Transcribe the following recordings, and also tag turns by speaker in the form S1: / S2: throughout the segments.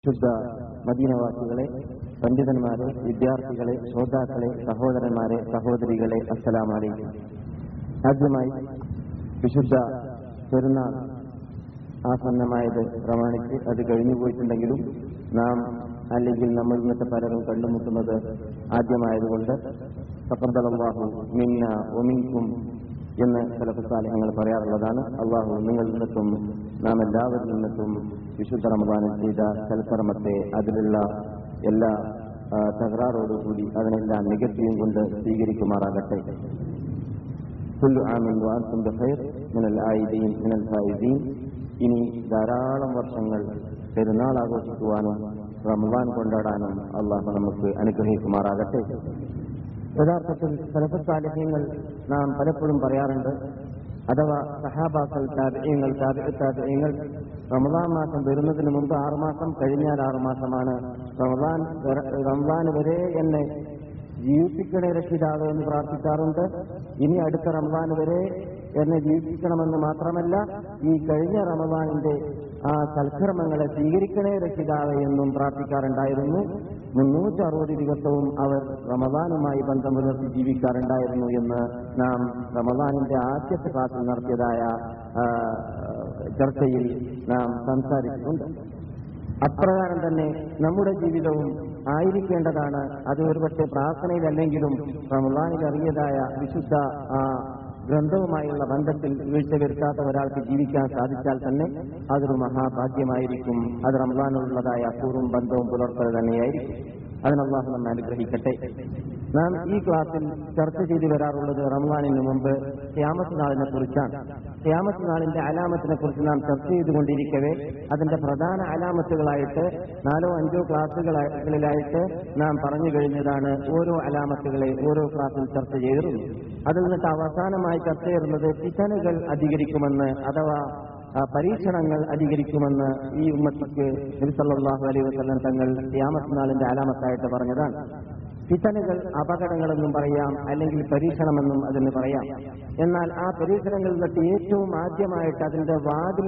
S1: ശുദ്ധ മദീനവാസികളെ പണ്ഡിതന്മാരെ വിദ്യാർത്ഥികളെ ശ്രോതാക്കളെ സഹോദരന്മാരെ സഹോദരികളെ അസ്സലാമലൈക്കും ആദ്യമായി വിശുദ്ധ പെരുന്നാൾ ആസന്നമായത് പ്രമാണിച്ച് അത് കഴിഞ്ഞു പോയിട്ടുണ്ടെങ്കിലും നാം അല്ലെങ്കിൽ നമ്മൾ ഇന്നത്തെ പലരും കണ്ടുമുട്ടുന്നത് ആദ്യമായതുകൊണ്ട് തപ്പന്തലാഹു മിന്ന ഒമിൻകും എന്ന് ചില പുസ്തകങ്ങൾ പറയാറുള്ളതാണ് അള്ളാഹു നിങ്ങളിൽ നിന്നിട്ടും നാം എല്ലാവരിൽ നിന്നിട്ടും വിശുദ്ധ റമദാനിൽ ചെയ്ത സൽക്കർമ്മത്തെ അതിലുള്ള എല്ലാ ആ, തകരാറോടുകൂടി അതിനെല്ലാം നികത്തിയും കൊണ്ട് സ്വീകരിക്കുമാറാകട്ടെ كل عام وأنتم بخير من العائدين من الفائزين ഇനി ധാരാളം വർഷങ്ങൾ പെരുന്നാൾ ആഘോഷിക്കുവാനും റമദാൻ കൊണ്ടാടാനും അള്ളാഹു നമുക്ക് അനുഗ്രഹിക്കുമാറാകട്ടെ യഥാർത്ഥത്തിൽ സലഫത്താലഹ്യങ്ങൾ നാം പലപ്പോഴും പറയാറുണ്ട് അഥവാ സഹാബാക്കൾ താപര്യങ്ങൾ താപര്യങ്ങൾ റമദാൻ മാസം വരുന്നതിന് മുമ്പ് ആറുമാസം കഴിഞ്ഞാൽ ആറുമാസമാണ് റമദാൻ റമദാൻ വരെ എന്നെ ജീവിപ്പിക്കണേ രക്ഷിതാവ് എന്ന് പ്രാർത്ഥിക്കാറുണ്ട് ഇനി അടുത്ത റമദാൻ വരെ എന്നെ ജീവിപ്പിക്കണമെന്ന് മാത്രമല്ല ഈ കഴിഞ്ഞ റമദാനിന്റെ ആ സൽക്കർമ്മങ്ങളെ സ്വീകരിക്കണേ രക്ഷിതാവ് എന്നും പ്രാർത്ഥിക്കാറുണ്ടായിരുന്നു മുന്നൂറ്റി അറുപത് ദിവസവും അവർ റമദാനുമായി ബന്ധം പുലർത്തി ജീവിക്കാറുണ്ടായിരുന്നു എന്ന് നാം റമദാനിന്റെ ആദ്യത്തെ ക്ലാസ്സിൽ നടത്തിയതായ ആ, ചർച്ചയിൽ നാം സംസാരിച്ചിട്ടുണ്ട് അപ്രകാരം തന്നെ നമ്മുടെ ജീവിതവും ആയിരിക്കേണ്ടതാണ് അത് ഒരുപക്ഷെ പ്രാർത്ഥനയിലല്ലെങ്കിലും റമദാനിൽ അറിയതായ വിശുദ്ധ ആ ഗ്രന്ഥവുമായുള്ള ബന്ധത്തിൽ വീഴ്ച വരുത്താത്ത ഒരാൾക്ക് ജീവിക്കാൻ സാധിച്ചാൽ തന്നെ അതൊരു മഹാഭാഗ്യമായിരിക്കും അത് റമദാനുള്ളതായ അപൂർവം ബന്ധവും പുലർത്തൽ തന്നെയായിരിക്കും അതിനല്ലാഹു നമ്മെ അനുഗ്രഹിക്കട്ടെ നാം ഈ ക്ലാസ്സിൽ ചർച്ച ചെയ്തു വരാറുള്ളത് റമദാനിന് മുമ്പ് ക്യാമത്ത് നാളിനെ കുറിച്ചാണ് ക്യാമത്ത് നാളിന്റെ അലാമത്തിനെ കുറിച്ച് നാം ചർച്ച ചെയ്തുകൊണ്ടിരിക്കവേ അതിന്റെ പ്രധാന അലാമത്തുകളായിട്ട് നാലോ അഞ്ചോ ക്ലാസ്സുകളിലായിട്ട് നാം പറഞ്ഞു കഴിഞ്ഞതാണ് ഓരോ അലാമത്തുകളെ ഓരോ ക്ലാസ്സിൽ ചർച്ച ചെയ്തിരുന്നു അതിൽ നിന്നിട്ട് അവസാനമായി ചർച്ച ചെയ്യുന്നത് പിശനുകൾ അധികരിക്കുമെന്ന് അഥവാ ആ, പരീക്ഷണങ്ങൾ അധികരിക്കുമെന്ന് ഈ ഉമ്മത്തിക്ക് നബിസല്ലാഹു അലൈഹി വസല്ലം തങ്ങൾ യാമത്ത് നാളിന്റെ അലാമത്തായിട്ട് പറഞ്ഞതാണ് ഫിതനുകൾ അപകടങ്ങളെന്നും പറയാം അല്ലെങ്കിൽ പരീക്ഷണമെന്നും അതിന് പറയാം എന്നാൽ ആ പരീക്ഷണങ്ങളിൽ നിന്നിട്ട് ഏറ്റവും ആദ്യമായിട്ട് അതിന്റെ വാതിൽ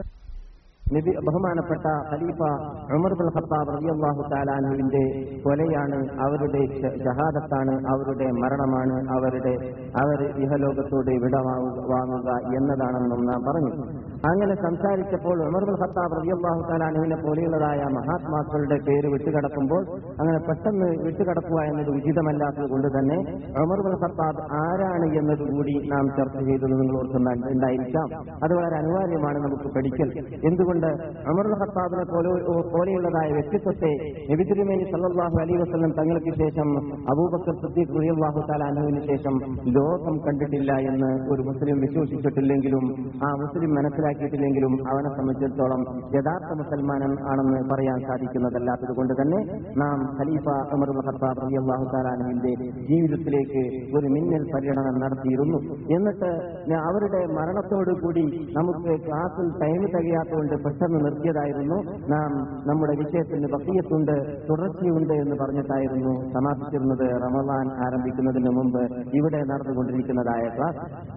S1: നബി ബഹുമാനപ്പെട്ട ഖലീഫ ഉമർ ബിൻ ഖത്താബ് റളിയല്ലാഹു താലാനുവിന്റെ കൊലയാണ് അവരുടെ ഷ- ഷഹാദത്താണ് അവരുടെ മരണമാണ് അവരുടെ അവർ ഇഹലോകത്തോട് വിട വാങ്ങുക- വാങ്ങുക എന്നതാണെന്നും നാം പറഞ്ഞു അങ്ങനെ സംസാരിച്ചപ്പോൾ ഉമർ ബിൻ ഖത്താബ് റളിയല്ലാഹു താലാനുവിനെ പോലെയുള്ളതായ മഹാത്മാക്കളുടെ പേര് വിട്ടുകിടക്കുമ്പോൾ അങ്ങനെ പെട്ടെന്ന് വിട്ടുകിടക്കുക എന്നത് ഉചിതമല്ലാത്തത് കൊണ്ട് തന്നെ ഉമർ ബിൻ ഖത്താബ് ആരാണ് എന്നത് കൂടി നാം ചർച്ച ചെയ്തത് നിങ്ങൾ ഓർക്കുന്നുണ്ടായിരിക്കാം അത് വളരെ അനിവാര്യമാണ് നമുക്ക് പഠിക്കൽ എന്തുകൊണ്ട് ഉമർ ബിൻ ഖത്താബിനെ പോലെ പോലെയുള്ളതായ വ്യക്തിത്വത്തെ നബി തിരുമേനി സല്ലല്ലാഹു അലൈഹി വസല്ലം തങ്ങൾക്ക് ശേഷം അബൂബക്കർ സിദ്ദീഖ് റളിയല്ലാഹു തആല അൻഹുവിന് ശേഷം ലോകം കണ്ടിട്ടില്ല എന്ന് ഒരു മുസ്ലിം വിശ്വസിച്ചിട്ടില്ലെങ്കിലും ആ മുസ്ലിം മനസ്സിലാക്കിയിട്ടില്ലെങ്കിലും അവനെ സംബന്ധിച്ചിടത്തോളം യഥാർത്ഥ മുസൽമാനൻ ആണെന്ന് പറയാൻ സാധിക്കുന്നതല്ലാത്തത് കൊണ്ട് തന്നെ നാം ഖലീഫ ഉമർ ബിൻ ഖത്താബ് റളിയല്ലാഹു തആല അൻഹുവിന്റെ ജീവിതത്തിലേക്ക് ഒരു മിന്നൽ പര്യടനം നടത്തിയിരുന്നു എന്നിട്ട് ഞാൻ അവരുടെ മരണത്തോടു കൂടി നമുക്ക് ക്ലാസ്സിൽ ടൈം തികയാത്തതുകൊണ്ട് പെട്ടെന്ന് നിർത്തിയതായിരുന്നു നാം നമ്മുടെ വിഷയത്തിന് ബക്കിയത്തുണ്ട് തുടർച്ചയുണ്ട് എന്ന് പറഞ്ഞിട്ടായിരുന്നു സമാപിച്ചിരുന്നത് റമദാൻ ആരംഭിക്കുന്നതിന് മുമ്പ് ഇവിടെ നടന്നുകൊണ്ടിരിക്കുന്നതായ ക്ലാസ്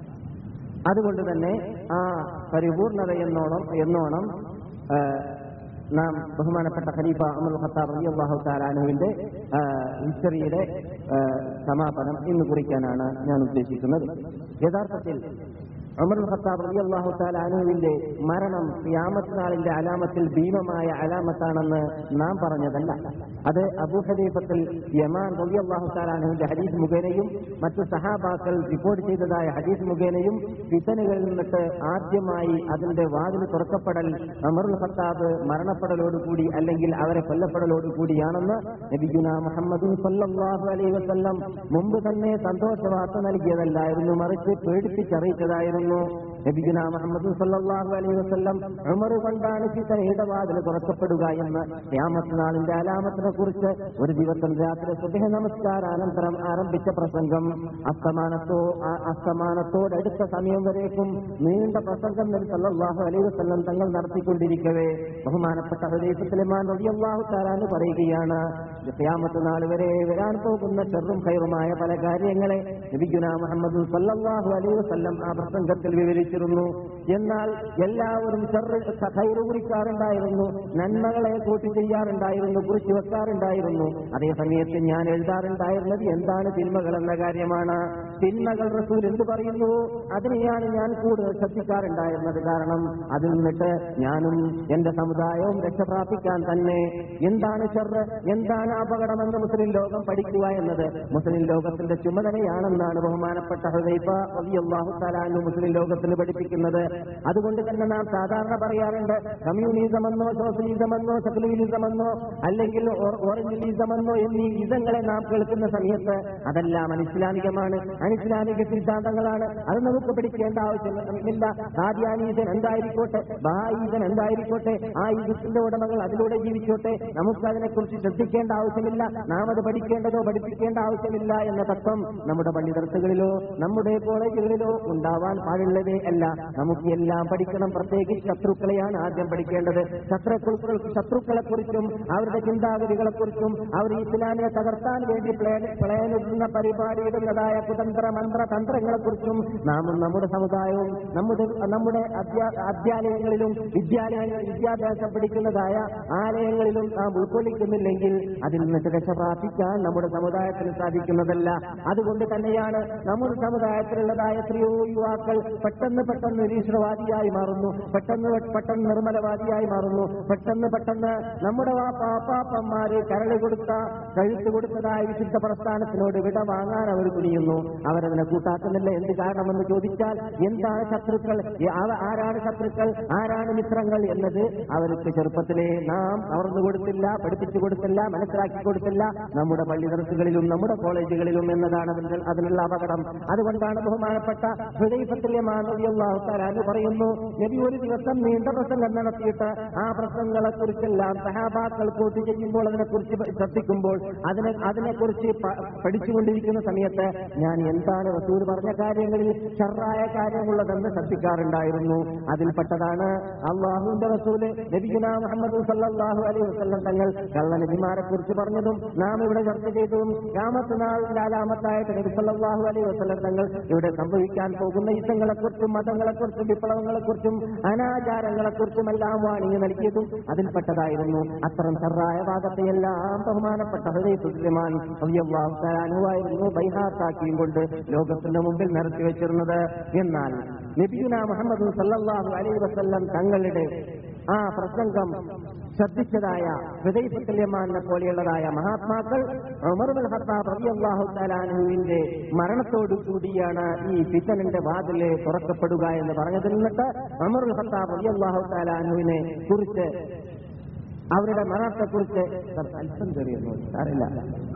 S1: അതുകൊണ്ട് തന്നെ ആ പരിപൂർണത എന്നോണം എന്നോണം ആ, നാം ബഹുമാനപ്പെട്ട ഖലീഫ അമൽ ഖത്താബ് റളിയല്ലാഹു താലാനുവിന്റെ ഹിസ്റ്ററിയുടെ ആ, സമാപനം ഇന്ന് കുറിക്കാനാണ് ഞാൻ ഉദ്ദേശിക്കുന്നത് യഥാർത്ഥത്തിൽ അമർ ഖത്താബ് റളിയല്ലാഹു താലാനുവിന്റെ മരണം ഖിയാമത്ത് നാളിന്റെ അലാമത്തിൽ ഭീമമായ അലാമത്താണെന്ന് നാം പറഞ്ഞതല്ല അത് അബൂ ഹദീഫത്തിൽ യമാൻ റളിയല്ലാഹു താലാനുവിന്റെ ഹദീസ് മുഖേനയും മറ്റു സഹാബാക്കൾ റിപ്പോർട്ട് ചെയ്തതായ ഹദീസ് മുഖേനയും ഫിത്തനുകളിൽ നിന്നിട്ട് ആദ്യമായി അതിന്റെ വാതിൽ തുറക്കപ്പെടൽ അമർ ഖത്താബ് മരണപ്പെടലോടുകൂടി അല്ലെങ്കിൽ അവരെ കൊല്ലപ്പെടലോടുകൂടിയാണെന്ന് നബിഗുന മുഹമ്മദ് സല്ലല്ലാഹു അലൈഹി വസല്ലം മുമ്പ് തന്നെ സന്തോഷ വാർത്ത നൽകിയതല്ലായിരുന്നു മറിച്ച് പേടിപ്പിച്ചറിയിച്ചതായിരുന്നു നബിഗുന മുഹമ്മദ് സല്ലല്ലാഹു അലൈഹി വസല്ലം ഉമർ കൊണ്ടാണ് ഫിത്തനയുടെ വാതിൽ തുറക്കപ്പെടുക എന്ന് ഖിയാമത്ത് നാളിന്റെ അലാമത്തിനെ കുറിച്ച് ഒരു ദിവസം രാത്രി സുബഹ നമസ്കാരാനന്തരം ആരംഭിച്ച പ്രസംഗം അസ്തമാനത്തോ ആ- അസ്തമാനത്തോടടുത്ത സമയം വരേക്കും നീണ്ട പ്രസംഗം നബി സല്ലല്ലാഹു അലൈഹി വസല്ലം തങ്ങൾ നടത്തിക്കൊണ്ടിരിക്കവേ ബഹുമാനപ്പെട്ട ഹുദൈഫത്തുലിമാൻ റളിയല്ലാഹു തആലാന് പറയുകയാണ് ഖിയാമത്ത് നാൾ വരെ വരാൻ പോകുന്ന ചെറും കയറുമായ പല കാര്യങ്ങളെ നബിഗുന മുഹമ്മദ് സല്ലല്ലാഹു അലൈഹി വസല്ലം ആ പ്രസംഗത്തിൽ വിവരിച്ചിരുന്നു എന്നാൽ എല്ലാവരും ചെറു കയറ് കുറിക്കാറുണ്ടായിരുന്നു നന്മകളെ കൂട്ടി ചെയ്യാറുണ്ടായിരുന്നു കുറിച്ചു വെക്കാറുണ്ടായിരുന്നു അതേ സമയത്ത് ഞാൻ എഴുതാറുണ്ടായിരുന്നത് എന്താണ് തിന്മകൾ എന്ന കാര്യമാണ് തിന്മകൾ റസൂൽ എന്ത് പറയുന്നു അതിനെയാണ് ഞാൻ കൂടുതൽ ശ്രദ്ധിക്കാറുണ്ടായിരുന്നത് കാരണം അതിൽ നിന്നിട്ട് ഞാനും എന്റെ സമുദായവും രക്ഷപ്രാപിക്കാൻ തന്നെ എന്താണ് ചെറ് എന്താണ് അപകടമെന്ന് മുസ്ലിം ലോകം പഠിക്കുക എന്നത് മുസ്ലിം ലോകത്തിന്റെ ചുമതലയാണെന്നാണ് ബഹുമാനപ്പെട്ട ഹുദൈഫ റളിയല്ലാഹു തആല അൻഹു മുസ്ലിം ലോകത്തിന് പഠിപ്പിക്കുന്നത് അതുകൊണ്ട് തന്നെ നാം സാധാരണ പറയാറുണ്ട് കമ്മ്യൂണിസം എന്നോ സോഷ്യലിസം എന്നോ സെക്കുലറിസം എന്നോ അല്ലെങ്കിൽ ഓറിയന്റലിസം എന്നോ എന്നീ ഇതങ്ങളെ നാം കേൾക്കുന്ന സമയത്ത് അതെല്ലാം അനിസ്ലാമികമാണ് അനിസ്ലാമിക സിദ്ധാന്തങ്ങളാണ് അത് നമുക്ക് പഠിക്കേണ്ട ആവശ്യമില്ല ആദ്യാനീസൻ എന്തായിരിക്കോട്ടെ ബാഹീസൻ എന്തായിരിക്കോട്ടെ ആ ഈജിപ്തിന്റെ ഉടമകൾ അതിലൂടെ ജീവിച്ചോട്ടെ നമുക്ക് അതിനെക്കുറിച്ച് ശ്രദ്ധിക്കേണ്ട ആവശ്യമില്ല നാം അത് പഠിക്കേണ്ടതോ പഠിപ്പിക്കേണ്ട ആവശ്യമില്ല എന്ന തത്വം നമ്മുടെ പള്ളിദർസുകളിലോ നമ്മുടെ കോളേജുകളിലോ ഉണ്ടാവാൻ പാടുള്ളതേ അല്ല നമുക്ക് എല്ലാം പഠിക്കണം പ്രത്യേകിച്ച് ശത്രുക്കളെയാണ് ആദ്യം പഠിക്കേണ്ടത് ശത്രുക്കൾ ശത്രുക്കളെ കുറിച്ചും അവരുടെ ചിന്താഗതികളെ കുറിച്ചും അവർ ഇസ്ലാമിനെ തകർത്താൻ വേണ്ടി പ്ലാൻ പ്ലാനിടുന്ന പരിപാടി ഇടുന്നതായ കുതന്ത്ര മന്ത്ര തന്ത്രങ്ങളെ കുറിച്ചും നാമും നമ്മുടെ സമുദായവും നമ്മുടെ നമ്മുടെ അധ്യാ- അധ്യാലയങ്ങളിലും വിദ്യാലയങ്ങൾ വിദ്യാഭ്യാസം പഠിക്കുന്നതായ ആലയങ്ങളിലും നാം ഉൾക്കൊള്ളിക്കുന്നില്ലെങ്കിൽ അതിൽ നിന്നിട്ട് രക്ഷ പ്രാപിക്കാൻ നമ്മുടെ സമുദായത്തിന് സാധിക്കുന്നതല്ല അതുകൊണ്ട് തന്നെയാണ് നമ്മുടെ സമുദായത്തിലുള്ളതായ എത്രയോ യുവാക്കൾ പെട്ടെന്ന് പെട്ടെന്ന് നിരീശ്വരവാദിയായി മാറുന്നു പെട്ടെന്ന് പെട്ടെന്ന് നിർമ്മലവാദിയായി മാറുന്നു പെട്ടെന്ന് പെട്ടെന്ന് നമ്മുടെ പാപ്പാപ്പന്മാര് കരള് കൊടുത്ത കഴുത്ത് കൊടുത്തതായ വിശുദ്ധ പ്രസ്ഥാനത്തിനോട് വിട വാങ്ങാൻ അവർ തുനിയുന്നു അവരതിനെ കൂട്ടാക്കുന്നില്ല എന്ത് കാരണമെന്ന് ചോദിച്ചാൽ എന്താണ് ശത്രുക്കൾ ഈ അവ- ആരാണ് ശത്രുക്കൾ ആരാണ് മിത്രങ്ങൾ എന്നത് അവർക്ക് ചെറുപ്പത്തിലെ നാം അവർന്നു കൊടുത്തില്ല പഠിപ്പിച്ചു കൊടുത്തില്ല മനസ്സിലാക്കി കൊടുത്തില്ല നമ്മുടെ പള്ളി ദർസുകളിലും നമ്മുടെ കോളേജുകളിലും എന്നതാണ് അതിന്റെ അതിനുള്ള അപകടം അതുകൊണ്ടാണ് ബഹുമാനപ്പെട്ട ഹൃദയത്തിലെ മാനവിയാഹുത്താരാന്ന് പറയുന്നു നബി ഒരു ദിവസം നീണ്ട പ്രസംഗം നടത്തിയിട്ട് ആ പ്രസംഗങ്ങളെ കുറിച്ചെല്ലാം സഹാബാക്കൾ കൂട്ടി ചെയ്യുമ്പോൾ അതിനെക്കുറിച്ച് ശ്രദ്ധിക്കുമ്പോൾ അതിനെ അതിനെക്കുറിച്ച് പ- പഠിച്ചുകൊണ്ടിരിക്കുന്ന സമയത്ത് ഞാൻ എന്താണ് റസൂൽ പറഞ്ഞ കാര്യങ്ങളിൽ ഷർറായ കാര്യമുള്ളതെന്ന് ശ്രദ്ധിക്കാറുണ്ടായിരുന്നു അതിൽപ്പെട്ടതാണ് അള്ളാഹുവിന്റെ റസൂല് നബിഗുന മുഹമ്മദ് സല്ലല്ലാഹു അലൈഹി വസല്ലം തങ്ങൾ കള്ള നബിമാരെ കുറിച്ച് പറഞ്ഞതും നാം ഇവിടെ ചർച്ച ചെയ്തതും രാമത്ത് നാൾ നാലാമത്തായിട്ട് നബി സല്ലല്ലാഹു അലൈഹി വസല്ലം തങ്ങൾ ഇവിടെ സംഭവിക്കാൻ പോകുന്ന യുദ്ധങ്ങളെക്കുറിച്ചും മതങ്ങളെക്കുറിച്ചും വിപ്ലവങ്ങളെക്കുറിച്ചും അനാചാരങ്ങളെക്കുറിച്ചും എല്ലാം വാണിംഗ് നൽകിയതും അതിൽപ്പെട്ടതായിരുന്നു അത്തരം ചെറായ ഭാഗത്തെയെല്ലാം ബഹുമാനപ്പെട്ട ഹൃദയസുദ്രമാൻ അനുവായിരുന്നു ബൈഹാത്താക്കിയും കൊണ്ട് ലോകത്തിന്റെ മുമ്പിൽ നിരത്തി വെച്ചിരുന്നത് എന്നാൽ നബിയുന മുഹമ്മദ് സല്ലല്ലാഹു അലൈഹി വസല്ലം തങ്ങളുടെ ആ പ്രസംഗം ശ്രദ്ധിച്ചതായ ഹൃദയസത്യമാനെ പോലെയുള്ളതായ മഹാത്മാക്കൾ ഉമറുൽ ഖത്താബ് റളിയല്ലാഹു തആലാനുവിന്റെ മരണത്തോടു കൂടിയാണ് ഈ ഫിത്തനിന്റെ വാതില് തുറക്കപ്പെടുക എന്ന് പറഞ്ഞതിൽ നിന്നിട്ട് ഉമറുൽ ഖത്താബ് റളിയല്ലാഹു തആലാനുവിനെ കുറിച്ച് അവരുടെ മരണത്തെക്കുറിച്ച് സർ, അല്പം ചെറിയ സാറില്ല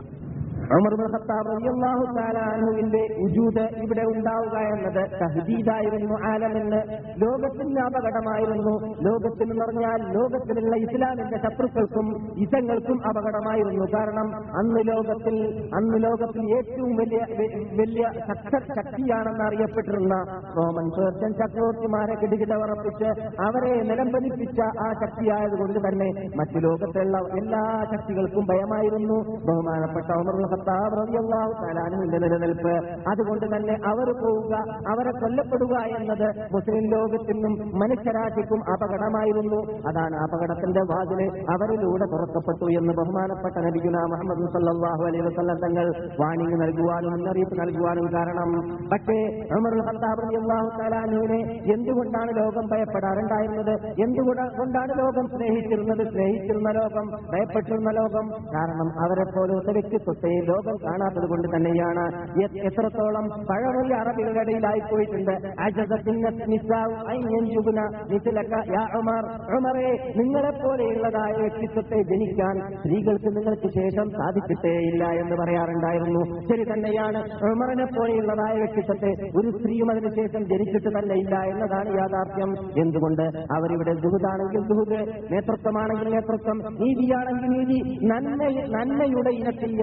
S1: ഉമർ ബിൻ ഖത്താബ് റളിയല്ലാഹു തആല അൻഹുവിന്റെ ഉജൂദ് ഇവിടെ ഉണ്ടാവുക എന്നത് തഹദീദായിരുന്നു ആലമെന്ന് ലോകത്തിന് അപകടമായിരുന്നു ലോകത്തിന് പറഞ്ഞാൽ ലോകത്തിലുള്ള ഇസ്ലാമിന്റെ ശത്രുക്കൾക്കും ഇസങ്ങൾക്കും അപകടമായിരുന്നു കാരണം അന്ന് ലോകത്തിൽ അന്ന് ലോകത്തിൽ ഏറ്റവും വലിയ വെ- വലിയ ശക്ത ശക്തിയാണെന്ന് അറിയപ്പെട്ടിരുന്ന റോമൻ പേർഷ്യൻ ചക്രവർത്തിമാരെ കിടുകിടവറപ്പിച്ച് അവരെ നിലംപതിപ്പിച്ച ആ ശക്തിയായതുകൊണ്ട് തന്നെ മറ്റു ലോകത്തുള്ള എല്ലാ ശക്തികൾക്കും ഭയമായിരുന്നു ബഹുമാനപ്പെട്ട ഉമർ ബിൻ ഖത്താബ് റളിയല്ലാഹു തആല അൻഹുവിന്റെ നിലനിൽപ്പ് അതുകൊണ്ട് തന്നെ അവർ പോവുക അവരെ കൊല്ലപ്പെടുക എന്നത് മുസ്ലിം ലോകത്തിനും മനുഷ്യരാശിക്കും അപകടമായിരുന്നു അതാണ് അപകടത്തിന്റെ വാതില് അവരിലൂടെ തുറക്കപ്പെട്ടു എന്ന് ബഹുമാനപ്പെട്ട നബിഗുന മുഹമ്മദ് സല്ലല്ലാഹു അലൈഹി വസല്ലം തങ്ങൾ വാണിംഗ് നൽകുവാനും മുന്നറിയിപ്പ് നൽകുവാനും കാരണം പക്ഷേ ഉമർ ബിൻ ഖത്താബ് റളിയല്ലാഹു തആല അൻഹുവിനെ എന്തുകൊണ്ടാണ് ലോകം ഭയപ്പെടാറുണ്ടായിരുന്നത് എന്തുകൊണ്ടാണ് ലോകം സ്നേഹിച്ചിരുന്നത് സ്നേഹിച്ചിരുന്ന ലോകം ഭയപ്പെട്ടിരുന്ന ലോകം കാരണം അവരെ പോലത്തെ വ്യക്തിത്വത്തെ ലോകം കാണാത്തത് കൊണ്ട് തന്നെയാണ് എ- എത്രത്തോളം പഴമൊഴി അറബികളുടെ ഇടയിലായി പോയിട്ടുണ്ട് അജസത്തിന്ന നിസാഉ ഐൻ യൻജുബ്ന മിസ്ലക യാ ഉമർ ഉമറേ നിങ്ങളെ പോലെയുള്ളതായ വ്യക്തിത്വത്തെ ജനിക്കാൻ സ്ത്രീകൾക്ക് നിങ്ങൾക്ക് ശേഷം സാധിച്ചിട്ടേയില്ല എന്ന് പറയാറുണ്ടായിരുന്നു ശരി തന്നെയാണ് ഉമറിനെ പോലെയുള്ളതായ വ്യക്തിത്വത്തെ ഒരു സ്ത്രീയും അതിനുശേഷം ജനിച്ചിട്ട് തന്നെ ഇല്ല എന്നതാണ് യാഥാർത്ഥ്യം എന്തുകൊണ്ട് അവരിവിടെ ദുഹുദാണെങ്കിൽ ദുഹുദ് നേതൃത്വമാണെങ്കിൽ നേതൃത്വം നീതിയാണെങ്കിൽ നീതി നന്മ നന്മയുടെ ഇനത്തിൽ എന്തെല്ലാം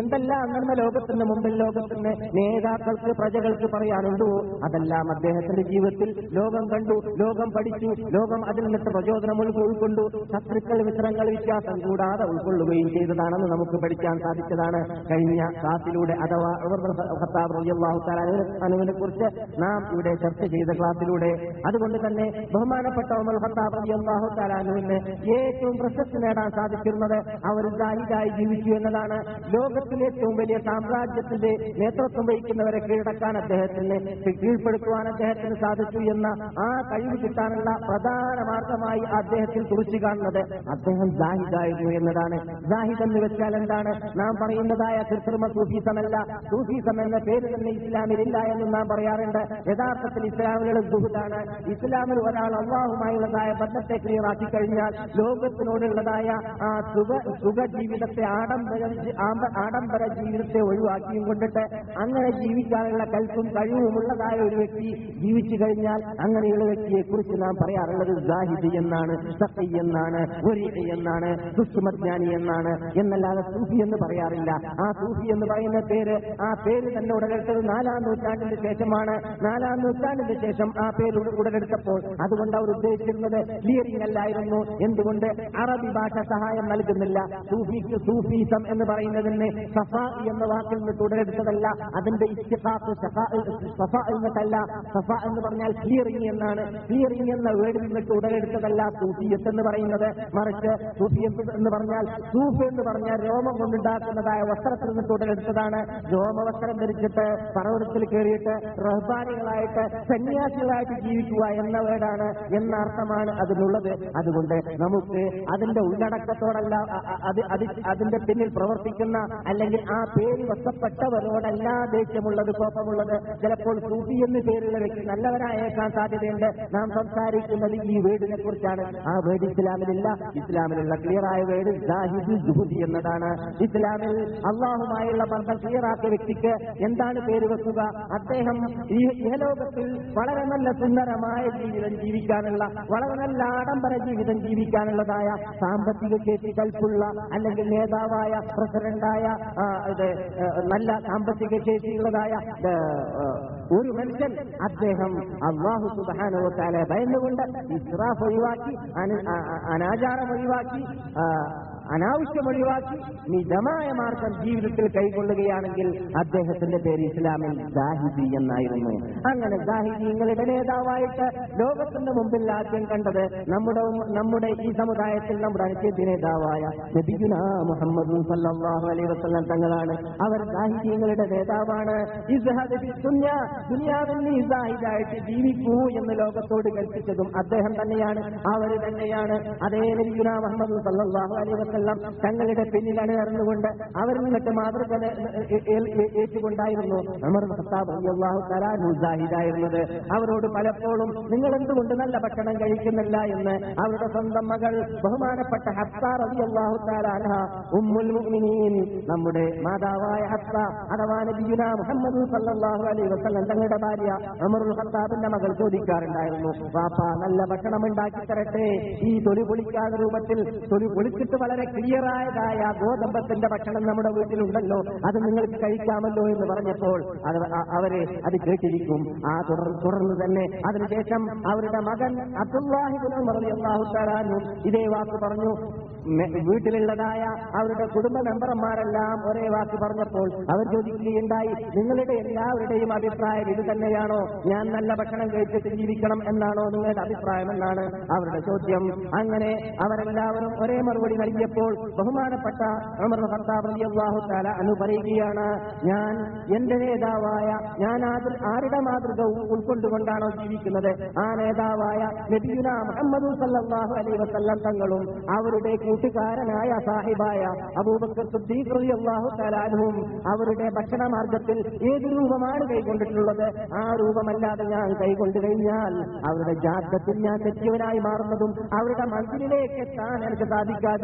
S1: നന്മ ലോകത്തിന് മുമ്പിൽ ലോകത്തിന് നേതാക്കൾക്ക് പ്രജകൾക്ക് പറയാനുണ്ടോ അതെല്ലാം അദ്ദേഹത്തിന്റെ ജീവിതത്തിൽ ലോകം കണ്ടു ലോകം പഠിച്ചു ലോകം അതിൽ നിന്നിട്ട് പ്രചോദനം ഉൾക്കൊ- ഉൾക്കൊണ്ടു ശത്രുക്കൾ മിത്രങ്ങൾ വ്യത്യാസം കൂടാതെ ഉൾക്കൊള്ളുകയും ചെയ്തതാണെന്ന് നമുക്ക് പഠിക്കാൻ സാധിച്ചതാണ് കഴിഞ്ഞ ക്ലാസ്സിലൂടെ അഥവാ ഉമർ ബിൻ ഖത്താബ് റളിയല്ലാഹു തആല അനുവിനെ കുറിച്ച് നാം ഇവിടെ ചർച്ച ചെയ്ത ക്ലാസ്സിലൂടെ അതുകൊണ്ട് തന്നെ ബഹുമാനപ്പെട്ട ഉമർ ഖത്താബ് റളിയല്ലാഹു തആല അനുവിന് ഏറ്റവും പ്രശസ്തി നേടാൻ സാധിച്ചിരുന്നത് അവർ ജാഹിദായി ജീവിച്ചു എന്നതാണ് ലോകത്തിലെ ഏറ്റവും വലിയ സാമ്രാജ്യത്തിന്റെ നേതൃത്വം വഹിക്കുന്നവരെ കീഴടക്കാൻ അദ്ദേഹത്തിന് കീഴ്പ്പെടുത്തുവാൻ അദ്ദേഹത്തിന് സാധിച്ചു എന്ന ആ കഴിവ് കിട്ടാനുള്ള പ്രധാന മാർഗമായി അദ്ദേഹത്തിൽ കുറിച്ചു കാണുന്നത് അദ്ദേഹം ജാഹിദായിരുന്നു എന്നതാണ് ജാഹിദ് എന്ന് വെച്ചാൽ എന്താണ് നാം പറയുന്നതായ കൃത്രിമ സൂഫിസമല്ല സൂഫിസം എന്ന പേര് തന്നെ ഇസ്ലാമിലില്ല എന്ന് നാം പറയാറുണ്ട് യഥാർത്ഥത്തിൽ ഇസ്ലാമിലുള്ള സുഹൃത്താണ് ഇസ്ലാമിൽ ഒരാൾ അള്ളാഹുമായുള്ളതായ ബന്ധത്തെ ക്ലിയറാക്കി കഴിഞ്ഞാൽ ലോകത്തിനോടുള്ളതായ ആ സുഖ സുഖ ജീവിതത്തെ ആഡംബര ആമ്പ- ആഡംബര ജീവിതത്തെ ഒഴിവാക്കിയും കൊണ്ടിട്ട് അങ്ങനെ ജീവിക്കാനുള്ള കൽപ്പും കഴിവുമുള്ളതായ ഒരു വ്യക്തി ജീവിച്ചു കഴിഞ്ഞാൽ അങ്ങനെയുള്ള വ്യക്തിയെ കുറിച്ച് നാം പറയാറുള്ളത് ജാഹിദ് എന്നാണ് സഖി എന്നാണ് ഒരു എന്നാണ് സുഷ്മജ്ഞാനി എന്നാണ് എന്നല്ലാതെ സൂഫി എന്ന് പറയാറില്ല ആ സൂഫി എന്ന് പറയുന്ന പേര് ആ പേര് തന്നെ ഉടലെടുത്തത് നാലാം നൂറ്റാണ്ടിന് ശേഷമാണ് നാലാം നൂറ്റാണ്ടിന് ശേഷം ആ പേര് ഉട- ഉടലെടുത്തപ്പോൾ അതുകൊണ്ട് അവർ ഉദ്ദേശിച്ചിരുന്നത് ക്ലിയറിംഗ് അല്ലായിരുന്നു എന്തുകൊണ്ട് അറബി ഭാഷ സഹായം നൽകുന്നില്ല സൂഫിക്ക് സൂഫീസം എന്ന് പറയുന്നതിന് സഫ എന്ന വാക്കിൽ നിന്ന് ഉടലെടുത്തതല്ല അതിന്റെ ഇസ്തിഖാഖ് സഫ- സഫ എന്നതല്ല സഫ എന്ന് പറഞ്ഞാൽ ക്ലിയറിംഗ് എന്നാണ് ക്ലിയറിംഗ് എന്ന വേർഡിൽ നിന്നിട്ട് ഉടലെടുത്തതല്ല സൂഫിയത്ത് എന്ന് പറയുന്നത് മറിച്ച് സൂഫിയത്ത് എന്ന് പറഞ്ഞാൽ സൂഫ് എന്ന് പറഞ്ഞാൽ രോമം കൊണ്ടുണ്ടാക്കുന്നതായ വസ്ത്രത്തിൽ നിന്നിട്ട് ഉടലെടുത്തതാണ് രോമവസ്ത്രം ധരിച്ചിട്ട് പർവ്വതത്തിൽ കയറിയിട്ട് റഹ്ബാനികളായിട്ട് സന്യാസികളായിട്ട് ജീവിക്കുക എന്ന വേർഡാണ് എന്ന അർത്ഥമാണ് അതിനുള്ളത് അതുകൊണ്ട് നമുക്ക് അതിന്റെ ഉള്ളടക്കത്തോടല്ല അ- അ- അത് അത് അതിന്റെ പിന്നിൽ പ്രവർത്തിക്കുന്ന അല്ലെങ്കിൽ ആ പേര് വസപ്പെട്ടവരോടല്ല ദേഷ്യമുള്ളത് കോപമുള്ളത് ചിലപ്പോൾ സൂഫി എന്ന് പേരുള്ള വ്യക്തി നല്ലവരായേക്കാൻ സാധ്യതയുണ്ട് നാം സംസാരിക്കുന്നത് ഈ വേർഡിനെ കുറിച്ചാണ് ആ വേർഡ് ഇസ്ലാമിലില്ല ഇസ്ലാമിലുള്ള ക്ലിയറായ വേർഡ് ജാഹിദ് ജുഹുദി എന്നതാണ് ഇസ്ലാമിൽ അള്ളാഹുമായുള്ള ബന്ധം ക്ലിയറാക്കിയ വ്യക്തിക്ക് എന്താണ് പേര് വെക്കുക അദ്ദേഹം ഈ ഇഹലോകത്തിൽ വളരെ നല്ല സുന്ദരമായ ജീവിതം ജീവിക്കാനുള്ള വളരെ നല്ല ആഡംബര ജീവിതം ജീവിക്കാനുള്ളതായ സാമ്പത്തിക ശേഷി കൽപ്പുള്ള അല്ലെങ്കിൽ നേതാവായ പ്രസിഡന്റായ ആ, ഇത് ആ, നല്ല സാമ്പത്തിക ശേഷിയുള്ളതായ ഇത്, ആ, ഒരു മനുഷ്യൻ അദ്ദേഹം അള്ളാഹു സുബാനുവത്താലെ ഭയന്നുകൊണ്ട് ഇസ്രാഫ് ഒഴിവാക്കി അന- ആ- ആ- അനാചാരം ഒഴിവാക്കി ആ, അനാവശ്യം ഒഴിവാക്കി നിജമായ മാർഗം ജീവിതത്തിൽ കൈക്കൊള്ളുകയാണെങ്കിൽ അദ്ദേഹത്തിന്റെ പേര് ഇസ്ലാമിൽ ദാഹിദി എന്നായിരുന്നു അങ്ങനെ ദാഹിദീങ്ങളുടെ നേതാവായിട്ട് ലോകത്തിന്റെ മുമ്പിൽ ആദ്യം കണ്ടത് നമ്മുടെ നമ്മുടെ ഈ സമുദായത്തിൽ നമ്മുടെ അനുച്ഛേദ്യ നേതാവായ നബിയുന മുഹമ്മദ് സല്ലല്ലാഹു അലൈഹി വസല്ലം തങ്ങളാണ് അവർ ദാഹിദീങ്ങളുടെ നേതാവാണ് ഇസ്ഹദ് ഫി ദുനിയ ദുനിയാവിൽ നീ ദാഹിദായിട്ട് ജീവിക്കൂ എന്ന് ലോകത്തോട് കൽപ്പിച്ചതും അദ്ദേഹം തന്നെയാണ് അവർ തന്നെയാണ് അതേ നബിയുന മുഹമ്മദ് സല്ലല്ലാഹു അലൈഹി വസല്ലം തങ്ങളുടെ പിന്നിൽ അണിനിറന്നുകൊണ്ട് അവരിൽ നിന്നിട്ട് മാതൃക നെ- ഏ- ഏ- ഏ- ഏറ്റുകൊണ്ടായിരുന്നു ഉമർ ഇബ്നു ഖത്താബ് റളിയല്ലാഹു തആല അൻഹു സാഹിദായിരുന്നത് അവരോട് പലപ്പോഴും നിങ്ങൾ എന്തുകൊണ്ട് നല്ല ഭക്ഷണം കഴിക്കുന്നില്ല എന്ന് അവരുടെ സ്വന്തം മകൾ ബഹുമാനപ്പെട്ട ഹഫ്സ റളിയല്ലാഹു തആല അൻഹ ഉമ്മുൽ മുഅ്മിനീൻ നമ്മുടെ മാതാവായ ഹഫ്സ അഥവാ നബിയുന മുഹമ്മദ് സല്ലല്ലാഹു അലൈഹി വസല്ലം തങ്ങളുടെ ഭാര്യ ഉമറുൽ ഖത്താബിന്റെ മകൾ ചോദിക്കാറുണ്ടായിരുന്നു പാപ്പ നല്ല ഭക്ഷണം ഉണ്ടാക്കി തരട്ടെ ഈ തൊലി പൊളിക്കാത്ത രൂപത്തിൽ തൊലി പൊളിച്ചിട്ട് വളരെ ക്ലിയറായതായ ഗോതമ്പത്തിന്റെ ഭക്ഷണം നമ്മുടെ വീട്ടിലുണ്ടല്ലോ അത് നിങ്ങൾക്ക് കഴിക്കാമല്ലോ എന്ന് പറഞ്ഞപ്പോൾ അത് അ- അവര് അത് കേട്ടിരിക്കും ആ തുടർ തുടർന്ന് തന്നെ അതിനുശേഷം അവരുടെ മകൻ അബ്ദുല്ലാഹിബിൻ ഉമർ റളിയല്ലാഹു തആല അൻഹു ഇതേ വാക്ക് പറഞ്ഞു മെ- വീട്ടിലുള്ളതായ അവരുടെ കുടുംബ മെമ്പർമാരെല്ലാം ഒരേ വാക്ക് പറഞ്ഞപ്പോൾ അവർ ചോദിക്കുകയുണ്ടായി നിങ്ങളുടെ എല്ലാവരുടെയും അഭിപ്രായം ഇത് തന്നെയാണോ ഞാൻ നല്ല ഭക്ഷണം കഴിച്ചിട്ട് ജീവിക്കണം എന്നാണോ നിങ്ങളുടെ അഭിപ്രായം എന്നാണ് അവരുടെ ചോദ്യം അങ്ങനെ അവരെല്ലാവരും ഒരേ മറുപടി നൽകിയപ്പോൾ ബഹുമാനപ്പെട്ട ഉമർ ഖത്താബ് റളിയല്ലാഹു തആല അനു പറയുകയാണ് ഞാൻ എന്റെ നേതാവായ ഞാൻ ആദ്യ ആരുടെ മാതൃക ഉ- ഉൾക്കൊണ്ടുകൊണ്ടാണോ ജീവിക്കുന്നത് ആ നേതാവായ നബിയുന മുഹമ്മദ് സല്ലല്ലാഹു അലൈഹി വസല്ലം തങ്ങളും അവരുടെ കൂട്ടുകാരനായ സാഹിബായ അബൂബക്കർ സിദ്ദീഖ് റളിയല്ലാഹു തആല അൻഹും അവരുടെ ഭക്ഷണ മാർഗത്തിൽ ഏത് രൂപമാണ് കൈക്കൊണ്ടിട്ടുള്ളത് ആ രൂപമല്ലാതെ ഞാൻ കൈകൊണ്ടു കഴിഞ്ഞാൽ അവരുടെ ജാതത്തിൽ ഞാൻ തെറ്റിയവനായി മാറുന്നതും അവരുടെ മനസ്സിലേക്ക് എത്താൻ എനിക്ക് സാധിക്കാതിരുന്നു പോകും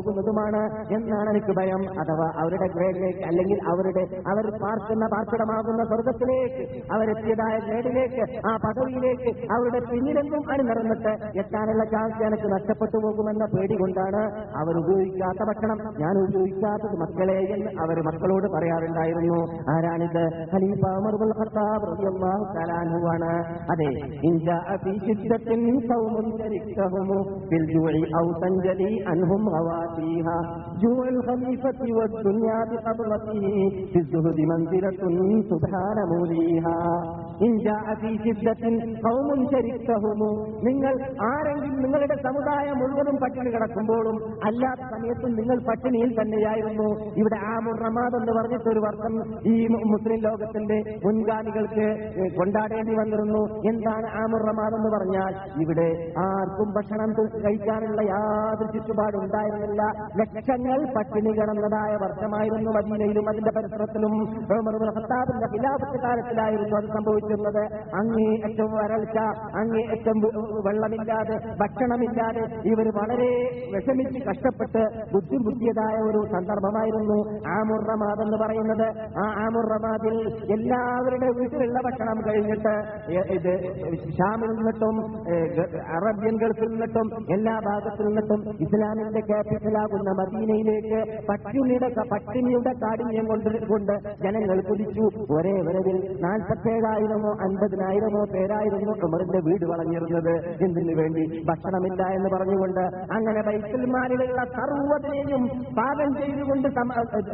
S1: പോകുന്നതുമാണ് എന്നാണ് എനിക്ക് ഭയം അഥവാ അവരുടെ ഗ്രേഡിലേക്ക് അല്ലെങ്കിൽ അവരുടെ അവർ പാർക്കുന്ന പാർപ്പിടമാകുന്ന സ്വർഗത്തിലേക്ക് അവരെത്തിയതായ ഗ്രേഡിലേക്ക് ആ പദവിയിലേക്ക് അവരുടെ പിന്നിലെന്തും അണിനിറന്നിട്ട് എത്താനുള്ള ചാൻസ് എനിക്ക് നഷ്ടപ്പെട്ടു പോകുമെന്ന പേടി കൊണ്ടാണ് അവർ ഉപയോഗിക്കാത്ത ഭക്ഷണം ഞാൻ ഉപയോഗിക്കാത്തത് മക്കളെ എന്ന് അവർ മക്കളോട് പറയാറുണ്ടായിരുന്നു ആരാണിത് ഖലീഫ ഉമർ ഇബ്നുൽ ഖത്താബ് റളിയല്ലാഹു തആല അൻഹുവാണ് അതെ ഇൻ ജാഅ ഫീ ശിദ്ദത്തിൻ ഖൗമുൻ ശരിക്കഹും ഫിൽ ജൂഇ ഔ തൻജലി അൻഹും ഖവാതിഹ ജൂഉൽ ഖലീഫത്തി വദ്ദുനിയാ ബിഖബ്റതിഹി ഫി الزهد منزلة سبحان موليها إن جاء في شدة قوم شركتهم നിങ്ങൾ ആരെങ്കിലും നിങ്ങളുടെ സമുദായം മുഴുവനും പട്ടിണി കിടക്കുമ്പോഴും അല്ലാത്ത സമയത്തും നിങ്ങൾ പട്ടിണിയിൽ തന്നെയായിരുന്നു ഇവിടെ ആമുർ റമാദ് എന്ന് പറഞ്ഞിട്ട് ഒരു വർഷം ഈ മു- മുസ്ലിം ലോകത്തിന്റെ മുൻഗാമികൾക്ക് ഏഹ്, കൊണ്ടാടേണ്ടി വന്നിരുന്നു എന്താണ് ആമുർ റമാദ് എന്ന് പറഞ്ഞാൽ ഇവിടെ ആർക്കും ഭക്ഷണം തി- കഴിക്കാനുള്ള യാതൊരു ചുറ്റുപാടും ഉണ്ടായിരുന്നില്ല ലക്ഷങ്ങൾ പട്ടിണി കിടന്നതായ വർഷമായിരുന്നു മദീനയിലും അതിന്റെ പരിസരത്തിലും ഉമർ ഇബ്നുൽ ഖത്താബിന്റെ ഖിലാഫത്ത് കാലത്തിലായിരുന്നു അത് സംഭവിച്ചിരുന്നത് അങ്ങേ ഏറ്റവും വരൾച്ച അങ്ങേ ഏറ്റവും വെള്ളമില്ലാതെ ഭക്ഷണമില്ലാതെ ഇവർ വളരെ വിഷമിച്ച് കഷ്ടപ്പെട്ട് ബുദ്ധിമുട്ടിയതായ ഒരു സന്ദർഭമായിരുന്നു ആമുർ റമാദ് എന്ന് പറയുന്നത് ആ ആമുർ റമാദിൽ എല്ലാവരുടെ വീട്ടിലുള്ള ഭക്ഷണം കഴിഞ്ഞിട്ട് എ- ഇത് ഷാമിൽ നിന്നിട്ടും ഏ, ഗ- അറബ്യൻ ഗൾഫിൽ നിന്നിട്ടും എല്ലാ ഭാഗത്തു നിന്നിട്ടും ഇസ്ലാമിന്റെ ക്യാപിറ്റലാകുന്ന മദീനയിലേക്ക് പട്ടിണിയുടെ പട്ടിണിയുടെ കാഠിന്യം കൊണ്ട് കൊണ്ട് ജനങ്ങൾ കുതിച്ചു ഒരേ വരവിൽ നാൽപ്പത്തേഴായിരമോ അൻപതിനായിരമോ പേരായിരുന്നു ഉമറിന്റെ വീട് വളഞ്ഞിരുന്നത് എന്തിനു വേണ്ടി ഭക്ഷണമില്ല എന്ന് പറഞ്ഞുകൊണ്ട് അങ്ങനെ ബൈസൽമാനിലുള്ള സർവ്വതിനെയും പാകം ചെയ്തുകൊണ്ട് സമ-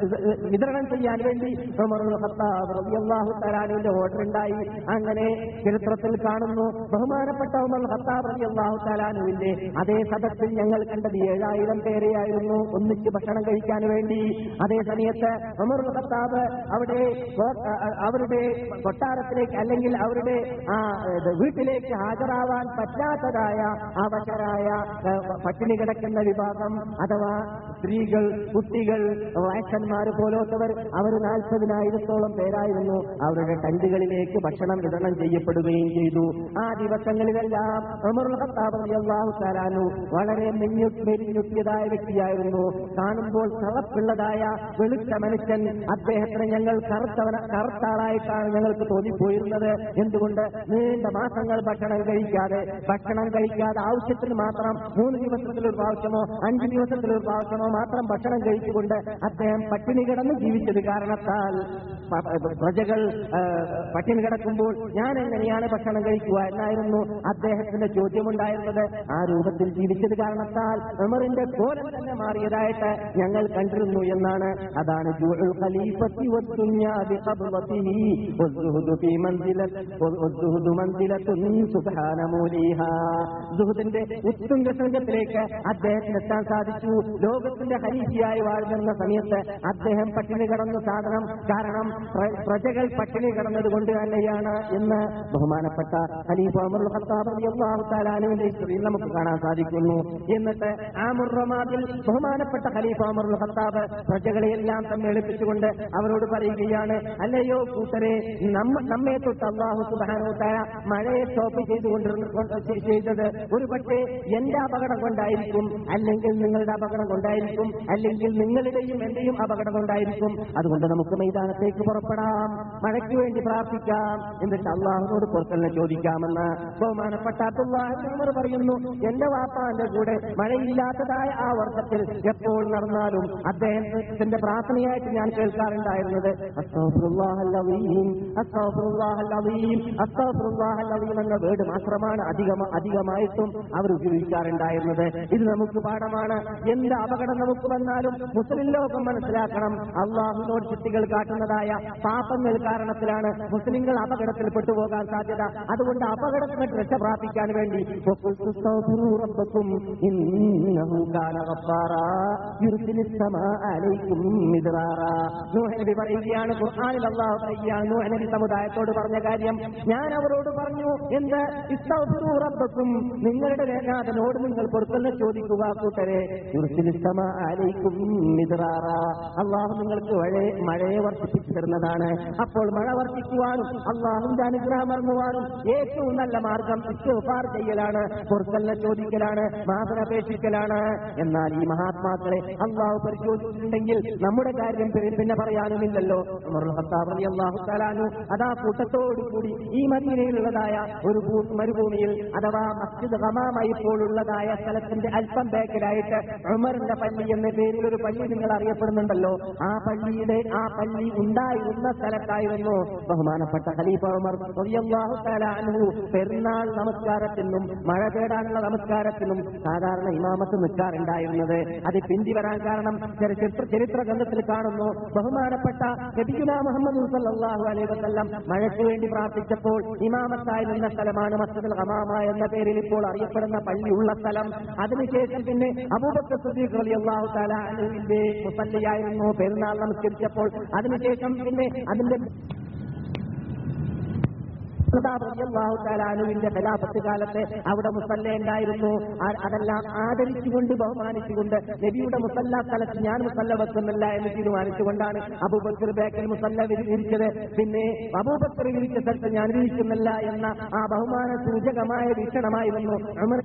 S1: വിതരണം ചെയ്യാൻ വേണ്ടി ഉമറുൽ ഖത്താബ് റളിയല്ലാഹു തആലാന്റെ ഓർഡർ ഉണ്ടായി അങ്ങനെ ചരിത്രത്തിൽ കാണുന്നു ബഹുമാനപ്പെട്ട ഉമർ ഖത്താബ് റളിയല്ലാഹു തആലാനുവിന്റെ അതേ സദസ്സിൽ ഞങ്ങൾ കണ്ടത് ഏഴായിരം പേരെയായിരുന്നു ഒന്നിച്ച് ഭക്ഷണം കഴിക്കാൻ വേണ്ടി അതേ സമയത്ത് ഉമറുൽ ഖത്താബ് അവിടെ കോ- അ- അ- അവരുടെ കൊട്ടാരത്തിലേക്ക് അല്ലെങ്കിൽ അവരുടെ ആ ഇത് വീട്ടിലേക്ക് ഹാജരാവാൻ പറ്റാത്തതായ അവശരായ ഏ, പട്ടിണി കിടക്കുന്ന വിഭാഗം അഥവാ സ്ത്രീകൾ കുട്ടികൾ വയസ്സന്മാർ പോലോത്തവർ അവർ നാൽപ്പതിനായിരത്തോളം പേരായിരുന്നു അവരുടെ ടെന്റുകളിലേക്ക് ഭക്ഷണം വിതരണം ചെയ്യപ്പെടുകയും ചെയ്തു ആ ദിവസങ്ങളിലെല്ലാം ഉമറുൽ ഖത്താബ് റളിയല്ലാഹു തആല അൻഹു വളരെ മെഞ്ഞു മെലിഞ്ഞുട്ടിയതായ വ്യക്തിയായിരുന്നു കാണുമ്പോൾ കറുപ്പുള്ളതായ വെളുത്ത മനുഷ്യൻ അദ്ദേഹത്തിന് ഞങ്ങൾ കറുത്തവന കറുത്താളായിട്ടാണ് ഞങ്ങൾക്ക് തോന്നിപ്പോയിരുന്നത് എന്തുകൊണ്ട് നീണ്ട മാസങ്ങൾ ഭക്ഷണം കഴിക്കാതെ ഭക്ഷണം കഴിക്കാതെ ആവശ്യത്തിന് മാത്രം മൂന്ന് ദിവസത്തിൽ ഒരു പ്രാവശ്യമോ അഞ്ച് ദിവസത്തിൽ ഒരു പ്രാവശ്യമോ മാത്രം ഭക്ഷണം കഴിച്ചുകൊണ്ട് അദ്ദേഹം പട്ടിണി കിടന്ന് ജീവിച്ചത് കാരണത്താൽ പ- പ്രജകൾ ആ, പട്ടിണി കിടക്കുമ്പോൾ ഞാൻ എങ്ങനെയാണ് ഭക്ഷണം കഴിക്കുക എന്നായിരുന്നു അദ്ദേഹത്തിന്റെ ചോദ്യമുണ്ടായിരുന്നത് ആ രൂപത്തിൽ ജീവിച്ചത് കാരണത്താൽ ഉമറിന്റെ കോലം തന്നെ മാറിയതായിട്ട് ഞങ്ങൾ കണ്ടിരുന്നു എന്നാണ് അതാണ് ജൂഉൽ ഖലീഫത്തി വദ്ദുനിയാ ബിഖബ്ളതിഹി വസ്സുഹുദു ഫീ മൻസിലത്ത് വസ്സുഹുദു മൻസിലത്തുൻ സുബ്ഹാന മൂലിഹാ സുഹുദിന്റെ ഉത്തുംഗ സംഘത്തിലേക്ക് അദ്ദേഹത്തിന് എത്താൻ സാധിച്ചു ലോകത്തിന്റെ ഹരീഫിയായി വാഴുന്ന സമയത്ത് അദ്ദേഹം പട്ടിണി കിടന്ന സാധനം കാരണം പ്ര- പ്രജകൾ പട്ടിണി കിടന്നത് കൊണ്ട് തന്നെയാണ് എന്ന് ബഹുമാനപ്പെട്ട ഖലീഫ ഉമറുൽ ഖത്താബ് റളിയല്ലാഹു തആല അൻഹുവിന്റെ ഹിസ്റ്ററിയിൽ നമുക്ക് കാണാൻ സാധിക്കുന്നു എന്നിട്ട് ആ മുറമാദിൽ ബഹുമാനപ്പെട്ട ഖലീഫ ഉമറുൽ ഖത്താബ് പ്രജകളെയെല്ലാം സമ്മേളിപ്പിച്ചുകൊണ്ട് അവരോട് പറയുകയാണ് അല്ലയോ കൂട്ടരെ നമ്മ നമ്മെ തൊട്ട് അള്ളാഹു സുബ്ഹാനഹു തആല മഴയെ സ്റ്റോപ്പ് ചെയ്തുകൊണ്ടിരുന്ന കൊണ്ട് ചെയ്തത് ഒരു പക്ഷേ എന്റെ അപകടം കൊണ്ടായിരിക്കും അല്ലെങ്കിൽ നിങ്ങളുടെ അപകടം കൊണ്ടായിരിക്കും അല്ലെങ്കിൽ നിങ്ങളുടെയും എന്റെയും അപകടം കൊണ്ടായിരിക്കും അതുകൊണ്ട് നമുക്ക് മൈതാനത്തേക്ക് പുറപ്പെടാം മഴയ്ക്ക് വേണ്ടി പ്രാർത്ഥിക്കാം എന്നിട്ട് അള്ളാഹുനോട് പുറത്തന്നെ ചോദിക്കാമെന്ന് ബഹുമാനപ്പെട്ട അബ്ദുല്ലാഹി ഉമർ പറയുന്നു എന്റെ വാപ്പാന്റെ കൂടെ മഴയില്ലാത്തതായ ആ വർഷത്തിൽ എപ്പോൾ നടന്നാലും അദ്ദേഹത്തിന്റെ പ്രാർത്ഥനയായിട്ട് ഞാൻ കേൾക്കാറുണ്ടായിരുന്നത് അസ്തഗ്ഫിറുല്ലാഹൽ അലീം, അസ്തഗ്ഫിറുല്ലാഹൽ അലീം, അസ്തഗ്ഫിറുല്ലാഹൽ അലീം എന്ന വേർഡ് മാത്രമാണ് അധികം അധികമായിട്ടും അവർ ഉപയോഗിക്കാറുണ്ടായിരുന്നത് ഇത് നമുക്ക് പാഠമാണ് എന്ത് അപകടം നമുക്ക് വന്നാലും മുസ്ലിം ലോകം മനസ്സിലാക്കണം അള്ളാഹുനോട് കുട്ടികൾ കാട്ടുന്നതായ പാപങ്ങൾ കാരണത്തിലാണ് മുസ്ലിങ്ങൾ അപകടത്തിൽ പെട്ടുപോകാൻ സാധ്യത അതുകൊണ്ട് അപകടത്തിൽ നിന്ന് രക്ഷ പ്രാപിക്കാൻ വേണ്ടി وقلت استغفروا ربكم إنه كان غفارا يرسل السماء عليكم مدرارا നൂഹ് നബി പറയുകയാണ് ഖുർആനിൽ അള്ളാഹു പറയുകയാണ് നൂഹ് നബി സമുദായത്തോട് പറഞ്ഞ കാര്യം ഞാൻ അവരോട് പറഞ്ഞു എന്ത് ഇസ്തഗ്ഫിറൂ റബ്ബക്കും നിങ്ങളുടെ നാഥനോട് നിങ്ങൾ പൊറുക്കലിനെ ചോദിക്കുക കൂട്ടരെ യുർസിൽ السماء عليكم مدرارا അള്ളാഹു നിങ്ങൾക്ക് മഴയെ മഴയെ വർഷിപ്പിച്ചു തരുന്നതാണ് അപ്പോൾ മഴ വർഷിക്കുവാനും അള്ളാഹുവിന്റെ അനുഗ്രഹം ഇറങ്ങുവാനും ഏറ്റവും നല്ല മാർഗം ഇസ്തിഗ്ഫാർ ചെയ്യലാണ് പൊറുക്കലിനെ ചോദിക്കലാണ് മാപനപേക്ഷിക്കലാണ് എന്നാൽ ഈ മഹാത്മാക്കളെ അള്ളാഹു പരിശോധിച്ചിട്ടുണ്ടെങ്കിൽ നമ്മുടെ കാര്യം പിന്നെ പിന്നെ പറയാനുമില്ലല്ലോ ഉമറുൽ ഖത്താബ് റളിയല്ലാഹു തആല അൻഹു അതാ കൂട്ടത്തോടുകൂടി ഈ മദീനയിലുള്ളതായ ഒരു ഭൂ- മരുഭൂമിയിൽ അഥവാ മസ്ജിദ് ഹമാമ ഇപ്പോൾ ഉള്ളതായ സ്ഥലത്തിന്റെ അല്പം ബാക്കിലായിട്ട് ഉമറിന്റെ പള്ളി എന്ന പേരിൽ ഒരു പള്ളി നിങ്ങൾ അറിയപ്പെടുന്നുണ്ടല്ലോ ആ പള്ളിയുടെ ആ പള്ളി ഉണ്ടായിരുന്ന സ്ഥലത്തായിരുന്നു ബഹുമാനപ്പെട്ട ഖലീഫ ഉമർ റളിയല്ലാഹു തആല അൻഹു പെരുന്നാൾ നമസ്കാരത്തിനും മഴ തേടാനുള്ള നമസ്കാരത്തിനും സാധാരണ ഇമാമത്ത് നിൽക്കാറുണ്ടായിരുന്നത് അത് പിന്തി വരാൻ കാരണം ചരി- ചരിത്ര ചരിത്ര ഗ്രന്ഥത്തിൽ കാണുന്നു ബഹുമാനപ്പെട്ട നബിയുന മുഹമ്മദ് സല്ലല്ലാഹു അലൈഹി വസല്ലം മഴയ്ക്ക് വേണ്ടി പ്രാർത്ഥിച്ചപ്പോൾ ഇമാമത്തായി നിന്ന സ്ഥലമാണ് മസ്ജിദുൽ ഹമാമ എന്ന പേരിൽ ഇപ്പോൾ അറിയപ്പെടുന്ന പള്ളിയുള്ള സ്ഥലം അതിനുശേഷം പിന്നെ അബൂബക്കർ സിദ്ദീഖ് റളിയല്ലാഹു തആല അൻഹുവിന്റെ മുസല്ലിയായിരുന്നു പെരുന്നാൾ നമസ്കരിച്ചപ്പോൾ അതിനുശേഷം പിന്നെ അതിന്റെ ാഹുത്താലാനുവിന്റെ ഖിലാഫത്ത് കാലത്ത് അവിടെ മുസല്ല ഉണ്ടായിരുന്നു ആ- അതെല്ലാം ആദരിച്ചുകൊണ്ട് ബഹുമാനിച്ചുകൊണ്ട് നബിയുടെ മുസല്ല സ്ഥലത്ത് ഞാൻ മുസല്ല വെക്കുന്നില്ല എന്ന് തീരുമാനിച്ചുകൊണ്ടാണ് അബൂബക്കർ ബേക്കൽ മുസല്ല വിരി- വിരിച്ചത് പിന്നെ അബൂബക്കർ വിരിച്ച സ്ഥലത്ത് ഞാൻ വിരിക്കുന്നില്ല എന്ന ആ ബഹുമാന സൂചകമായ വീക്ഷണമായിരുന്നു ഉമർ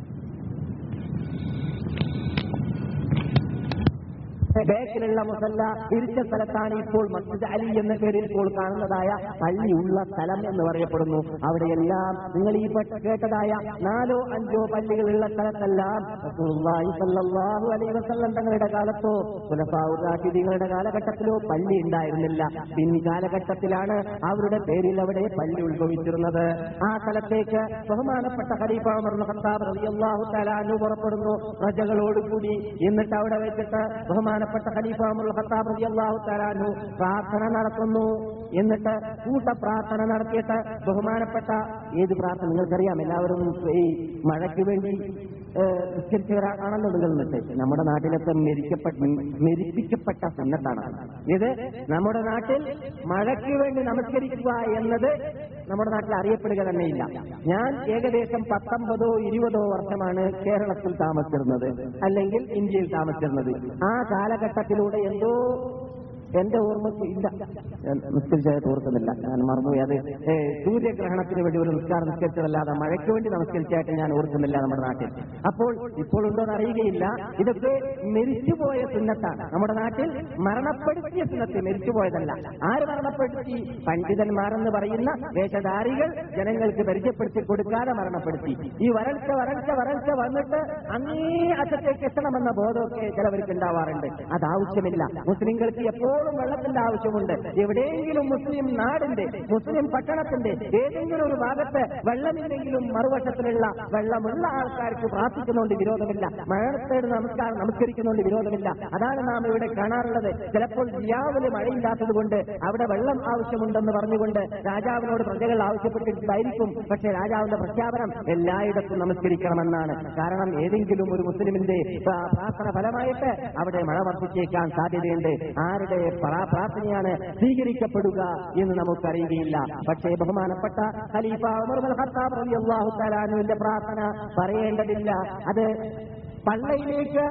S1: ബേക്കിലുള്ള മുസല്ല ഇരിച്ച സ്ഥലത്താണ് ഇപ്പോൾ മസ്ജിദ് അലി എന്ന പേരിൽ ഇപ്പോൾ കാണുന്നതായ പള്ളിയുള്ള സ്ഥലം എന്ന് പറയപ്പെടുന്നു അവിടെയെല്ലാം നിങ്ങൾ ഈ പെട്ട- കേട്ടതായ നാലോ അഞ്ചോ പള്ളികളുള്ള സ്ഥലത്തെല്ലാം റസൂലുള്ളാഹി സ്വല്ലല്ലാഹു അലൈഹി വസല്ലം തങ്ങളുടെ കാലത്തോ ഖുലഫാഉർ റാഷിദീങ്ങളുടെ കാലഘട്ടത്തിലോ പള്ളി ഉണ്ടായിരുന്നില്ല പിൻ കാലഘട്ടത്തിലാണ് അവരുടെ പേരിൽ അവിടെ പള്ളി ഉത്ഭവിച്ചിരുന്നത് ആ സ്ഥലത്തേക്ക് ബഹുമാനപ്പെട്ട ഖലീഫ ഉമർ ഇബ്നുൽ ഖത്താബ് റളിയല്ലാഹു തആല അൻഹു പുറപ്പെടുന്നു പ്രജകളോടുകൂടി എന്നിട്ട് അവിടെ വെച്ചിട്ട് ബഹുമാനപ്പെട്ട ഖലീഫ ഉമർ ഇബ്നുൽ ഖത്താബ് റളിയല്ലാഹു തആല അൻഹു പ്രാർത്ഥന നടത്തുന്നു എന്നിട്ട് കൂട്ട പ്രാർത്ഥന നടത്തിയിട്ട് ബഹുമാനപ്പെട്ട ഏത് പ്രാർത്ഥന നിങ്ങൾക്കറിയാം എല്ലാവരും ഈ മഴയ്ക്ക് വേണ്ടി ഏഹ്, നിസ്കരിച്ചവരാണല്ലോ നിങ്ങൾ എന്നിട്ട് നമ്മുടെ നാട്ടിലൊക്കെ മെരിക്കപ്പെട്ട മെരിപ്പിക്കപ്പെട്ട സുന്നത്താണ് ഇത് നമ്മുടെ നാട്ടിൽ മഴയ്ക്ക് വേണ്ടി നമസ്കരിക്കുക എന്നത് നമ്മുടെ നാട്ടിൽ അറിയപ്പെടുക തന്നെയില്ല ഞാൻ ഏകദേശം പത്തൊമ്പതോ ഇരുപതോ വർഷമാണ് കേരളത്തിൽ താമസിച്ചിരുന്നത് അല്ലെങ്കിൽ ഇന്ത്യയിൽ താമസിച്ചിരുന്നത് ആ കാലഘട്ടത്തിലൂടെ എന്തോ എന്റെ ഓർമ്മയ്ക്ക് ഇല്ല ഞാൻ നിസ്കരിച്ചായിട്ട് ഓർക്കുന്നില്ല ഞാൻ മറന്നുപോയി അത് ഏ, സൂര്യഗ്രഹണത്തിന് വേണ്ടി ഒരു നിസ്കാരം നിസ്കരിച്ചതല്ലാതെ മഴയ്ക്ക് വേണ്ടി നമസ്കരിച്ചായിട്ട് ഞാൻ ഓർക്കുന്നില്ല നമ്മുടെ നാട്ടിൽ അപ്പോൾ ഇപ്പോൾ ഉണ്ടോ എന്ന് അറിയുകയില്ല ഇതൊക്കെ മരിച്ചുപോയ സുന്നത്താണ് നമ്മുടെ നാട്ടിൽ മരണപ്പെടുത്തിയ സുന്നത്ത് മരിച്ചുപോയതല്ല ആര് മരണപ്പെടുത്തി പണ്ഡിതന്മാരെന്ന് പറയുന്ന വേഷധാരികൾ ജനങ്ങൾക്ക് പരിചയപ്പെടുത്തി കൊടുക്കാതെ മരണപ്പെടുത്തി ഈ വരൾച്ച വരൾച്ച വരൾച്ച വന്നിട്ട് അങ്ങേ അറ്റത്തേക്ക് എത്തണമെന്ന ബോധമൊക്കെ ചിലവർക്ക് ഉണ്ടാവാറുണ്ട് അത് ആവശ്യമില്ല മുസ്ലിങ്ങൾക്ക് എപ്പോഴും വെള്ളത്തിന്റെ ആവശ്യമുണ്ട് എവിടെയെങ്കിലും മുസ്ലിം നാടിന്റെ മുസ്ലിം പട്ടണത്തിന്റെ ഏതെങ്കിലും ഒരു ഭാഗത്ത് വെള്ളമില്ലെങ്കിലും മറുവശത്തിലുള്ള വെള്ളമുള്ള ആൾക്കാർക്ക് പ്രാർത്ഥിക്കുന്നുണ്ട് വിരോധമില്ല മഴത്തേട് നമസ്കാരം നമസ്കരിക്കുന്നുണ്ട് വിരോധമില്ല അതാണ് നാം ഇവിടെ കാണാറുള്ളത് ചിലപ്പോൾ ജിയാവില് മഴയില്ലാത്തത് കൊണ്ട് അവിടെ വെള്ളം ആവശ്യമുണ്ടെന്ന് പറഞ്ഞുകൊണ്ട് രാജാവിനോട് പ്രജകൾ ആവശ്യപ്പെട്ടിട്ടായിരിക്കും പക്ഷേ രാജാവിന്റെ പ്രഖ്യാപനം എല്ലായിടത്തും നമസ്കരിക്കണമെന്നാണ് കാരണം ഏതെങ്കിലും ഒരു മുസ്ലിമിന്റെ പ്രാ- പ്രാർത്ഥന ഫലമായിട്ട് അവിടെ മഴ വർദ്ധിച്ചേക്കാൻ സാധ്യതയുണ്ട് ആരുടെ പ്രാ- പ്രാർത്ഥനയാണ് സ്വീകരിക്കപ്പെടുക എന്ന് നമുക്കറിയുകയില്ല പക്ഷേ ബഹുമാനപ്പെട്ട ഖലീഫ ഉമർ ഇബ്നുൽ ഖത്താബ് റളിയല്ലാഹു തആല അൻഹുവിന്റെ പ്രാർത്ഥന പറയേണ്ടതില്ല അത് പള്ളയിലേക്ക്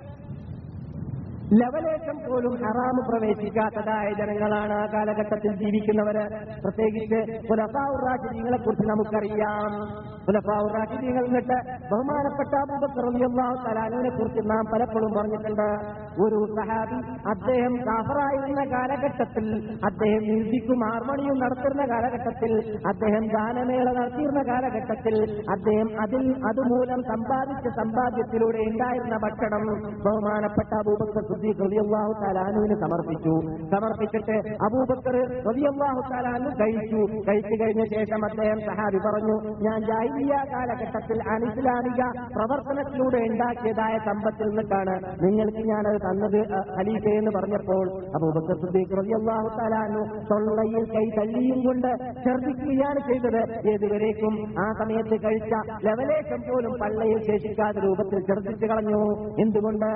S1: ലവലേശം പോലും ഹറാമ് പ്രവേശിക്കാത്തതായ ജനങ്ങളാണ് ആ കാലഘട്ടത്തിൽ ജീവിക്കുന്നവര് പ്രത്യേകിച്ച് പുലഫാവുറാശിദീങ്ങളെ കുറിച്ച് നമുക്കറിയാം പുലഫാവുറാശിദീങ്ങൾ എന്നിട്ട് ബഹുമാനപ്പെട്ട തലാലിനെ കുറിച്ച് നാം പലപ്പോഴും പറഞ്ഞിട്ടുണ്ട് ഒരു സഹാബി അദ്ദേഹം കാഫറായിരുന്ന കാലഘട്ടത്തിൽ അദ്ദേഹം മ്യൂസിക്കും ഹാർമോണിയും നടത്തുന്ന കാലഘട്ടത്തിൽ അദ്ദേഹം ഗാനമേള നടത്തിയിരുന്ന കാലഘട്ടത്തിൽ അദ്ദേഹം അതിൽ അതുമൂലം സമ്പാദിച്ച സമ്പാദ്യത്തിലൂടെ ഉണ്ടായിരുന്ന ഭക്ഷണം ബഹുമാനപ്പെട്ട അബൂബക്കർ സിദ്ദീഖ് റളിയല്ലാഹു തആലാനുവിന് സമർപ്പിച്ചു സമർപ്പിച്ചിട്ട് അബൂബക്കർ റളിയല്ലാഹു തആലാനു കഴിച്ചു കഴിച്ചു കഴിഞ്ഞ ശേഷം അദ്ദേഹം സഹാബി പറഞ്ഞു ഞാൻ ജാഹിലിയ കാലഘട്ടത്തിൽ അനിസ്ലാമിക പ്രവർത്തനത്തിലൂടെ ഉണ്ടാക്കിയതായ സമ്പത്തിൽ നിന്നിട്ടാണ് നിങ്ങൾക്ക് ഞാനത് തന്നത് അഹ്, ഖലീഫ എന്ന് പറഞ്ഞപ്പോൾ അബൂബക്കർ സിദ്ദീഖ് റളിയല്ലാഹു തആലാനു തൊള്ളയിൽ കൈ തള്ളിയും കൊണ്ട് ഛർദ്ദിക്കുകയാണ് ചെയ്തത് ഏതുവരേക്കും ആ സമയത്ത് കഴിച്ച ലവലേശം പോലും പള്ളയിൽ ശേഷിക്കാത്ത രൂപത്തിൽ ഛർദ്ദിച്ചു കളഞ്ഞു എന്തുകൊണ്ട്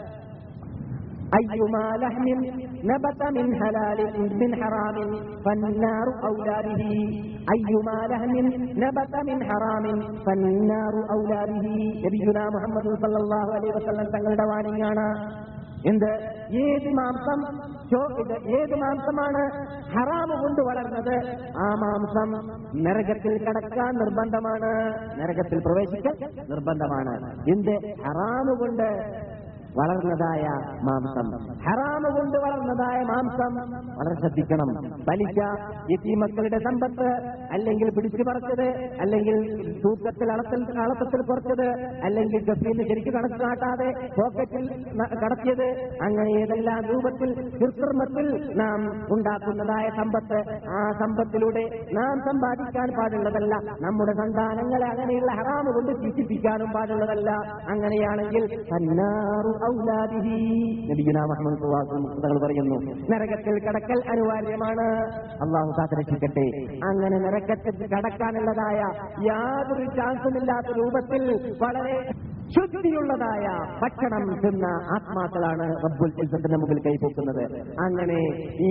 S1: أيما لحم نبت من حلال من حرام فالنار أولى به أيما لحم نبت من حرام فالنار أولى به നബിയുന മുഹമ്മദ് സല്ലല്ലാഹു അലൈഹി വസല്ലം തങ്ങളുടെ വാണിയാണ് എന്ത് ഏത് മാംസം ചോ- ഇത് ഏത് മാംസമാണ് ഹറാമ് കൊണ്ട് വളർന്നത് ആ മാംസം നരകത്തിൽ കടക്കാൻ നിർബന്ധമാണ് നരകത്തിൽ പ്രവേശിക്കൽ നിർബന്ധമാണ് എന്ത് ഹറാമ് കൊണ്ട് വളർന്നതായ മാംസം ഹറാമ് കൊണ്ട് വളർന്നതായ മാംസം വളരെ ശ്രദ്ധിക്കണം പലിശ യത്തീമക്കളുടെ സമ്പത്ത് അല്ലെങ്കിൽ പിടിച്ചു പറിച്ചത് അല്ലെങ്കിൽ തൂക്കത്തിൽ അളത്തിൽ അളത്തത്തിൽ കുറച്ചത് അല്ലെങ്കിൽ ഗഫീന്ന് ശരിക്കും കണക്ക് കാട്ടാതെ പോക്കറ്റിൽ ന- കടത്തിയത് അങ്ങനെ ഏതെല്ലാം രൂപത്തിൽ കൃത്രിമത്തിൽ നാം ഉണ്ടാക്കുന്നതായ സമ്പത്ത് ആ സമ്പത്തിലൂടെ നാം സമ്പാദിക്കാൻ പാടുള്ളതല്ല നമ്മുടെ സന്താനങ്ങളെ അങ്ങനെയുള്ള ഹറാമ് കൊണ്ട് ശിക്ഷിപ്പിക്കാനും പാടുള്ളതല്ല അങ്ങനെയാണെങ്കിൽ സന്നാറു ഔലാദിഹി നബിയുനാ മുഹമ്മദ് സ്വല്ലല്ലാഹു അലൈഹി വസല്ലം പറയുന്നു നരകത്തിൽ കടക്കൽ അനിവാര്യമാണ് അള്ളാഹു കാത്തിരക്ഷിക്കട്ടെ അങ്ങനെ നരകത്തിൽ കടക്കാനുള്ളതായ യാതൊരു ചാൻസുമില്ലാത്ത രൂപത്തിൽ വളരെ ശുദ്ധിയുള്ളതായ ഭക്ഷണം തിന്ന ആത്മാക്കളാണ് റബ്ബുൽ ഇസ്സത്തിന്റെ മുമ്പിൽ കൈപ്പൊക്കുന്നത് അങ്ങനെ ഈ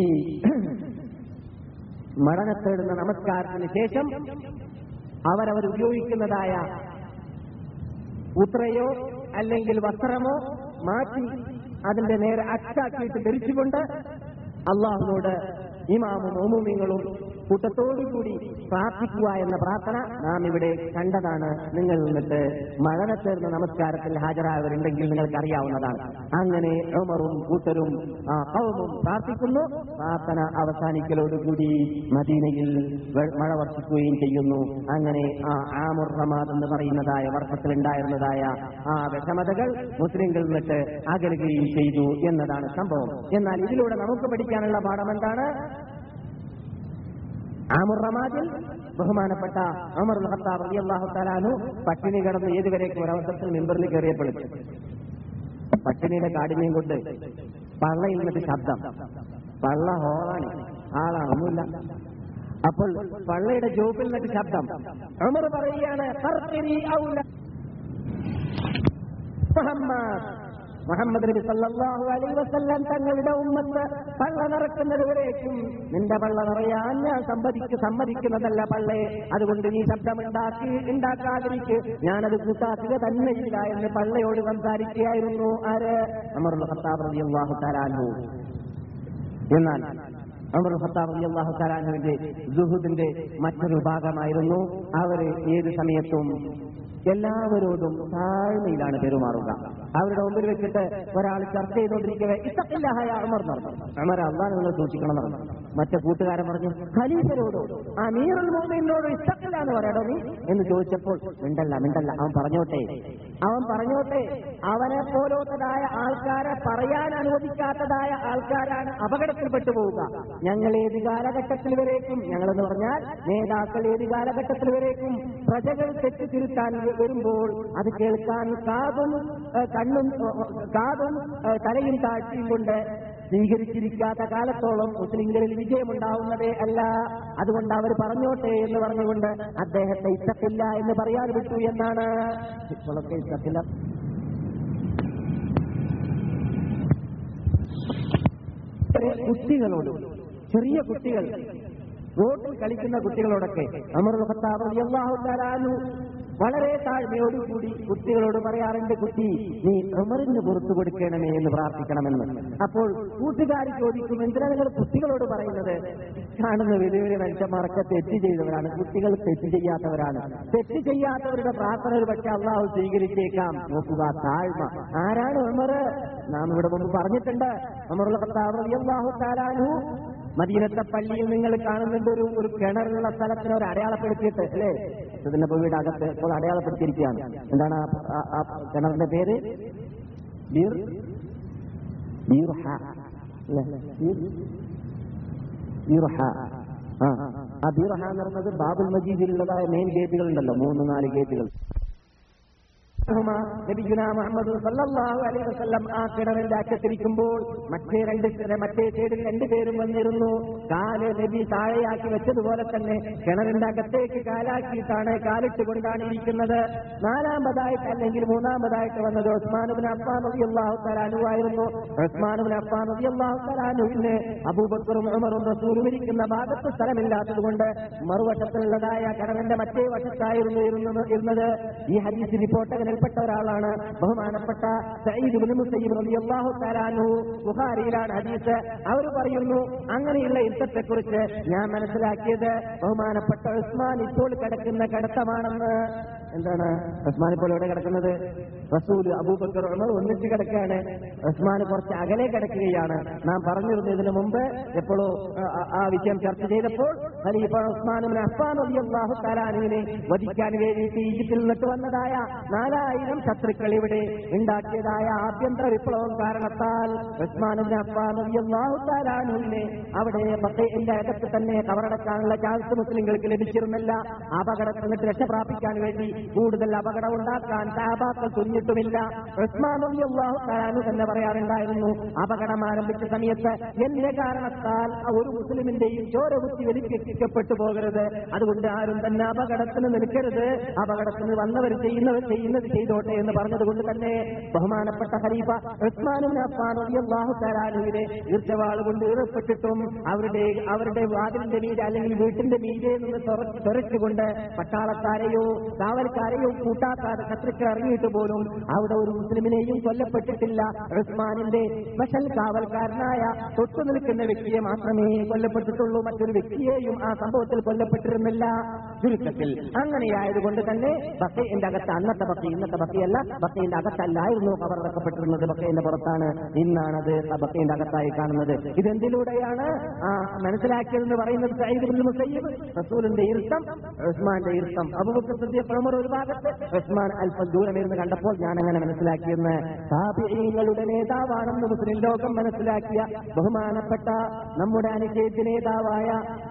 S1: മരണത്തേടുന്ന നമസ്കാരത്തിന് ശേഷം അവരവർ ഉപയോഗിക്കുന്നതായ ഉത്രയോ അല്ലെങ്കിൽ വസ്ത്രമോ മാറ്റി അതിന്റെ നേരെ അച്ചാക്കിയിട്ട് ധരിച്ചുകൊണ്ട് അള്ളാഹുനോട് ഇമാമും ഓമുമിങ്ങളും കൂട്ടത്തോടുകൂടി പ്രാർത്ഥിക്കുക എന്ന പ്രാർത്ഥന നാം ഇവിടെ കണ്ടതാണ് നിങ്ങൾ നിന്നിട്ട് മഴനത്തേർന്ന നമസ്കാരത്തിൽ ഹാജരായവരുണ്ടെങ്കിൽ നിങ്ങൾക്ക് അറിയാവുന്നതാണ് അങ്ങനെ ഉമറും കൂട്ടരും ആ കൗമും പ്രാർത്ഥിക്കുന്നു പ്രാർത്ഥന അവസാനിക്കലോടുകൂടി മദീനയിൽ വെ- മഴ വർഷിക്കുകയും ചെയ്യുന്നു അങ്ങനെ ആ ആമുർ റമാദ് എന്ന് പറയുന്നതായ വർഷത്തിലുണ്ടായിരുന്നതായ ആ വിഷമതകൾ മുസ്ലിങ്ങളിൽ നിന്നിട്ട് അകലുകയും ചെയ്തു എന്നതാണ് സംഭവം എന്നാൽ ഇതിലൂടെ നമുക്ക് പഠിക്കാനുള്ള പാഠം എന്താണ് ആമുർ റമാദിൽ ബഹുമാനപ്പെട്ട അമർ ഖത്താബ് റളിയല്ലാഹു തആലാനു പട്ടിണി കിടന്ന് ഏതുവരേക്കും ഒരവസരത്തിൽ മെമ്പറിൽ കയറിയപ്പെടും പട്ടിണിയുടെ കാഠിന്യം കൊണ്ട് പള്ളയിൽ നിന്നിട്ട് ശബ്ദം പള്ള ഹോളാണ് ആളാണ് ഒന്നുമില്ല അപ്പോൾ പള്ളയുടെ ജോബിൽ നിന്നിട്ട് ശബ്ദം അമർ പറയുകയാണ് "ഫർഖിനി ഔല മുഹമ്മദ് മുഹമ്മദ് നബി സല്ലല്ലാഹു അലൈഹി വസല്ലം തങ്ങളുടെ ഉമ്മത്ത് പള്ള നിറക്കുന്നത് വരേക്കും നിന്റെ പള്ള നിറയാൻ ഞാൻ സമ്മതിക്ക് സമ്മതിക്കുന്നതല്ല പള്ളേ അതുകൊണ്ട് നീ ശബ്ദമുണ്ടാക്കി ഉണ്ടാക്കാതിരിക്ക് ഞാനത് കൂട്ടാക്കുക തന്നെയില്ല എന്ന് പള്ളയോട് സംസാരിക്കുകയായിരുന്നു ആര് അമറുൽ ഖത്താബ് റളിയല്ലാഹു തആല അൻഹു എന്നാൽ അമർ ഖത്താബ് റളിയല്ലാഹു തആല അൻഹുവിന്റെ സുഹുദിന്റെ മറ്റൊരു ഭാഗമായിരുന്നു അവര് ഏത് സമയത്തും എല്ലാവരോടും താഴ്മയിലാണ് പെരുമാറുക അവരുടെ മുമ്പിൽ വെച്ചിട്ട് ഒരാൾ ചർച്ച ചെയ്തുകൊണ്ടിരിക്കവേ ഇത്തക്കില്ലാഹായ അമർ നടന്നു അമർ അള്ളാഹ് നിങ്ങൾ സൂക്ഷിക്കണം എന്ന് പറഞ്ഞു മറ്റേ കൂട്ടുകാരൻ പറഞ്ഞു ഖലീഫരോടോ ആ മീറുൽ മോമിനോട് ഇത്തക്കില്ല എന്ന് പറയടോ നീ എന്ന് ചോദിച്ചപ്പോൾ മിണ്ടല്ല മിണ്ടല്ല അവൻ പറഞ്ഞോട്ടെ അവൻ പറഞ്ഞോട്ടെ അവനെ പോലോത്തതായ ആൾക്കാരെ പറയാൻ അനുവദിക്കാത്തതായ ആൾക്കാരാണ് അപകടത്തിൽപ്പെട്ടു പോവുക ഞങ്ങൾ ഏത് കാലഘട്ടത്തിൽ വരേക്കും ഞങ്ങളെന്ന് പറഞ്ഞാൽ നേതാക്കൾ ഏത് കാലഘട്ടത്തിൽ വരേക്കും പ്രജകൾ തെറ്റ് തിരുത്താൻ വരുമ്പോൾ അത് കേൾക്കാൻ കാതും ഏഹ്, കണ്ണും ഏഹ്, കാതും ഏഹ്, തലയും താഴ്ത്തിയും കൊണ്ട് സ്വീകരിച്ചിരിക്കാത്ത കാലത്തോളം മുസ്ലിങ്ങളിൽ വിജയമുണ്ടാവുന്നതേ അല്ല അതുകൊണ്ട് അവർ പറഞ്ഞോട്ടെ എന്ന് പറഞ്ഞുകൊണ്ട് അദ്ദേഹത്തെ ഇഷ്ടത്തില്ല എന്ന് പറയാൻ വിട്ടു എന്നാണ് ഇപ്പോഴൊക്കെ ഇഷ്ടത്തില്ല കുട്ടികളോട് ചെറിയ കുട്ടികൾ റോഡിൽ കളിക്കുന്ന കുട്ടികളോടൊക്കെ അമർ ഖത്താബ് റളിയല്ലാഹു തആല അൻഹു വളരെ താഴ്മയോടുകൂടി കുട്ടികളോട് പറയാറുണ്ട് കുട്ടി നീ ഉമറിന് പുറത്തു കൊടുക്കണമേ എന്ന് പ്രാർത്ഥിക്കണമെന്ന് അപ്പോൾ കൂട്ടുകാർ ചോദിക്കും എന്തിനാ നിങ്ങൾ കുട്ടികളോട് പറയുന്നത് കാണുന്ന വലിയ വലിയ മനുഷ്യന്മാരൊക്കെ തെറ്റ് ചെയ്തവരാണ് കുട്ടികൾ തെറ്റ് ചെയ്യാത്തവരാണ് തെറ്റ് ചെയ്യാത്തവരുടെ പ്രാർത്ഥന ഒരു പക്ഷെ അള്ളാഹു സ്വീകരിച്ചേക്കാം നോക്കുക താഴ്മ ആരാണ് ഉമർ നാം ഇവിടെ മുമ്പ് പറഞ്ഞിട്ടുണ്ട് ഉമറുൽ ഖത്താബ് റളിയല്ലാഹു തആല അൻഹു മദീനത്തെ പള്ളിയിൽ നിങ്ങൾ കാണുന്നുണ്ട് ഒരു ഒരു കിണറുള്ള സ്ഥലത്തിന് ഒരു അടയാളപ്പെടുത്തിയിട്ട് അല്ലേ ഇതിന്റെ വീട് അകത്ത് ഇപ്പോൾ അടയാളപ്പെടുത്തിയിരിക്കുകയാണ് എന്താണ് ആ- ആ- ആ കിണറിന്റെ പേര് ബീർ ബീർഹ അല്ലേ? ബീർ- ബീർഹ ആ ആ ബീർഹ എന്ന് പറയുന്നത് ബാബുൽ മജീദിലുള്ളതായ മെയിൻ ഗേറ്റുകൾ ഉണ്ടല്ലോ മൂന്ന് നാല് ഗേറ്റുകൾ ുമാ നബിയുനാ മുഹമ്മദ് സല്ലല്ലാഹു അലൈഹി വസല്ലം ആ കിണറിന്റെ അറ്റത്തിരിക്കുമ്പോൾ മറ്റേ രണ്ട് മറ്റേ സൈഡിൽ രണ്ടുപേരും വന്നിരുന്നു കാല് നബി താഴെയാക്കി വെച്ചതുപോലെ തന്നെ കിണറിന്റെ അകത്തേക്ക് കാലാക്കിയിട്ടാണ് കാലിട്ടുകൊണ്ടാണ് ഇരിക്കുന്നത് നാലാമതായിട്ട് അല്ലെങ്കിൽ മൂന്നാമതായിട്ട് വന്നത് ഉസ്മാനുബിൻ അഫ്ഫാൻ റളിയല്ലാഹു തആല അനുവായിരുന്നു ഉസ്മാനുബിൻ അഫ്ഫാൻ റളിയല്ലാഹു തആല അനുവിന് അബൂബക്കറും ഉമറും റസൂലും ഇരിക്കുന്ന ഭാഗത്ത് സ്ഥലമില്ലാത്തത് കൊണ്ട് മറുവശത്തുള്ളതായ കിണറിന്റെ മറ്റേ വശത്തായിരുന്നു ഇരുന്നത് ഇരുന്നത് ഈ ഹദീസ് റിപ്പോർട്ടകനിൽപ്പെട്ട ഒരാളാണ് ബഹുമാനപ്പെട്ട സയ്യിദ് ഇബ്നു മുസയ്യിബ് റളിയല്ലാഹു തആല അൻഹു ബുഖാരിയിലാണ് ഹദീസ് അവർ പറയുന്നു അങ്ങനെയുള്ള യുദ്ധത്തെക്കുറിച്ച് ഞാൻ മനസ്സിലാക്കിയത് ബഹുമാനപ്പെട്ട ഉസ്മാൻ ഇപ്പോൾ കിടക്കുന്ന കിടത്തമാണെന്ന് എന്താണ് ഉസ്മാൻ ഇപ്പോൾ എവിടെ കിടക്കുന്നത് റസൂൽ അബൂബക്കർ ഉമർ ഒന്നിച്ച് കിടക്കുകയാണ് ഉസ്മാൻ കുറച്ച് അകലെ കിടക്കുകയാണ് നാം പറഞ്ഞിരുന്നു ഇതിനു മുമ്പ് എപ്പോഴോ ആ- ആ- ആ വിഷയം ചർച്ച ചെയ്തപ്പോൾ ഖലീഫ ഉസ്മാനും അഫ്ഫാൻ റളിയല്ലാഹു തആലാനുവിനെ വധിക്കാൻ വേണ്ടിയിട്ട് ഈജിപ്തിൽ നിന്നിട്ട് വന്നതായ നാലായിരം ശത്രുക്കൾ ഇവിടെ ഉണ്ടാക്കിയതായ ആഭ്യന്തര വിപ്ലവം കാരണത്താൽ ഉസ്മാനും അഫ്ഫാൻ റളിയല്ലാഹു തആലാനുവിനെ അവിടെ ബക്കയിന്റെ അകത്ത് തന്നെ കവറടക്കാനുള്ള ചാൻസ് മുസ്ലിങ്ങൾക്ക് ലഭിച്ചിരുന്നില്ല അപകടത്തിൽ നിന്ന് രക്ഷ പ്രാപിക്കാൻ വേണ്ടി കൂടുതൽ അപകടം ഉണ്ടാക്കാൻ സാബാക്കൾ തുന്നിട്ടുമില്ല ഉസ്മാൻ റളിയല്ലാഹു തആലാനു തന്നെ പറയാറുണ്ടായിരുന്നു അപകടം ആരംഭിച്ച സമയത്ത് എന്റെ കാരണത്താൽ ആ ഒരു മുസ്ലിമിന്റെയും ചോര കുത്തി വലിപ്പിക്കപ്പെട്ടു പോകരുത് അതുകൊണ്ട് ആരും തന്നെ അപകടത്തിന് നിൽക്കരുത് അപകടത്തിന് വന്നവർ ചെയ്യുന്നവർ ചെയ്യുന്നത് ചെയ്തോട്ടെ എന്ന് പറഞ്ഞതുകൊണ്ട് തന്നെ ബഹുമാനപ്പെട്ട ഖലീഫ ഉസ്മാനും അഫ്ഫാൻ റളിയല്ലാഹു തആലാനുവിനെ ഈർച്ചവാൾ കൊണ്ട് ഏർപ്പെട്ടിട്ടും അവരുടെ അവരുടെ വാതിലിന്റെ മീതെ അല്ലെങ്കിൽ വീട്ടിന്റെ മീതെ നിന്ന് തുറ- തുറച്ചുകൊണ്ട് പട്ടാളക്കാരെയോ കാവൽക്കാരെയോ കൂട്ടാക്കാതെ ശത്രുക്കൾ ഇറങ്ങിയിട്ട് പോലും അവിടെ ഒരു മുസ്ലിമിനെയും കൊല്ലപ്പെട്ടിട്ടില്ല ഉസ്മാനിന്റെ സ്പെഷ്യൽ കാവൽക്കാരനായ തൊട്ടു നിൽക്കുന്ന വ്യക്തിയെ മാത്രമേ കൊല്ലപ്പെട്ടിട്ടുള്ളൂ മറ്റൊരു വ്യക്തിയെയും ആ സംഭവത്തിൽ കൊല്ലപ്പെട്ടിരുന്നില്ല ചുരുക്കത്തിൽ അങ്ങനെയായതുകൊണ്ട് തന്നെ ബക്കയിന്റെ അകത്ത് അന്നത്തെ ബക്കി ഇന്നത്തെ ബക്കിയല്ല ബക്കയിന്റെ അകത്തല്ലായിരുന്നു അവർ ഇറക്കപ്പെട്ടിരുന്നത് ബക്കയിന്റെ പുറത്താണ് ഇന്നാണത് ആ ബക്കയിന്റെ അകത്തായി കാണുന്നത് ഇതെന്തിലൂടെയാണ് ആ മനസ്സിലാക്കിയതെന്ന് പറയുന്നത് സയ്യിദ് ഇബ്നുൽ മുസയ്യിബ് റസൂലിന്റെ ഇരുത്തം ഉസ്മാന്റെ ഇരുത്തം അബൂബക്കർ സിദ്ദീഖ് ഉമർ ഒരു ഭാഗത്ത് ഉസ്മാൻ അല്പം ദൂരം ഇരുന്ന് കണ്ടപ്പോൾ ഞാൻ അങ്ങനെ മനസ്സിലാക്കിയെന്ന് താപിഈങ്ങളുടെ നേതാവാണെന്ന് മുസ്ലിം ലോകം മനസ്സിലാക്കിയ ബഹുമാനപ്പെട്ട നമ്മുടെ അനുശേദ്യ നേതാവായ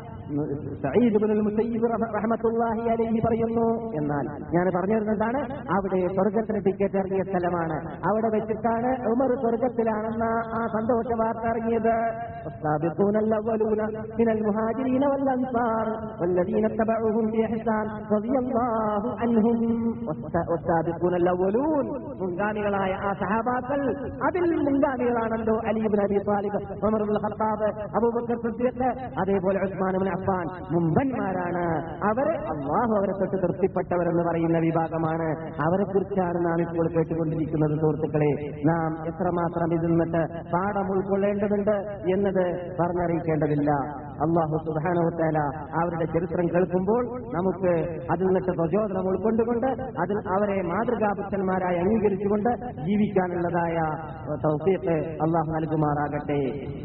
S1: സഈദ് ഇബ്നുൽ മുസയ്യിബ് റഹ- റഹ്മത്തുള്ളാഹി അലൈഹി പറയുന്നു എന്നാൽ ഞാൻ പറഞ്ഞിരുന്നതാണ് അവിടെ സ്വർഗത്തിന് ടിക്കറ്റ് ഇറങ്ങിയ സ്ഥലമാണ് അവിടെ വെച്ചിട്ടാണ് ഉമർ സ്വർഗത്തിലാണെന്ന ആ സന്തോഷ വാർത്ത ഇറങ്ങിയത് والسابقون الأولون من المهاجرين والأنصار والذين اتبعوهم بإحسان رضي الله عنهم والس- والسابقون الأولون മുൻഗാമികളായ ആ സഹാബാക്കൾ അതിൽ മുൻഗാമികളാണല്ലോ അലിബിൻ അബി താലിബ് ഉമർ ഇബ്നുൽ ഖത്താബ് അബൂബക്കർ സിദ്ദീഖ് അതേപോലെ ഉസ്മാൻ ഇബ്നു അഫ്ഫാൻ മുമ്പന്മാരാണ് അവരെ അള്ളാഹു അവരെ തൊട്ട് തൃപ്തിപ്പെട്ടവരെന്ന് പറയുന്ന വിഭാഗമാണ് അവരെ കുറിച്ചാണ് നാം ഇപ്പോൾ കേട്ടുകൊണ്ടിരിക്കുന്നത് സുഹൃത്തുക്കളെ നാം എത്രമാത്രം ഇതിൽ നിന്നിട്ട് പാഠം ഉൾക്കൊള്ളേണ്ടതുണ്ട് എന്നത് പറഞ്ഞറിയിക്കേണ്ടതില്ല അള്ളാഹു സുബാനവത്താല അവരുടെ ചരിത്രം കേൾക്കുമ്പോൾ നമുക്ക് അതിൽ നിന്നിട്ട് പ്രചോദനം ഉൾക്കൊണ്ടുകൊണ്ട് അതിൽ അവരെ മാതൃകാപുത്രന്മാരായി അംഗീകരിച്ചുകൊണ്ട് ജീവിക്കാനുള്ളതായ തൗഫീഖ് അള്ളാഹു നൽകുമാറാകട്ടെ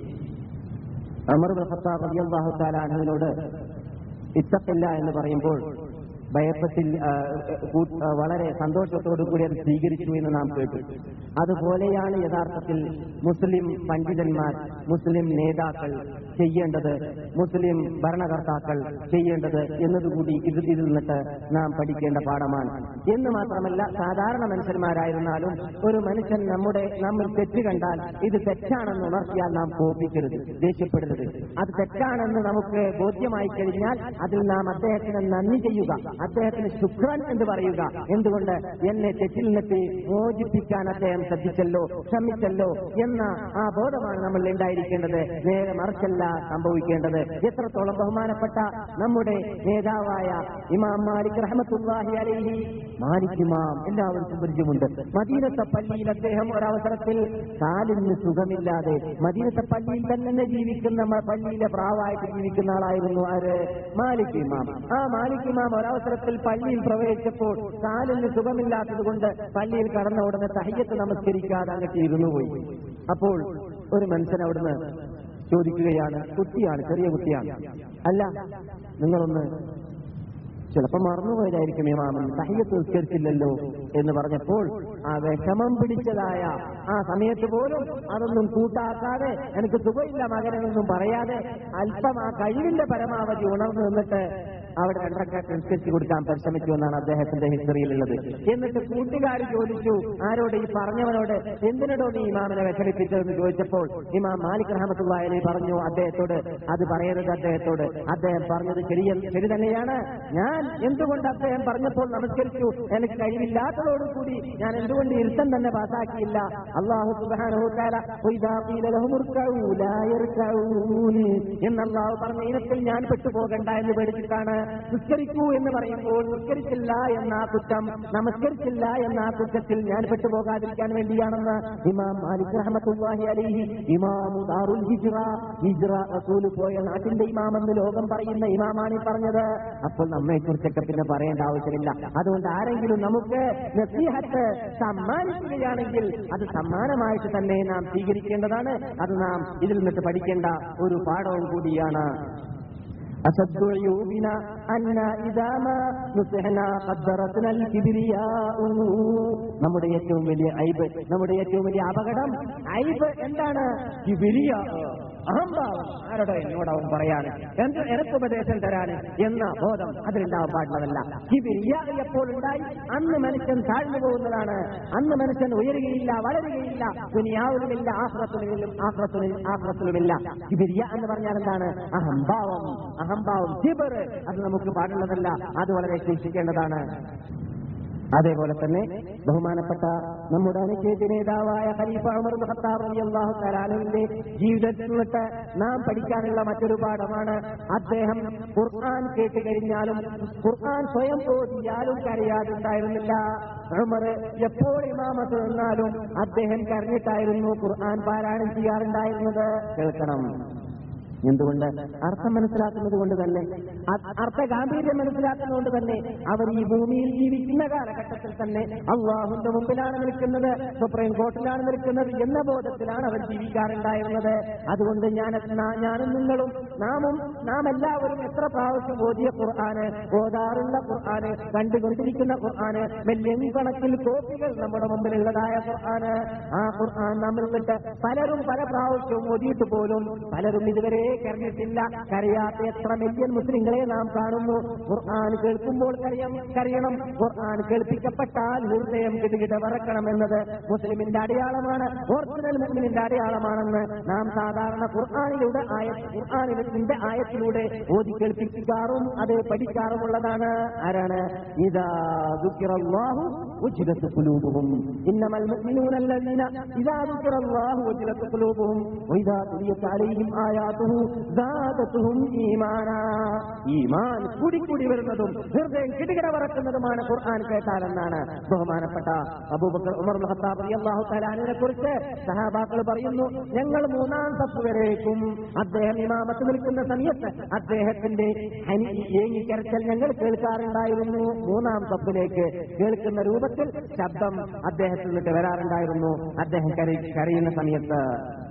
S1: അമർ ഖത്താബ് റളിയല്ലാഹു തആല അൻഹുവിനോട് ഇത്തഖില്ല എന്ന് പറയുമ്പോൾ ഭയപ്പെട്ടിൽ ആ, കൂ- ആ, വളരെ സന്തോഷത്തോടു കൂടി അത് സ്വീകരിച്ചു എന്ന് നാം കേട്ടു അതുപോലെയാണ് യഥാർത്ഥത്തിൽ മുസ്ലിം പണ്ഡിതന്മാർ മുസ്ലിം നേതാക്കൾ ചെയ്യേണ്ടത് മുസ്ലിം ഭരണകർത്താക്കൾ ചെയ്യേണ്ടത് എന്നതുകൂടി ഇത് ഇതിൽ നിന്നിട്ട് നാം പഠിക്കേണ്ട പാഠമാണ് എന്ന് മാത്രമല്ല സാധാരണ മനുഷ്യന്മാരായിരുന്നാലും ഒരു മനുഷ്യൻ നമ്മുടെ നമ്മൾ തെറ്റ് കണ്ടാൽ ഇത് തെറ്റാണെന്ന് ഉണർത്തിയാൽ നാം കോപിക്കരുത് ദേഷ്യപ്പെടരുത് അത് തെറ്റാണെന്ന് നമുക്ക് ബോധ്യമായി കഴിഞ്ഞാൽ അതിൽ നാം അദ്ദേഹത്തിന് നന്ദി ചെയ്യുക അദ്ദേഹത്തിന് ശുക്രൻ എന്ന് പറയുക എന്തുകൊണ്ട് എന്നെ തെറ്റിൽ നിന്നിട്ട് മോചിപ്പിക്കാൻ അദ്ദേഹം ശ്രദ്ധിച്ചല്ലോ ശ്രമിച്ചല്ലോ എന്ന ആ ബോധമാണ് നമ്മൾ ഉണ്ടായിരിക്കേണ്ടത് നേരെ മറിച്ചല്ല സംഭവിക്കേണ്ടത് എത്രത്തോളം ബഹുമാനപ്പെട്ട നമ്മുടെ നേതാവായ ഇമാം മാലിക് റഹ്മത്തുല്ലാഹി അലൈഹി മാലിക് ഇമാം എല്ലാവർക്കും പരിചയമുണ്ട് മദീനത്തെ പള്ളിയിൽ അദ്ദേഹം ഒരവസരത്തിൽ കാലിന് സുഖമില്ലാതെ മദീനത്തെ പള്ളിയിൽ തന്നെ ജീവിക്കുന്ന മ- പള്ളിയിലെ പ്രാവായിട്ട് ജീവിക്കുന്ന ആളായിരുന്നു ആര് മാലിക് ഇമാം ആ മാലിക് ഇമാം ഒരവസരത്തിൽ പള്ളിയിൽ പ്രവേശിച്ചപ്പോൾ കാലിന് സുഖമില്ലാത്തത് കൊണ്ട് പള്ളിയിൽ കടന്ന ഉടനെ തഹയ്യത്ത് നമസ്കരിക്കാതെ അങ്ങോട്ട് ഇരുന്നു പോയി അപ്പോൾ ഒരു മനുഷ്യൻ അവിടുന്ന് ചോദിക്കുകയാണ് കുട്ടിയാണ് ചെറിയ കുട്ടിയാണ് അല്ല നിങ്ങളൊന്ന് ചിലപ്പോൾ മറന്നുപോയതായിരിക്കും ഇമാമൻ തഹയ്യത്ത് നിസ്കരിച്ചില്ലല്ലോ എന്ന് പറഞ്ഞപ്പോൾ ആ വിഷമം പിടിച്ചതായ ആ സമയത്ത് പോലും അതൊന്നും കൂട്ടാക്കാതെ എനിക്ക് സുഖമില്ല മകനെന്നൊന്നും പറയാതെ അല്പം ആ കഴിവിന്റെ പരമാവധി ഉണർന്നു നിന്നിട്ട് അവിടെ രണ്ടരക്കാട്ട് നിസ്കരിച്ചു കൊടുക്കാൻ പരിശ്രമിച്ചു എന്നാണ് അദ്ദേഹത്തിന്റെ ഹിസ്റ്ററിയിലുള്ളത് എന്നിട്ട് കൂട്ടുകാർ ചോദിച്ചു ആരോട് ഈ പറഞ്ഞവനോട് എന്തിനോടോ നീ ഇമാമിനെ വിഷമിപ്പിച്ചതെന്ന് ചോദിച്ചപ്പോൾ ഇമാം മാലിക് റഹമത്തുള്ളി പറഞ്ഞു അദ്ദേഹത്തോട് അത് പറയരുത് അദ്ദേഹത്തോട് അദ്ദേഹം പറഞ്ഞത് ശരി ശരി തന്നെയാണ് ഞാൻ എന്തുകൊണ്ട് അദ്ദേഹം പറഞ്ഞപ്പോൾ നമസ്കരിച്ചു എനിക്ക് കഴിവില്ലാത്തത് സഹാബാക്കളോടുകൂടി ഞാൻ എന്തുകൊണ്ട് ഇരുത്തം തന്നെ പാസാക്കിയില്ല അള്ളാഹു സുബാനഹുക്കാല എന്ന് അള്ളാഹു പറഞ്ഞ ഇനത്തിൽ ഞാൻ പെട്ടുപോകണ്ട എന്ന് പേടിച്ചിട്ടാണ് നിസ്കരിക്കൂ എന്ന് പറയുമ്പോൾ നിസ്കരിച്ചില്ല എന്ന ആ കുറ്റം നമസ്കരിച്ചില്ല എന്ന ആ കുറ്റത്തിൽ ഞാൻ പെട്ടുപോകാതിരിക്കാൻ വേണ്ടിയാണെന്ന് ഇമാം മാലിക് റഹ്മത്തുള്ളാഹി അലൈഹി ഇമാമു ദാറുൽ ഹിജ്റ ഹിജ്റ റസൂല് പോയ നാട്ടിന്റെ ഇമാമെന്ന് ലോകം പറയുന്ന ഇമാമാണ് ഈ പറഞ്ഞത് അപ്പോൾ നമ്മെ കുറിച്ചൊക്കെ പിന്നെ പറയേണ്ട ആവശ്യമില്ല അതുകൊണ്ട് ആരെങ്കിലും നമുക്ക് നസീഹത്ത് സമ്മാനിക്കുകയാണെങ്കിൽ അത് സമ്മാനമായിട്ട് തന്നെ നാം സ്വീകരിക്കേണ്ടതാണ് അത് നാം ഇതിൽ നിന്നിട്ട് പഠിക്കേണ്ട ഒരു പാഠവും കൂടിയാണ് أشد عيوبنا أن إذا ما نصحنا قدرتنا الكبرياء നമ്മുടെ ഏറ്റവും വലിയ ഐബ് നമ്മുടെ ഏറ്റവും വലിയ അപകടം ഐബ് എന്താണ് കിബിരിയ അഹംഭാവം ആരോടോ എന്നോട് അവൻ പറയാന് എന്ത് എനക്ക് ഉപദേശം തരാന് എന്ന ബോധം അതിലുണ്ടാവാൻ പാടുള്ളതല്ല കിബിരിയ എപ്പോൾ ഉണ്ടായി അന്ന് മനുഷ്യൻ താഴ്ന്നു പോകുന്നതാണ് അന്ന് മനുഷ്യൻ ഉയരുകയില്ല വളരുകയില്ല ദുനിയാവിലുമില്ല ആഹ്റത്തിലും ആഹ്റത്തിലും ആഹ്റത്തിലുമില്ല കിബിരിയ എന്ന് പറഞ്ഞാൽ എന്താണ് അഹംഭാവം അഹംഭാവം ജിബർ അത് നമുക്ക് പാടുള്ളതല്ല അത് വളരെ സൂക്ഷിക്കേണ്ടതാണ് അതേപോലെ തന്നെ ബഹുമാനപ്പെട്ട നമ്മുടെ അനുചേതി നേതാവായ ഖലീഫ ഉമർ ഇബ്നു ഖത്താബ് റളിയല്ലാഹു തആലാവിന്റെ ജീവിതത്തിൽ നിന്നിട്ട് നാം പഠിക്കാനുള്ള മറ്റൊരു പാഠമാണ് അദ്ദേഹം ഖുർആൻ കേട്ട് കഴിഞ്ഞാലും ഖുർആൻ സ്വയം ഓതിയാലും കരയാതുണ്ടായിരുന്നില്ല ഉമർ എപ്പോൾ ഇമാമത്ത് നിന്നാലും അദ്ദേഹം കരഞ്ഞിട്ടായിരുന്നു ഖുർആൻ പാരായണം ചെയ്യാറുണ്ടായിരുന്നത് കേൾക്കണം എന്തുകൊണ്ട് അർത്ഥം മനസ്സിലാക്കുന്നത് കൊണ്ട് തന്നെ അ- അർത്ഥ ഗാംഭീര്യം മനസ്സിലാക്കുന്നതുകൊണ്ട് തന്നെ അവർ ഈ ഭൂമിയിൽ ജീവിക്കുന്ന കാലഘട്ടത്തിൽ തന്നെ അള്ളാഹുന്റെ മുമ്പിലാണ് നിൽക്കുന്നത് സുപ്രീം കോർട്ടിലാണ് നിൽക്കുന്നത് എന്ന ബോധത്തിലാണ് അവർ ജീവിക്കാറുണ്ടായിരുന്നത് അതുകൊണ്ട് ഞാൻ നാ- ഞാനും നിങ്ങളും നാമും നാം എല്ലാവരും എത്ര പ്രാവശ്യം ഓതിയ ഖുർആന് ഓതാറുള്ള ഖുർആന് കണ്ടുകൊണ്ടിരിക്കുന്ന ഖുർആന് മില്യൺ കണക്കിൽ കോപ്പികൾ നമ്മുടെ മുമ്പിലുള്ളതായ ഖുർആന് ആ ഖുർആൻ നമ്മൾ വിട്ട് പലരും പല പ്രാവശ്യവും ഓതിയിട്ട് പോലും പലരും ഇതുവരെ കരഞ്ഞിട്ടില്ല കരയാത്ത എത്ര മില്യൺ മുസ്ലിങ്ങളെ നാം കാണുന്നു ഖുർആൻ കേൾക്കുമ്പോൾ കരയം കരയണം ഖുർആൻ കേൾപ്പിക്കപ്പെട്ടാൽ ഹൃദയം കിടുകിട വറക്കണം എന്നത് മുസ്ലിമിന്റെ അടയാളമാണ് ഒറിജിനൽ മുസ്ലിമിന്റെ അടയാളമാണെന്ന് നാം സാധാരണ ഖുർആാനിലൂടെ ആയ ഖുർആാനിന്റെ ആയത്തിലൂടെ ഓതി കേൾപ്പിക്കാറും അത് പഠിക്കാറുമുള്ളതാണ് ആരാണ് ഇതാ ദുഃഖിറല്ലാഹു وجلت قلوبهم إنما المؤمنون الذين إذا ذكر الله وجلت قلوبهم وإذا تليت عليهم آياته زادتهم إيمانا ഈമാൻ കൂടി കൂടി വരുന്നതും ഹൃദയം കിടുകിട വറക്കുന്നതുമാണ് ഖുർആൻ കേട്ടാലെന്നാണ് ബഹുമാനപ്പെട്ട അബൂബക്കർ ഉമർ ഇബ്നു ഖത്താബ് റളിയല്ലാഹു തആലാനെ കുറിച്ച് സഹാബാക്കൾ പറയുന്നു ഞങ്ങൾ മൂന്നാം തപ്പ് വരേക്കും അദ്ദേഹം ഇമാമത്ത് നിൽക്കുന്ന സമയത്ത് അദ്ദേഹത്തിന്റെ ഹനി- ഏങ്ങിക്കരച്ചൽ ഞങ്ങൾ കേൾക്കാറുണ്ടായിരുന്നു മൂന്നാം തപ്പിലേക്ക് കേൾക്കുന്ന രൂപത്തിൽ ശബ്ദം അദ്ദേഹത്തിൽ നിന്നിട്ട് വരാറുണ്ടായിരുന്നു അദ്ദേഹം കരയി- കരയുന്ന സമയത്ത്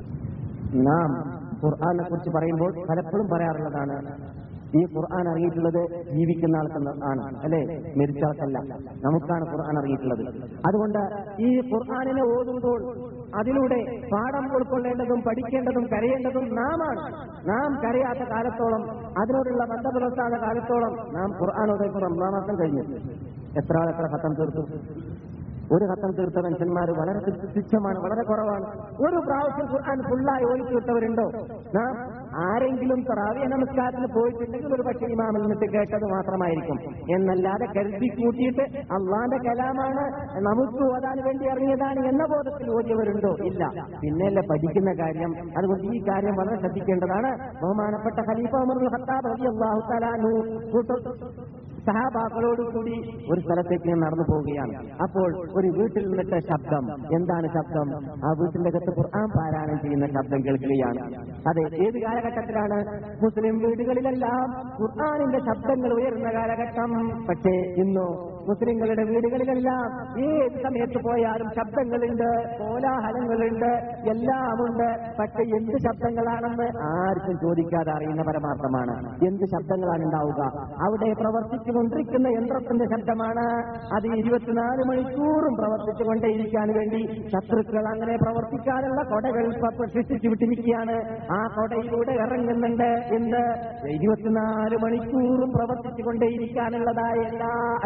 S1: നാം ഖുർആനെ കുറിച്ച് പറയുമ്പോൾ പലപ്പോഴും പറയാറുള്ളതാണ് ഈ ഖുർആൻ അറിയിട്ടുള്ളത് ജീവിക്കുന്ന ആൾക്ക് ആണ് അല്ലെ മരിച്ച ആൾക്കല്ല നമുക്കാണ് ഖുർആൻ അറിയിട്ടുള്ളത് അതുകൊണ്ട് ഈ ഖുർആാനിനെ ഓതുമ്പോൾ അതിലൂടെ പാഠം ഉൾക്കൊള്ളേണ്ടതും പഠിക്കേണ്ടതും കരയേണ്ടതും നാമാണ് നാം കരയാത്ത കാലത്തോളം അതിനോടുള്ള ബന്ധം പുലർത്താത്ത കാലത്തോളം നാം ഖുർആൻ ഓതേക്ക് റംസാൻ മാസം കഴിഞ്ഞു എത്ര ആൾ എത്ര ഖത്തം തീർത്തു ഒരു ഖത്തം തീർത്ത മനുഷ്യന്മാർ വളരെ തുച്ഛ- തുച്ഛമാണ് വളരെ കുറവാണ് ഒരു പ്രാവശ്യം ഖുർആൻ ഫുള്ളായി ഓടിച്ചു വിട്ടവരുണ്ടോ നാം ആരെങ്കിലും തറാവിയ നമസ്കാരത്തിന് പോയിട്ടുണ്ടെങ്കിൽ ഒരു പക്ഷേ ഇമാമിൽ നിന്നിട്ട് കേട്ടത് മാത്രമായിരിക്കും എന്നല്ലാതെ കരുതി കൂട്ടിയിട്ട് അള്ളാന്റെ കലാമാണ് നമുക്ക് ഓതാൻ വേണ്ടി ഇറങ്ങിയതാണ് എന്ന ബോധത്തിൽ ഓതിയവരുണ്ടോ ഇല്ല പിന്നെയല്ലേ പഠിക്കുന്ന കാര്യം അതുകൊണ്ട് ഈ കാര്യം വളരെ ശ്രദ്ധിക്കേണ്ടതാണ് ബഹുമാനപ്പെട്ട ഖലീഫ ഉമർ ഇബ്നുൽ ഖത്താബ് റളിയല്ലാഹു തആല അൻഹു കൂട്ട സഹാബാക്കളോടുകൂടി ഒരു സ്ഥലത്തേക്ക് ഞാൻ നടന്നു പോവുകയാണ് അപ്പോൾ ഒരു വീട്ടിൽ നിന്നിട്ട് ശബ്ദം എന്താണ് ശബ്ദം ആ വീട്ടിന്റെ അകത്ത് ഖുർആൻ പാരായണം ചെയ്യുന്ന ശബ്ദം കേൾക്കുകയാണ് അതെ ഏത് കാലഘട്ടത്തിലാണ് മുസ്ലിം വീടുകളിലെല്ലാം ഖുർആാനിന്റെ ശബ്ദങ്ങൾ ഉയർന്ന കാലഘട്ടം പക്ഷേ ഇന്നോ മുസ്ലിങ്ങളുടെ വീടുകളിലെല്ലാം ഏത് സമയത്ത് പോയാലും ശബ്ദങ്ങളുണ്ട് കോലാഹലങ്ങളുണ്ട് എല്ലാമുണ്ട് പക്ഷെ എന്ത് ശബ്ദങ്ങളാണെന്ന് ആർക്കും ചോദിക്കാതെ അറിയുന്ന പരമാർത്ഥമാണ് എന്ത് ശബ്ദങ്ങളാണ് ഉണ്ടാവുക അവിടെ പ്രവർത്തിച്ചുകൊണ്ടിരിക്കുന്ന യന്ത്രത്തിന്റെ ശബ്ദമാണ് അത് ഇരുപത്തിനാല് മണിക്കൂറും പ്രവർത്തിച്ചുകൊണ്ടേയിരിക്കാൻ വേണ്ടി ശത്രുക്കൾ അങ്ങനെ പ്രവർത്തിക്കാനുള്ള കൊടകൾ ഇപ്പൊ സൃഷ്ടിച്ചു വിട്ടിരിക്കുകയാണ് ആ കൊടയിലൂടെ ഇറങ്ങുന്നുണ്ട് എന്ത് ഇരുപത്തിനാല് മണിക്കൂറും പ്രവർത്തിച്ചുകൊണ്ടേയിരിക്കാനുള്ളതായ എല്ലാ അഴുക്കുകളും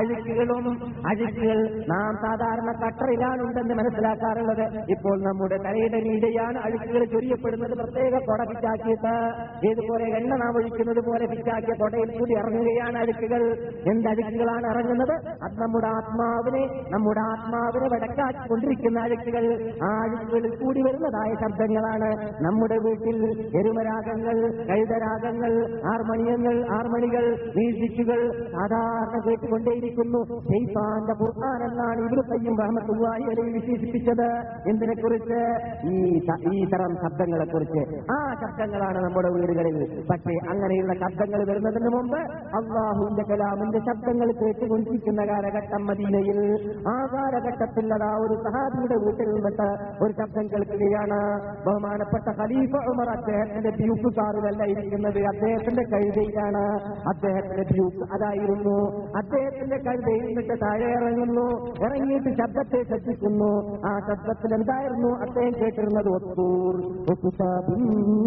S2: അഴുക്കുകളും അഴുക്കുകൾ നാം സാധാരണ കട്ടറിലാണുണ്ടെന്ന് മനസ്സിലാക്കാറുള്ളത് ഇപ്പോൾ നമ്മുടെ തലയുടെ നീടെയാണ് അഴുക്കുകൾ ചൊരിയപ്പെടുന്നത് പ്രത്യേക കൊട ഫിറ്റാക്കിയിട്ട് ഇതുപോലെ എണ്ണ നാം ഒഴിക്കുന്നത് പോലെ ഫിറ്റാക്കിയ കൊടയിൽ കൂടി ഇറങ്ങുകയാണ് അഴുക്കുകൾ എന്ത് അഴുക്കുകളാണ് ഇറങ്ങുന്നത് അത് നമ്മുടെ ആത്മാവിനെ നമ്മുടെ ആത്മാവിനെ വടക്കാക്കിക്കൊണ്ടിരിക്കുന്ന അഴുക്കുകൾ ആ അഴുക്കുകളിൽ കൂടി വരുന്നതായ ശബ്ദങ്ങളാണ് നമ്മുടെ വീട്ടിൽ എരുമരാഗങ്ങൾ കഴുതരാഗങ്ങൾ ആർമണിയങ്ങൾ ആർമണികൾ മ്യൂസിക്കുകൾ സാധാരണ കേട്ടുകൊണ്ടേയിരിക്കുന്നു ഷെയ്ത്താന്റെ ഖുർആൻ എന്നാണ് ഇവര് കയ്യും റഹ്മത്തുള്ളാഹി അലൈഹി വിശേഷിപ്പിച്ചത് എന്തിനെ കുറിച്ച് ഈ സ- ഈ തരം ശബ്ദങ്ങളെ കുറിച്ച് ആ ശബ്ദങ്ങളാണ് നമ്മുടെ വീടുകളിൽ പക്ഷേ അങ്ങനെയുള്ള ശബ്ദങ്ങൾ വരുന്നതിന് മുമ്പ് അള്ളാഹുവിന്റെ കലാമിന്റെ ശബ്ദങ്ങൾ കേട്ടുകൊണ്ടിരിക്കുന്ന കാലഘട്ടം മദീനയിൽ ആ കാലഘട്ടത്തിൽ അതാ ഒരു സഹാബിയുടെ വീട്ടിൽ നിന്നിട്ട് ഒരു ശബ്ദം കേൾക്കുകയാണ് ബഹുമാനപ്പെട്ട ഖലീഫ ഉമർ അദ്ദേഹത്തിന്റെ ഡ്യൂക്ക് കാറിലല്ല ഇരിക്കുന്നത് അദ്ദേഹത്തിന്റെ കഴുതയിലാണ് അദ്ദേഹത്തിന്റെ ഡ്യൂക്ക് അതായിരുന്നു അദ്ദേഹത്തിന്റെ കഴുതയിൽ നിന്നിട്ട് താഴെ ഇറങ്ങുന്നു ഇറങ്ങിയിട്ട് ശബ്ദത്തെ ശ്രദ്ധിക്കുന്നു ആ ശബ്ദത്തിൽ എന്തായിരുന്നു അദ്ദേഹം കേട്ടിരുന്നത് ഒത്തൂർ ഒത്തുതാബിൻ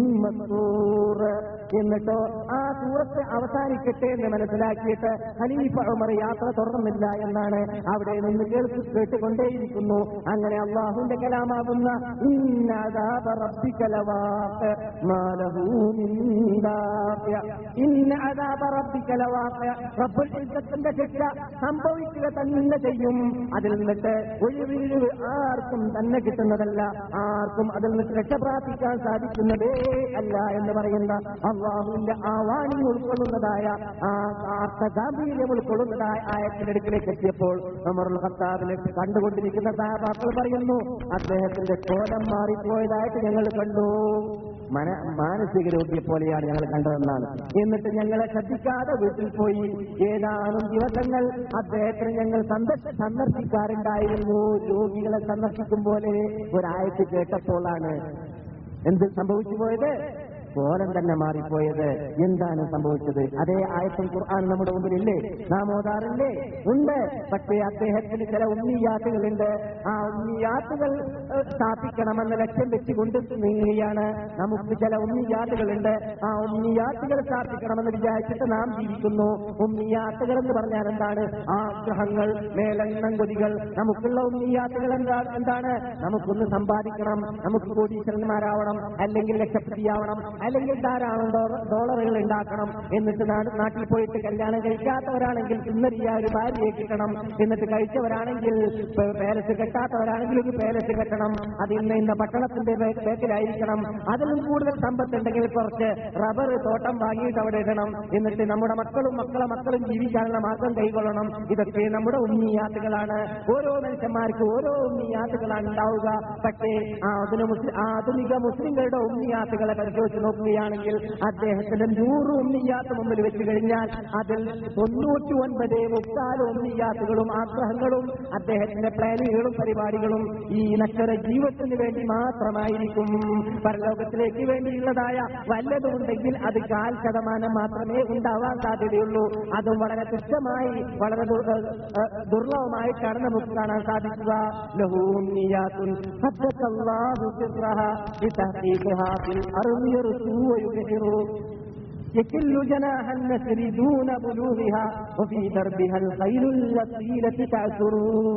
S2: മസ്തൂർ. എന്നിട്ടോ ആ സൂറത്ത് അവസാനിക്കട്ടെ എന്ന് മനസ്സിലാക്കിയിട്ട് ഖലീഫ ഉമർ യാത്ര തുടർന്നില്ല എന്നാണ് അവിടെ നിന്ന് കേൾക്കു കേട്ടുകൊണ്ടേയിരിക്കുന്നു അങ്ങനെ അള്ളാഹുവിന്റെ കലാമാവുന്ന ഇന്ന അദാബ റബ്ബിക ലവാഖ് മാ ലഹു മിൻ ദാഫിയ. ഇന്ന അദാബ റബ്ബിക ലവാഖ്. റബ്ബുൽ ഇസ്സത്തിന്റെ ശിക്ഷ സംഭവിക്കുക തന്നെ ചെയ്യും അതിൽ നിന്നിട്ട് ഒഴിവിരിവ് ആർക്കും തന്നെ കിട്ടുന്നതല്ല ആർക്കും അതിൽ നിന്ന് രക്ഷ പ്രാപിക്കാൻ സാധിക്കുന്നതേ അല്ല എന്ന് പറയുന്ന അള്ളാഹുവിന്റെ ആ വാണി ഉൾക്കൊള്ളുന്നതായ ആ ആർത്ത ഗാംഭീര്യം ഉൾക്കൊള്ളുന്നതായ ആയത്തിനടുക്കിലേക്ക് എത്തിയപ്പോൾ അമറുൽ ഖത്താബിനെ കണ്ടുകൊണ്ടിരിക്കുന്ന സഹപാക്കൾ പറയുന്നു അദ്ദേഹത്തിന്റെ കോലം മാറിപ്പോയതായിട്ട് ഞങ്ങൾ കണ്ടു മന മാനസിക രോഗിയെ പോലെയാണ് ഞങ്ങൾ കണ്ടതെന്നാണ് എന്നിട്ട് ഞങ്ങളെ ശ്രദ്ധിക്കാതെ വീട്ടിൽ പോയി ഏതാനും ദിവസങ്ങൾ അദ്ദേഹത്തിന് ഞങ്ങൾ സന്ദർശ സന്ദർശിക്കാറുണ്ടായിരുന്നു രോഗികളെ സന്ദർശിക്കും പോലെ ഒരാഴ്ച കേട്ടപ്പോഴാണ് എന്ത് സംഭവിച്ചു പോയത് കോലം തന്നെ മാറിപ്പോയത് എന്താണ് സംഭവിച്ചത് അതേ ആയത്തും ഖുർആൻ നമ്മുടെ മുമ്പിലില്ലേ നാം ഓതാറില്ലേ ഉണ്ട് പക്ഷേ അദ്ദേഹത്തിന് ചില ഉണ്ണിയാത്തുകളുണ്ട് ആ ഉണ്ണിയാത്തുകൾ ഏഹ്, സ്ഥാപിക്കണമെന്ന ലക്ഷ്യം വെച്ചുകൊണ്ട് നീങ്ങുകയാണ് നമുക്ക് ചില ഉണ്ണിയാത്തുകളുണ്ട് ആ ഉണ്ണിയാത്തുകൾ സ്ഥാപിക്കണമെന്ന് വിചാരിച്ചിട്ട് നാം ജീവിക്കുന്നു ഉണ്ണിയാത്തുകൾ എന്ന് പറഞ്ഞാൽ എന്താണ് ആഗ്രഹങ്ങൾ മേലെണ്ണം കൊതികൾ നമുക്കുള്ള ഉണ്ണിയാത്തുകൾ എന്താണ് എന്താണ് നമുക്കൊന്ന് സമ്പാദിക്കണം നമുക്ക് കോടീശ്വരന്മാരാവണം അല്ലെങ്കിൽ ലക്ഷപതിയാവണം അല്ലെങ്കിൽ ധാരാളം ഡോള- ഡോളറുകൾ ഉണ്ടാക്കണം എന്നിട്ട് നാട് നാട്ടിൽ പോയിട്ട് കല്യാണം കഴിക്കാത്തവരാണെങ്കിൽ സുന്ദരിയ ഒരു ഭാര്യയെ കിട്ടണം എന്നിട്ട് കഴിച്ചവരാണെങ്കിൽ പ- പേലസ് കെട്ടാത്തവരാണെങ്കിൽ ഒരു പേലസ് കെട്ടണം അത് ഇന്ന് ഇന്ന പട്ടണത്തിന്റെ ബേ- ബേക്കിലായിരിക്കണം അതിലും കൂടുതൽ സമ്പത്തുണ്ടെങ്കിൽ കുറച്ച് റബ്ബർ തോട്ടം വാങ്ങിയിട്ട് അവിടെ ഇടണം എന്നിട്ട് നമ്മുടെ മക്കളും മക്കളെ മക്കളും ജീവിക്കാനുള്ള മാർഗം കൈകൊള്ളണം ഇതൊക്കെ നമ്മുടെ ഉണ്ണിയാത്തുകളാണ് ഓരോ മനുഷ്യന്മാർക്ക് ഓരോ ഉണ്ണിയാത്തുകളാണ് ഉണ്ടാവുക പക്ഷേ ആധുനിക മുസ്ലിം ആധുനിക മുസ്ലിങ്ങളുടെ ഉണ്ണിയാത്തുകളെ പരിശോധിച്ച് നോക്കുകയാണെങ്കിൽ അദ്ദേഹത്തിന്റെ നൂറ് ഉണ്ണിയാത്ത് മുമ്പിൽ വെച്ച് കഴിഞ്ഞാൽ അതിൽ തൊണ്ണൂറ്റി ഒൻപത് മുക്കാല് ഉണ്ണിയാത്തുകളും ആഗ്രഹങ്ങളും അദ്ദേഹത്തിന്റെ പ്ലാനുകളും പരിപാടികളും ഈ നശ്വര ജീവിതത്തിന് വേണ്ടി മാത്രമായിരിക്കും പരലോകത്തിലേക്ക് വേണ്ടിയുള്ളതായ വല്ലതുമുണ്ടെങ്കിൽ അത് കാൽ ശതമാനം മാത്രമേ ഉണ്ടാവാൻ സാധ്യതയുള്ളൂ അതും വളരെ തുച്ഛമായി വളരെ ദുർ- ഏഹ് ഏഹ് ദുർലഭമായിട്ടാണ് നമുക്ക് കാണാൻ സാധിക്കുക ലഹൂന്നിയാത്തുൻ സദ്ദഖല്ലാഹു സിർറഹ ബിതഹ്ഖീഖിഹാ ഫിൽ അർളി യർസൂ വയുബ്ഹിറു يكل جناح النسر دون بلوغها وفي دربها الخيل الأصيلة تعثر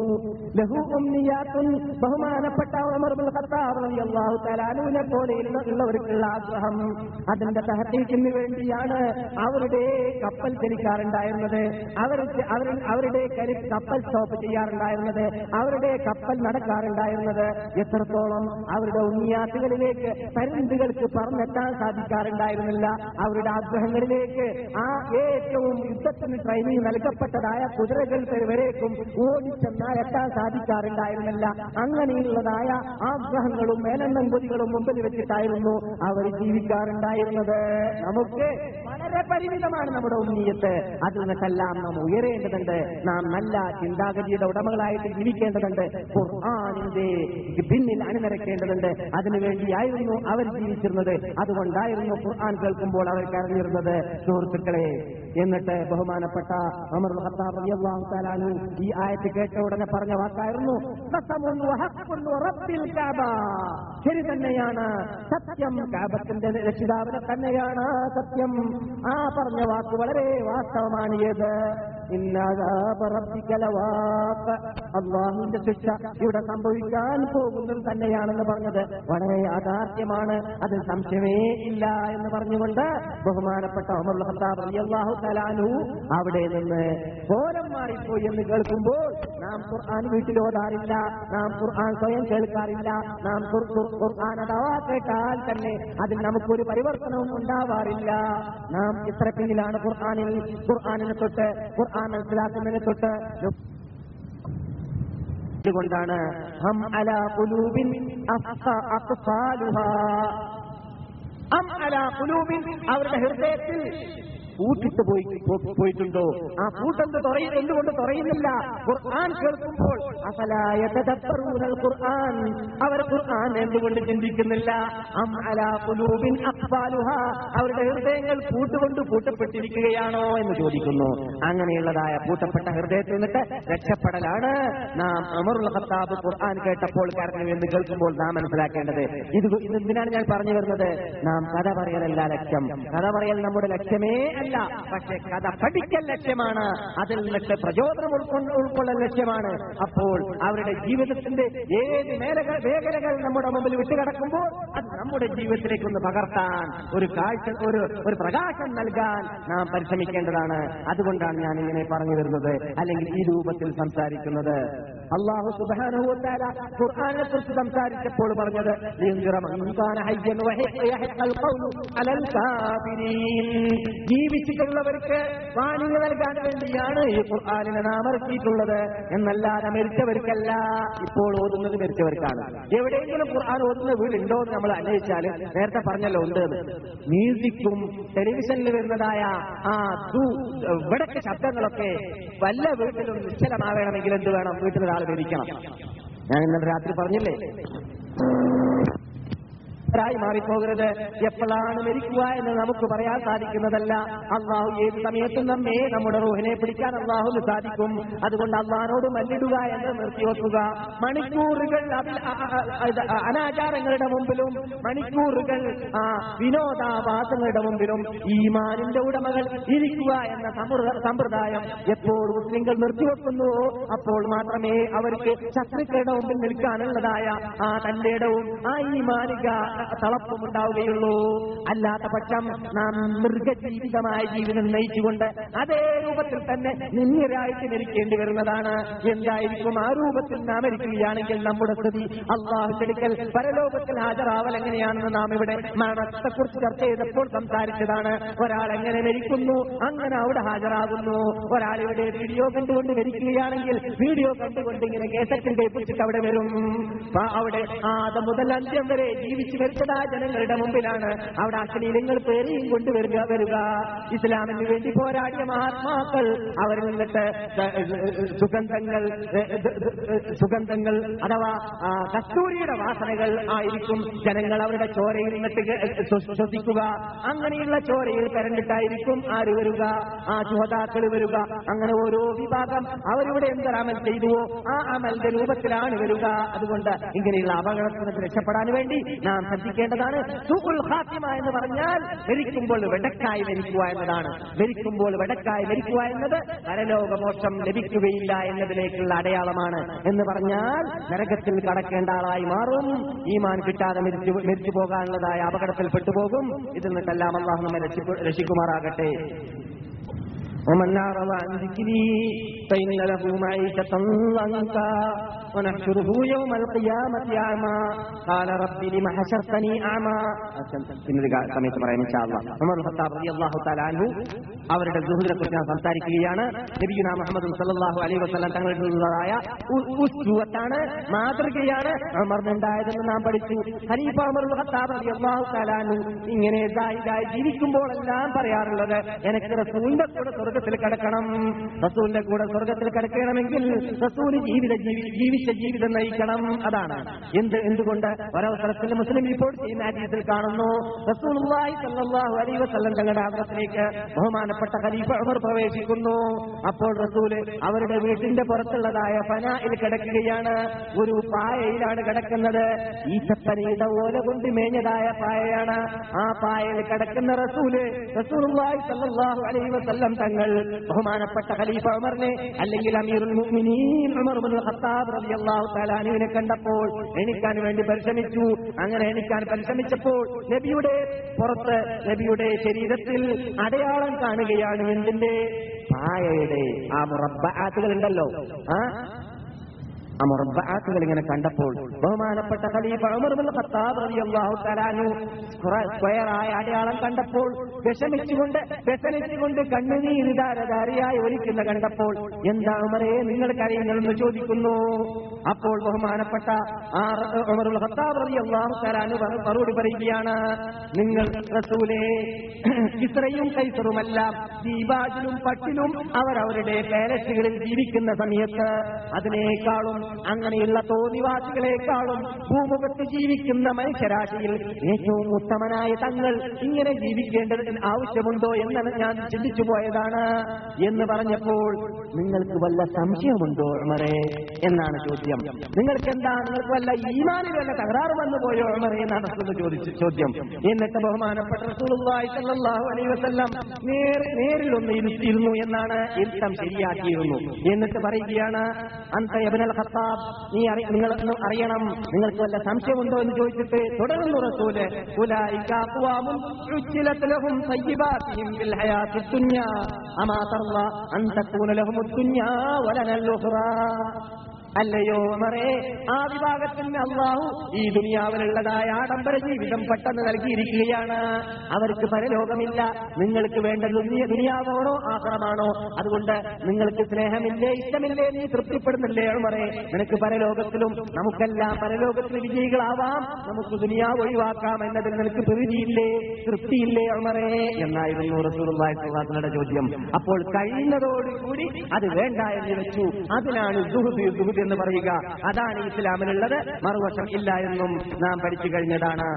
S2: له أمنيات ബഹുമാനപ്പെട്ട ഉമർ ബിൻ ഖത്താബ് റളിയല്ലാഹു തആല അൻഹുവിനെ പോലെയുള്ള ഉള്ളവർക്കുള്ള ആഗ്രഹം അതിന്റെ തഹത്തീക്കിന് വേണ്ടിയാണ് അവരുടെ കപ്പൽ ചലിക്കാറുണ്ടായിരുന്നത് അവർ അവർ അവരുടെ കരി- കപ്പൽ സ്റ്റോപ്പ് ചെയ്യാറുണ്ടായിരുന്നത് അവരുടെ കപ്പൽ നടക്കാറുണ്ടായിരുന്നത് എത്രത്തോളം അവരുടെ ഉണ്ണിയാത്തുകളിലേക്ക് പരുന്തുകൾക്ക് പറന്നെത്താൻ സാധിക്കാറുണ്ടായിരുന്നില്ല അവരുടെ ആഗ്രഹങ്ങളിലേക്ക് ആ ഏറ്റവും യുദ്ധത്തിന് ട്രെയിനിങ് നൽകപ്പെട്ടതായ കുതിരകൾ വരേക്കും ഓടിച്ചെന്നാൽ എത്താൻ സാധിക്കാറുണ്ടായിരുന്നില്ല അങ്ങനെയുള്ളതായ ആഗ്രഹങ്ങളും മേലെണ്ണം കൊതികളും മുമ്പിൽ വെച്ചിട്ടായിരുന്നു അവർ ജീവിക്കാറുണ്ടായിരുന്നത് നമുക്ക് വളരെ പരിമിതമാണ് നമ്മുടെ ഉന്നീയത്ത് അതിൽ നിന്നെല്ലാം നാം ഉയരേണ്ടതുണ്ട് നാം നല്ല ചിന്താഗതിയുടെ ഉടമകളായിട്ട് ജീവിക്കേണ്ടതുണ്ട് ഖുർആാനിന്റെ പിന്നിൽ അണിനിരക്കേണ്ടതുണ്ട് അതിനുവേണ്ടിയായിരുന്നു അവർ ജീവിച്ചിരുന്നത് അതുകൊണ്ടായിരുന്നു ഖുർആൻ കേൾക്കുമ്പോൾ അവർ കരഞ്ഞിരുന്നത് സുഹൃത്തുക്കളെ എന്നിട്ട് ബഹുമാനപ്പെട്ട അമർ ഖത്താബ് റളിയല്ലാഹു തആല അൻഹു ഈ ആയത്ത് കേട്ട ഉടനെ പറഞ്ഞ വാക്കായിരുന്നു "ഖസമുൻ വഹഖുൻ വറബ്ബിൽ കഅബ." ശരി തന്നെയാണ് സത്യം കാബത്തിന്റെ രക്ഷിതാവിനെ തന്നെയാണ് സത്യം ആ പറഞ്ഞ വാക്ക് വളരെ വാസ്തവമാണ് ഏത് അള്ളാഹുവിന്റെ ശിക്ഷ ഇവിടെ സംഭവിക്കാൻ പോകുന്നത് തന്നെയാണെന്ന് പറഞ്ഞത് വളരെ യാഥാർത്ഥ്യമാണ് അതിൽ സംശയമേ ഇല്ല എന്ന് പറഞ്ഞുകൊണ്ട് ബഹുമാനപ്പെട്ട ഉമർ ഖത്താബ് റളിയല്ലാഹു തലാനു അവിടെ നിന്ന് കോലം മാറിപ്പോയി എന്ന് കേൾക്കുമ്പോൾ നാം ഖുർആൻ വീട്ടിൽ ഓതാറില്ല നാം ഖുർആൻ സ്വയം കേൾക്കാറില്ല നാം ഖുർ- ഖുർ- ഖുർആൻ അഥവാ കേട്ടാൽ തന്നെ അതിൽ നമുക്കൊരു പരിവർത്തനവും ഉണ്ടാവാറില്ല നാം ഇത്ര പിന്നിലാണ് ഖുർആനിൽ ഖുർആനിനെ തൊട്ട് ഖുർആൻ മനസ്സിലാക്കുന്നതിനെ തൊട്ട് ഇതുകൊണ്ടാണ് ഹം അല ഖുലൂബിൻ അഫ്സ- അഖ്ഫാലുഹാ. അം അല ഖുലൂബിൻ അവരുടെ ഹൃദയത്തിൽ പൂട്ടിട്ട് പോയി പോ- പോയിട്ടുണ്ടോ ആ പൂട്ടെന്ത് തുറയും എന്തുകൊണ്ട് തുറയുന്നില്ല ഖുർആൻ കേൾക്കുമ്പോൾ അഫലായ തദബ്ബറൂനൽ ഖുർആൻ അവർ ഖുർആൻ എന്തുകൊണ്ട് ചിന്തിക്കുന്നില്ല അം അലാ ഖുലൂബിൻ അഖ്ഫാലുഹാ അവരുടെ ഹൃദയങ്ങൾ പൂട്ടുകൊണ്ട് പൂട്ടപ്പെട്ടിരിക്കുകയാണോ എന്ന് ചോദിക്കുന്നു അങ്ങനെയുള്ളതായ പൂട്ടപ്പെട്ട ഹൃദയത്തിൽ നിന്നിട്ട് രക്ഷപ്പെടലാണ് നാം അമറുൽ ഖത്താബ് ഖുർആൻ കേട്ടപ്പോൾ കരഞ്ഞു എന്ന് കേൾക്കുമ്പോൾ നാം മനസ്സിലാക്കേണ്ടത് ഇത് ഇതെന്തിനാണ് ഞാൻ പറഞ്ഞു വരുന്നത് നാം കഥ പറയലല്ല ലക്ഷ്യം കഥ പറയൽ നമ്മുടെ ലക്ഷ്യമേ അല്ല പക്ഷെ കഥ പഠിക്കൽ ലക്ഷ്യമാണ് അതിൽ നിന്നിട്ട് പ്രചോദനം ഉൾക്കൊണ്ട് ഉൾക്കൊള്ളൽ ലക്ഷ്യമാണ് അപ്പോൾ അവരുടെ ജീവിതത്തിന്റെ ഏത് മേഖല മേഖലകൾ നമ്മുടെ മുമ്പിൽ വിട്ടുകിടക്കുമ്പോൾ അത് നമ്മുടെ ജീവിതത്തിലേക്ക് ഒന്ന് പകർത്താൻ ഒരു കാഴ്ച ഒരു ഒരു പ്രകാശം നൽകാൻ നാം പരിശ്രമിക്കേണ്ടതാണ് അതുകൊണ്ടാണ് ഞാൻ ഇങ്ങനെ പറഞ്ഞു വരുന്നത് അല്ലെങ്കിൽ ഈ രൂപത്തിൽ സംസാരിക്കുന്നത് അള്ളാഹു സുബാനുഭവത്താര ഖുർആാനെ കുറിച്ച് സംസാരിച്ചപ്പോൾ പറഞ്ഞത് ലിയൻദിറ മൻ കാന ഹയ്യൻ വയഹ്യൽ ഖൗലു അലൽ കാഫിരീൻ. ജീവിച്ചിട്ടുള്ളവർക്ക് വാണിംഗ് നൽകാൻ വേണ്ടിയാണ് ഈ ഖുർആാനിനെ നാം ഇറക്കിയിട്ടുള്ളത് എന്നല്ലാതെ മരിച്ചവർക്കല്ല ഇപ്പോൾ ഓതുന്നത് മരിച്ചവർക്കാണ് എവിടെയെങ്കിലും ഖുർആൻ ഓതുന്ന വീടുണ്ടോ എന്ന് നമ്മൾ അന്വേഷിച്ചാൽ നേരത്തെ പറഞ്ഞല്ലോ ഉണ്ട് എന്ന്. മ്യൂസിക്കും ടെലിവിഷനിൽ വരുന്നതായ ആ ദു- വടക്ക് ശബ്ദങ്ങളൊക്കെ വല്ല വീട്ടിലും നിശ്ചലമാകണമെങ്കിൽ എന്ത് വേണം വീട്ടിൽ ഒരാൾ മരിക്കണം ഞാൻ ഇന്നലെ രാത്രി പറഞ്ഞില്ലേ ായി മാറിപ്പോകരുത് എപ്പോഴാണ് മരിക്കുക എന്ന് നമുക്ക് പറയാൻ സാധിക്കുന്നതല്ല അള്ളാഹു ഏത് സമയത്തും നമ്മെ നമ്മുടെ റൂഹിനെ പിടിക്കാൻ അള്ളാഹുന് സാധിക്കും അതുകൊണ്ട് അള്ളഹാനോട് മല്ലിടുക എന്ന് നിർത്തിവെക്കുക മണിക്കൂറുകൾ അതിൽ അ- അ- അ- ഇത് അനാചാരങ്ങളുടെ മുമ്പിലും മണിക്കൂറുകൾ ആ വിനോദാഭാസങ്ങളുടെ മുമ്പിലും ഈമാനിന്റെ ഉടമകൾ ഇരിക്കുക എന്ന സമ്പ്രദ- സമ്പ്രദായം എപ്പോൾ മുസ്ലിങ്ങൾ നിർത്തിവെക്കുന്നുവോ അപ്പോൾ മാത്രമേ അവർക്ക് ശത്രുക്കളുടെ മുമ്പിൽ നിൽക്കാനുള്ളതായ ആ തന്റെ ഇടവും ആ ഈ മാലിക തളപ്പും ഉണ്ടാവുകയുള്ളൂ അല്ലാത്ത പക്ഷം നാം മൃഗജീവിതമായ ജീവിതം നയിച്ചുകൊണ്ട് അതേ രൂപത്തിൽ തന്നെ നിന്യരായിട്ട് മരിക്കേണ്ടി വരുന്നതാണ് എന്തായിരിക്കും ആ രൂപത്തിൽ നാം മരിക്കുകയാണെങ്കിൽ നമ്മുടെ സ്ഥിതി അള്ളാഹുക്കെടുക്കൽ പരലോകത്തിൽ ഹാജരാവൽ എങ്ങനെയാണെന്ന് നാം ഇവിടെ മരണത്തെക്കുറിച്ച് ചർച്ച ചെയ്തപ്പോൾ സംസാരിച്ചതാണ് ഒരാൾ എങ്ങനെ മരിക്കുന്നു അങ്ങനെ അവിടെ ഹാജരാകുന്നു ഒരാൾ ഇവിടെ വീഡിയോ കണ്ടുകൊണ്ട് മരിക്കുകയാണെങ്കിൽ വീഡിയോ കണ്ടുകൊണ്ട് ഇങ്ങനെ കേസറ്റിൽ കേൾപ്പിച്ചിട്ട് അവിടെ വരും ആ അവിടെ ആദ്യം മുതൽ അന്ത്യം വരെ ജീവിച്ചു മരിച്ചതായ ജനങ്ങളുടെ മുമ്പിലാണ് അവിടെ അശ്ലീലങ്ങൾ പേരെയും കൊണ്ടുവരിക വരിക ഇസ്ലാമിന് വേണ്ടി പോരാടിയ മഹാത്മാക്കൾ അവരിൽ നിന്നിട്ട് സുഗന്ധങ്ങൾ സുഗന്ധങ്ങൾ അഥവാ ആ, കസ്തൂരിയുടെ വാസനകൾ ആയിരിക്കും ജനങ്ങൾ അവരുടെ ചോരയിൽ നിന്നിട്ട് കേ- ശ്വ- ശ്വസിക്കുക അങ്ങനെയുള്ള ചോരയിൽ കരണ്ടിട്ടായിരിക്കും ആര് വരിക ആ ശുഹതാക്കൾ വരിക അങ്ങനെ ഓരോ വിഭാഗം അവരിവിടെ എന്തൊരു അമൽ ചെയ്തുവോ ആ അമലിന്റെ രൂപത്തിലാണ് വരിക അതുകൊണ്ട് ഇങ്ങനെയുള്ള അപകടത്തിൽ നിന്ന് രക്ഷപ്പെടാൻ വേണ്ടി നാം ശ്രദ്ധിക്കേണ്ടതാണ് സുഖുൽ ഖാത്തിമ എന്ന് പറഞ്ഞാൽ മരിക്കുമ്പോൾ വെടക്കായി മരിക്കുക എന്നതാണ് മരിക്കുമ്പോൾ വെടക്കായി മരിക്കുക എന്നത് പരലോകമോക്ഷം ലഭിക്കുകയില്ല എന്നതിലേക്കുള്ള അടയാളമാണ് എന്ന് പറഞ്ഞാൽ നരകത്തിൽ കടക്കേണ്ട ആളായി മാറും ഈമാൻ കിട്ടാതെ മരിച്ചു മരിച്ചു പോകാനുള്ളതായ അപകടത്തിൽ പെട്ടുപോകും ഇതിൽ നിന്നെല്ലാം അള്ളാഹു നമ്മെ രക്ഷിക്കു- രക്ഷിക്കുമാറാകട്ടെ ومن أعرض عن ذكري فإن له معيشة ضنكا ونحشره يوم القيامة أعمى قال رب لم حشرتني أعمى പിന്നൊരു കാ- സമയത്ത് പറയാം ഇൻഷാല്ല ഉമർ ഖത്താബ് റളിയല്ലാഹു തആല അൻഹു അവരുടെ സുഹൃത്തിനെ കുറിച്ച് ഞാൻ സംസാരിക്കുകയാണ് നബിയുന മുഹമ്മദ് സല്ലല്ലാഹു അലൈഹി വസല്ലം തങ്ങളുടേതായ ഉസ്വത്താണ് മാതൃകയാണ് ഉമറിനുണ്ടായതെന്ന് നാം പഠിച്ചു ഖലീഫ ഉമർ ഖത്താബ് റളിയല്ലാഹു തആല അൻഹു ഇങ്ങനെ ഇതായി ജീവിക്കുമ്പോഴെല്ലാം പറയാറുള്ളത് എനിക്ക് റസൂലിന്റെ കൂടെ സ്വർഗത്തിൽ കിടക്കണം റസൂലിന്റെ കൂടെ സ്വർഗത്തിൽ കിടക്കണമെങ്കിൽ റസൂല് ജീവിത ജീവി- ജീവിച്ച ജീവിതം നയിക്കണം അതാണ് എന്ത് എന്തുകൊണ്ട് ഒരവസരത്തിൽ മുസ്ലിം റിപ്പോർട്ട് ചെയ്യുന്ന ഹദീസിൽ കാണുന്നു റസൂലുള്ളാഹി സ്വല്ലല്ലാഹു അലൈഹി വസല്ലം തങ്ങളുടെ ആഗ്രഹത്തിലേക്ക് ബഹുമാനപ്പെട്ട ഖലീഫ ഉമർ പ്രവേശിക്കുന്നു അപ്പോൾ റസൂല് അവരുടെ വീട്ടിന്റെ പുറത്തുള്ളതായ ഫനായിൽ കിടക്കുകയാണ് ഒരു പായയിലാണ് കിടക്കുന്നത് ഈച്ചപ്പനയുടെ ഓല കൊണ്ട് മേഞ്ഞതായ പായയാണ് ആ പായയിൽ കിടക്കുന്ന റസൂല് റസൂലുള്ളാഹി സ്വല്ലല്ലാഹു അലൈഹി വസല്ലം തങ്ങൾ തങ്ങൾ ബഹുമാനപ്പെട്ട ഖലീഫ ഉമറിനെ അല്ലെങ്കിൽ അമീറുൽ മുഅ്മിനീൻ ഉമർ ഇബ്നുൽ ഖത്താബ് റളിയല്ലാഹു തആല അൻഹുവിനെ കണ്ടപ്പോൾ എണിക്കാൻ വേണ്ടി പരിശ്രമിച്ചു അങ്ങനെ എണിക്കാൻ പരിശ്രമിച്ചപ്പോൾ നബിയുടെ പുറത്ത് നബിയുടെ ശരീരത്തിൽ അടയാളം കാണുകയാണ് എന്തിന്റെ പായയുടെ ആ മുറബ്ബാത്തുകൾ ഉണ്ടല്ലോ ആ ആ മുറബ്ബാത്തുകൾ ഇങ്ങനെ കണ്ടപ്പോൾ ബഹുമാനപ്പെട്ട ഖലീഫ ഉമർ ബിൻ ഖത്താബ് റളിയല്ലാഹു തആല അൻഹു സ്ക്വയറായ അടയാളം കണ്ടപ്പോൾ വിഷമിച്ചുകൊണ്ട് വ്യസനിച്ചുകൊണ്ട് കണ്ണുനീരിതാരധാരിയായി ഒലിക്കുന്ന കണ്ടപ്പോൾ എന്താ ഉമറേ നിങ്ങൾ കരയുന്നതെന്ന് ചോദിക്കുന്നു അപ്പോൾ ബഹുമാനപ്പെട്ട ആ ഉമർ ബിൻ ഖത്താബ് റളിയല്ലാഹു തആല അൻഹു പറ- മറുപടി പറയുകയാണ് നിങ്ങൾ റസൂലേ ഇസ്രയും കൈസറുമെല്ലാം ദീപാജിലും പട്ടിലും അവർ അവരുടെ പാലസുകളിൽ ജീവിക്കുന്ന സമയത്ത് അതിനേക്കാളും അങ്ങനെയുള്ള തോന്നിവാസികളെക്കാളും ഭൂമുഖത്ത് ജീവിക്കുന്ന മനുഷ്യരാശിയിൽ ഏറ്റവും ഉത്തമനായ തങ്ങൾ ഇങ്ങനെ ജീവിക്കേണ്ടതിന് ആവശ്യമുണ്ടോ എന്ന് ഞാൻ ചിന്തിച്ചു പോയതാണ് എന്ന് പറഞ്ഞപ്പോൾ നിങ്ങൾക്ക് വല്ല സംശയമുണ്ടോ ഉമറേ എന്നാണ് ചോദ്യം നിങ്ങൾക്ക് എന്താ നിങ്ങൾക്ക് വല്ല ഈമാനിൽ വല്ല തകരാറ് വന്നു പോയോ ഉമറേ എന്നാണ് റസൂൽ ചോദിച്ചു ചോദ്യം എന്നിട്ട് ബഹുമാനപ്പെട്ട റസൂലുള്ളാഹി സ്വല്ലല്ലാഹു അലൈഹി വസല്ലം നേർ നേരിലൊന്ന് ഇരുത്തിയിരുന്നു എന്നാണ് ഇരുത്തം ശരിയാക്കിയിരുന്നു എന്നിട്ട് പറയുകയാണ് അന്ത യബ്നൽ ഖത്താബ് നീ അറി നിങ്ങൾ ഒന്ന് അറിയണം നിങ്ങൾക്ക് വല്ല സംശയമുണ്ടോ എന്ന് ചോദിച്ചിട്ട് തുടർന്നു റസൂല് ഉലൈക അഖ്വാമുൻ ഉജ്ജിലത് ലഹും തയ്യിബാതിഹിം ഫിൽ ഹയാത്തി ദുനിയ അമാ തർള അൻ തകൂന ലഹും ദുനിയ വലനൽ ഉഖ്റാ അല്ലയോ മറേ ആ വിഭാഗത്തിന് അള്ളാഹു ഈ ദുനിയാവിലുള്ളതായ ആഡംബര ജീവിതം പെട്ടെന്ന് നൽകിയിരിക്കുകയാണ് അവർക്ക് പരലോകമില്ല നിങ്ങൾക്ക് വേണ്ട ദുനിയ ദുനിയാവാണോ ആഹ്റമാണോ അതുകൊണ്ട് നിങ്ങൾക്ക് സ്നേഹമില്ലേ ഇഷ്ടമില്ലേ നീ തൃപ്തിപ്പെടുന്നില്ലേ മറേ നിനക്ക് പരലോകത്തിലും നമുക്കെല്ലാം പരലോകത്തിൽ വിജയികളാവാം നമുക്ക് ദുനിയാവ് ഒഴിവാക്കാം എന്നതിൽ നിനക്ക് പ്രീതിയില്ലേ തൃപ്തിയില്ലേ ഉമറേ എന്നായിരുന്നു റസൂലുള്ളാഹി സ്വല്ലല്ലാഹു അലൈഹി വസല്ലമയുടെ ചോദ്യം അപ്പോൾ കഴിയുന്നതോടുകൂടി അത് വേണ്ട എന്ന് വെച്ചു അതിനാണ് സുഹൃദ് സുഹൃദ് എന്ന് പറയുക അതാണ് ഇസ്ലാമിനുള്ളത് മറുവശം ഇല്ല എന്നും നാം പഠിച്ചു കഴിഞ്ഞതാണ്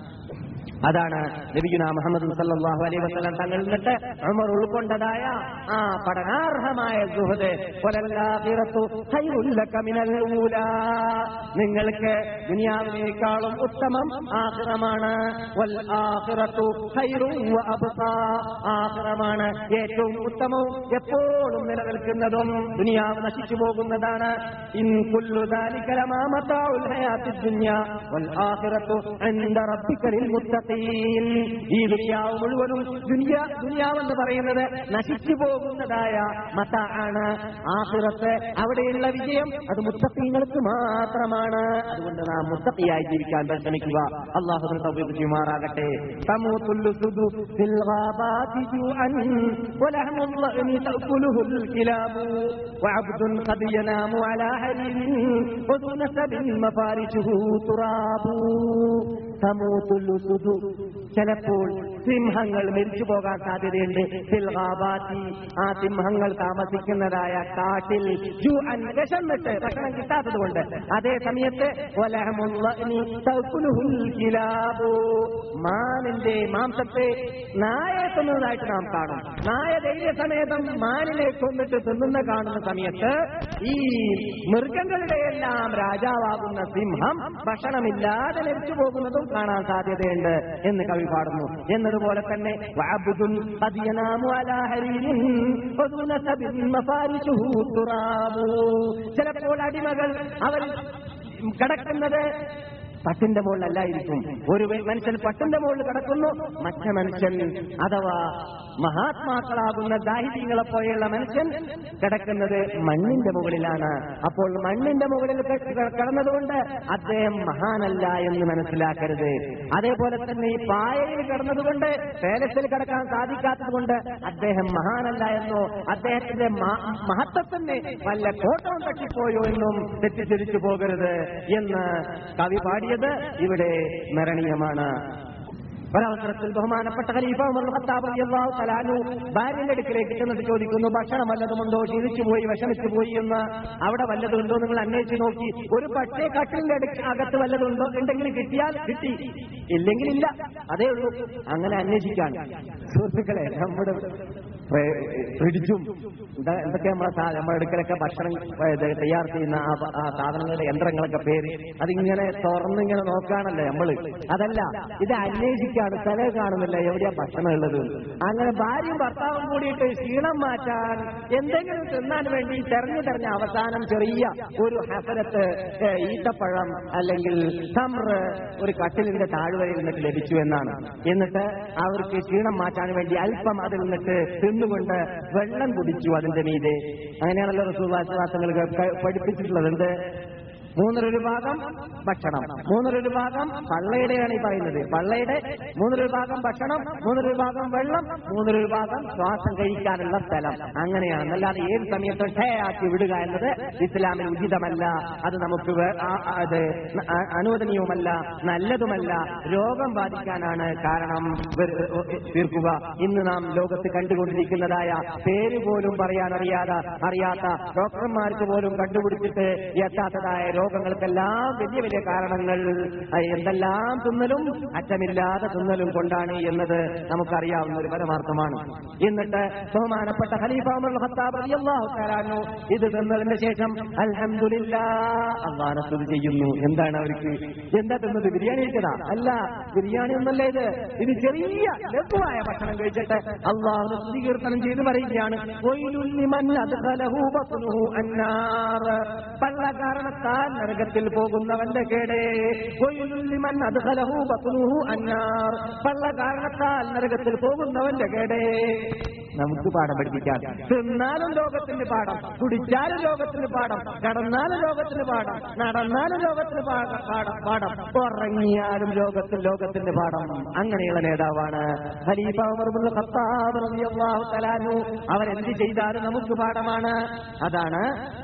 S2: അതാണ് നബിഗുന മുഹമ്മദ് സല്ലല്ലാഹു അലൈഹി വസല്ലം തങ്ങളിൽ നിന്നിട്ട് ഉമർ ഉൾക്കൊണ്ടതായ ആ പഠനാർഹമായ സുഹൃദ് വലല്ലാഖിറത്തു ഖൈറുൽ ലക മിനൽ ഊലാ നിങ്ങൾക്ക് ദുനിയാവിനേക്കാളും ഉത്തമം ആഖിറമാണ് വൽ ആഖിറത്തു ഖൈറുൻ വ അബ്ഖാ ആഖിറമാണ് ഏറ്റവും ഉത്തമവും എപ്പോഴും നിലനിൽക്കുന്നതും ദുനിയാവ് നശിച്ചു പോകുന്നതാണ് ഇൻ കുല്ലു ദാലിക ലമാ മതാഉൽ ഹയാത്തിദ് ദുനിയ വൽ ആഖിറത്തു ഇൻദ റബ്ബിക ലിൽ മുത്തഖീൻ ഈ ദുനിയാവ് മുഴുവനും ദുനിയ ദുനിയാവെന്ന് പറയുന്നത് നശിച്ചു പോകുന്നതായ മത ആണ് ആഖിറത്ത് അവിടെയുള്ള വിജയം അത് മുത്തഖീങ്ങൾക്ക് മാത്രമാണ് അതുകൊണ്ട് നാം മുത്തഖിയായി ജീവിക്കാൻ പരിശ്രമിക്കുക അള്ളാഹു തൗഫീഖ് ചെയ്യുമാറാകട്ടെ തമൂത്തുൽ സുദു ഫിൽ ഗാബാതി ജൂഅൻ ولحم الضأن تأكله الكلاب وعبد قد ينام على حرير وذو نسب مفارشه تراب تموت الأسد ചിലപ്പോൾ സിംഹങ്ങൾ മരിച്ചു പോകാൻ സാധ്യതയുണ്ട് ഫിൽഗാബാത്തി ആ സിംഹങ്ങൾ താമസിക്കുന്നതായ കാട്ടിൽ ജൂ അൻ വിശന്നിട്ട് ഭക്ഷണം കിട്ടാത്തത് കൊണ്ട് അതേ സമയത്ത് വലഹമുള്ളഇനി തഅ്കുലുഹുൽ കിലാബു. മാനിന്റെ മാംസത്തെ നായ തിന്നുന്നതായിട്ട് നാം കാണും നായ ധൈര്യസമേതം മാനിനെ കൊന്നിട്ട് തിന്നുന്ന കാണുന്ന സമയത്ത് ഈ മൃഗങ്ങളുടെ എല്ലാം രാജാവാകുന്ന സിംഹം ഭക്ഷണമില്ലാതെ മരിച്ചു പോകുന്നതും കാണാൻ സാധ്യതയുണ്ട് എന്ന് കവി പാടുന്നു എന്നതുപോലെ തന്നെ വഅബ്ദുൻ ഖദ് യനാമു അലാ ഹരീരിൻ വദൂ നസബിൻ മഫാരിശുഹു തുറാബു. ചിലപ്പോൾ അടിമകൾ അവർ കിടക്കുന്നത് പട്ടിന്റെ മുകളിലല്ലായിരിക്കും ഒരു വെ- മനുഷ്യൻ പട്ടിന്റെ മുകളിൽ കിടക്കുന്നു മറ്റേ മനുഷ്യൻ അഥവാ മഹാത്മാക്കളാകുന്ന ദാഹിത്യങ്ങളെ പോലെയുള്ള മനുഷ്യൻ കിടക്കുന്നത് മണ്ണിന്റെ മുകളിലാണ് അപ്പോൾ മണ്ണിന്റെ മുകളിൽ ക- ക- കിടന്നതുകൊണ്ട് അദ്ദേഹം മഹാനല്ല എന്ന് മനസ്സിലാക്കരുത് അതേപോലെ തന്നെ ഈ പായയിൽ കിടന്നതുകൊണ്ട് പേലസിൽ കിടക്കാൻ സാധിക്കാത്തത് കൊണ്ട് അദ്ദേഹം മഹാനല്ല എന്നോ അദ്ദേഹത്തിന്റെ മ- മഹത്വത്തിന് വല്ല കോട്ടവും തട്ടിപ്പോയോ എന്നും തെറ്റിദ്ധരിച്ചു പോകരുത് എന്ന് കവി പാടിയത് ഇവിടെ സ്മരണീയമാണ് ഒരവസരത്തിൽ ബഹുമാനപ്പെട്ട ഖലീഫ ഉമർ ഖത്താബ് റളിയല്ലാഹു തആല അൻഹു ഭാര്യന്റെ അടുക്കിലേക്ക് ചെന്നിട്ട് ചോദിക്കുന്നു ഭക്ഷണം വല്ലതുമുണ്ടോ ക്ഷീണിച്ചു പോയി വിഷമിച്ചു പോയി എന്ന് അവിടെ വല്ലതുണ്ടോ നിങ്ങൾ അന്വേഷിച്ച് നോക്കി ഒരു പക്ഷേ കട്ടിലിന്റെ അടുക്ക് അകത്ത് വല്ലതുണ്ടോ ഉണ്ടെങ്കിൽ കിട്ടിയാൽ കിട്ടി ഇല്ലെങ്കിൽ ഇല്ല അതേ ഉള്ളൂ അങ്ങനെ അന്വേഷിക്കാൻ സുഹൃത്തുക്കളെ നമ്മുടെ ഫ്രിഡ്ജും എന്താ എന്തൊക്കെ നമ്മളെ സാ- നമ്മുടെ അടുക്കലൊക്കെ ഭക്ഷണം ഏ, ഇത് തയ്യാർ ചെയ്യുന്ന ആ പ- ആ സാധനങ്ങളുടെ യന്ത്രങ്ങളൊക്കെ പേര് അതിങ്ങനെ തുറന്ന് ഇങ്ങനെ നോക്കുകയാണല്ലോ നമ്മള് അതല്ല ഇത് അന്വേഷിക്കാണ് സ്ഥലം കാണുന്നില്ല എവിടെയാ ഭക്ഷണം ഉള്ളത് അങ്ങനെ ഭാര്യയും ഭർത്താവും കൂടിയിട്ട് ക്ഷീണം മാറ്റാൻ എന്തെങ്കിലും തിന്നാൻ വേണ്ടി തെരഞ്ഞു തെരഞ്ഞ അവസാനം ചെറിയ ഒരു ഹസരത്ത് ഏ, ഈത്തപ്പഴം അല്ലെങ്കിൽ തമ്ര ഒരു കട്ടിലിന്റെ താഴ്വരയിൽ നിന്നിട്ട് ലഭിച്ചു എന്നാണ് എന്നിട്ട് അവർക്ക് ക്ഷീണം മാറ്റാൻ വേണ്ടി അല്പം അതിൽ നിന്നിട്ട് തിന്നുകൊണ്ട് വെള്ളം കുടിച്ചു അതിന്റെ മീതെ അങ്ങനെയാണല്ലോ റസൂവാസങ്ങൾ പഠിപ്പിച്ചിട്ടുള്ളത് എന്ത് മൂന്നിലൊരു ഭാഗം ഭക്ഷണം മൂന്നിലൊരു ഭാഗം പള്ളയുടെയാണ് ഈ പറയുന്നത് പള്ളയുടെ മൂന്നിലൊരു ഭാഗം ഭക്ഷണം മൂന്നിലൊരു ഭാഗം വെള്ളം മൂന്നിലൊരു ഭാഗം ശ്വാസം കഴിക്കാനുള്ള സ്ഥലം അങ്ങനെയാണ് അല്ലാതെ ഏത് സമയത്തും ഷേ ആക്കി വിടുക എന്നത് ഇസ്ലാമിൽ ഉചിതമല്ല അത് നമുക്ക് വേ- ആ- ആ- അത് അ- അനുവദനീയവുമല്ല നല്ലതുമല്ല രോഗം ബാധിക്കാനാണ് കാരണം വരു- തീർക്കുക ഇന്ന് നാം ലോകത്ത് കണ്ടുകൊണ്ടിരിക്കുന്നതായ പേര് പോലും പറയാൻ അറിയാതെ അറിയാത്ത ഡോക്ടർമാർക്ക് പോലും കണ്ടുപിടിച്ചിട്ട് എത്താത്തതായ രോഗങ്ങൾക്കെല്ലാം വലിയ വലിയ കാരണങ്ങൾ അഹ് എന്തെല്ലാം തിന്നലും അറ്റമില്ലാതെ തിന്നലും കൊണ്ടാണ് എന്നത് നമുക്കറിയാവുന്ന ഒരു പരമാർത്ഥമാണ് എന്നിട്ട് ബഹുമാനപ്പെട്ട ഖലീഫ ഉമർ ഖത്താബ് റളിയല്ലാഹു തആല അൻഹു ഇത് തിന്നതിന് ശേഷം അൽഹംദുലില്ലാ അള്ളാഹനെ സ്തുതി ചെയ്യുന്നു എന്താണ് അവർക്ക് എന്താ തിന്നത് ബിരിയാണി കഴിച്ചതാ അല്ല ബിരിയാണി ഒന്നല്ല ഇത് ഇത് ചെറിയ ലഘുവായ ഭക്ഷണം കഴിച്ചിട്ട് അള്ളാഹുനെ സ്തുതികീർത്തനം ചെയ്ത് പറയുകയാണ് "വൈലുൽ ലിമൻ അദ്ഖലഹു ബത്നുഹു അന്നാർ." പള്ള കാരണത്താൽ നരകത്തിൽ പോകുന്നവന്റെ കേടേ വൈലുൽ ലിമൻ അദ്ഖലഹു ബത്നുഹു അന്നാർ. പള്ള കാരണത്താൽ നരകത്തിൽ പോകുന്നവന്റെ കേടേ നമുക്ക് പാഠം പഠിപ്പിക്കാം തിന്നാലും ലോകത്തിന്റെ പാഠം കുടിച്ചാലും ലോകത്തിന് പാഠം കടന്നാലും ലോകത്തിന് പാഠം നടന്നാലും ലോകത്തിന് പാഠം പാഠം പാഠം ഉറങ്ങിയാലും ലോകത്തിൽ ലോകത്തിന്റെ പാഠം അങ്ങനെയുള്ള നേതാവാണ് ഖലീഫ ഉമർ ഇബ്നുൽ ഖത്താബ് റളിയല്ലാഹു തആല അൻഹു അവരെന്ത് ചെയ്താലും നമുക്ക് പാഠമാണ് അതാണ്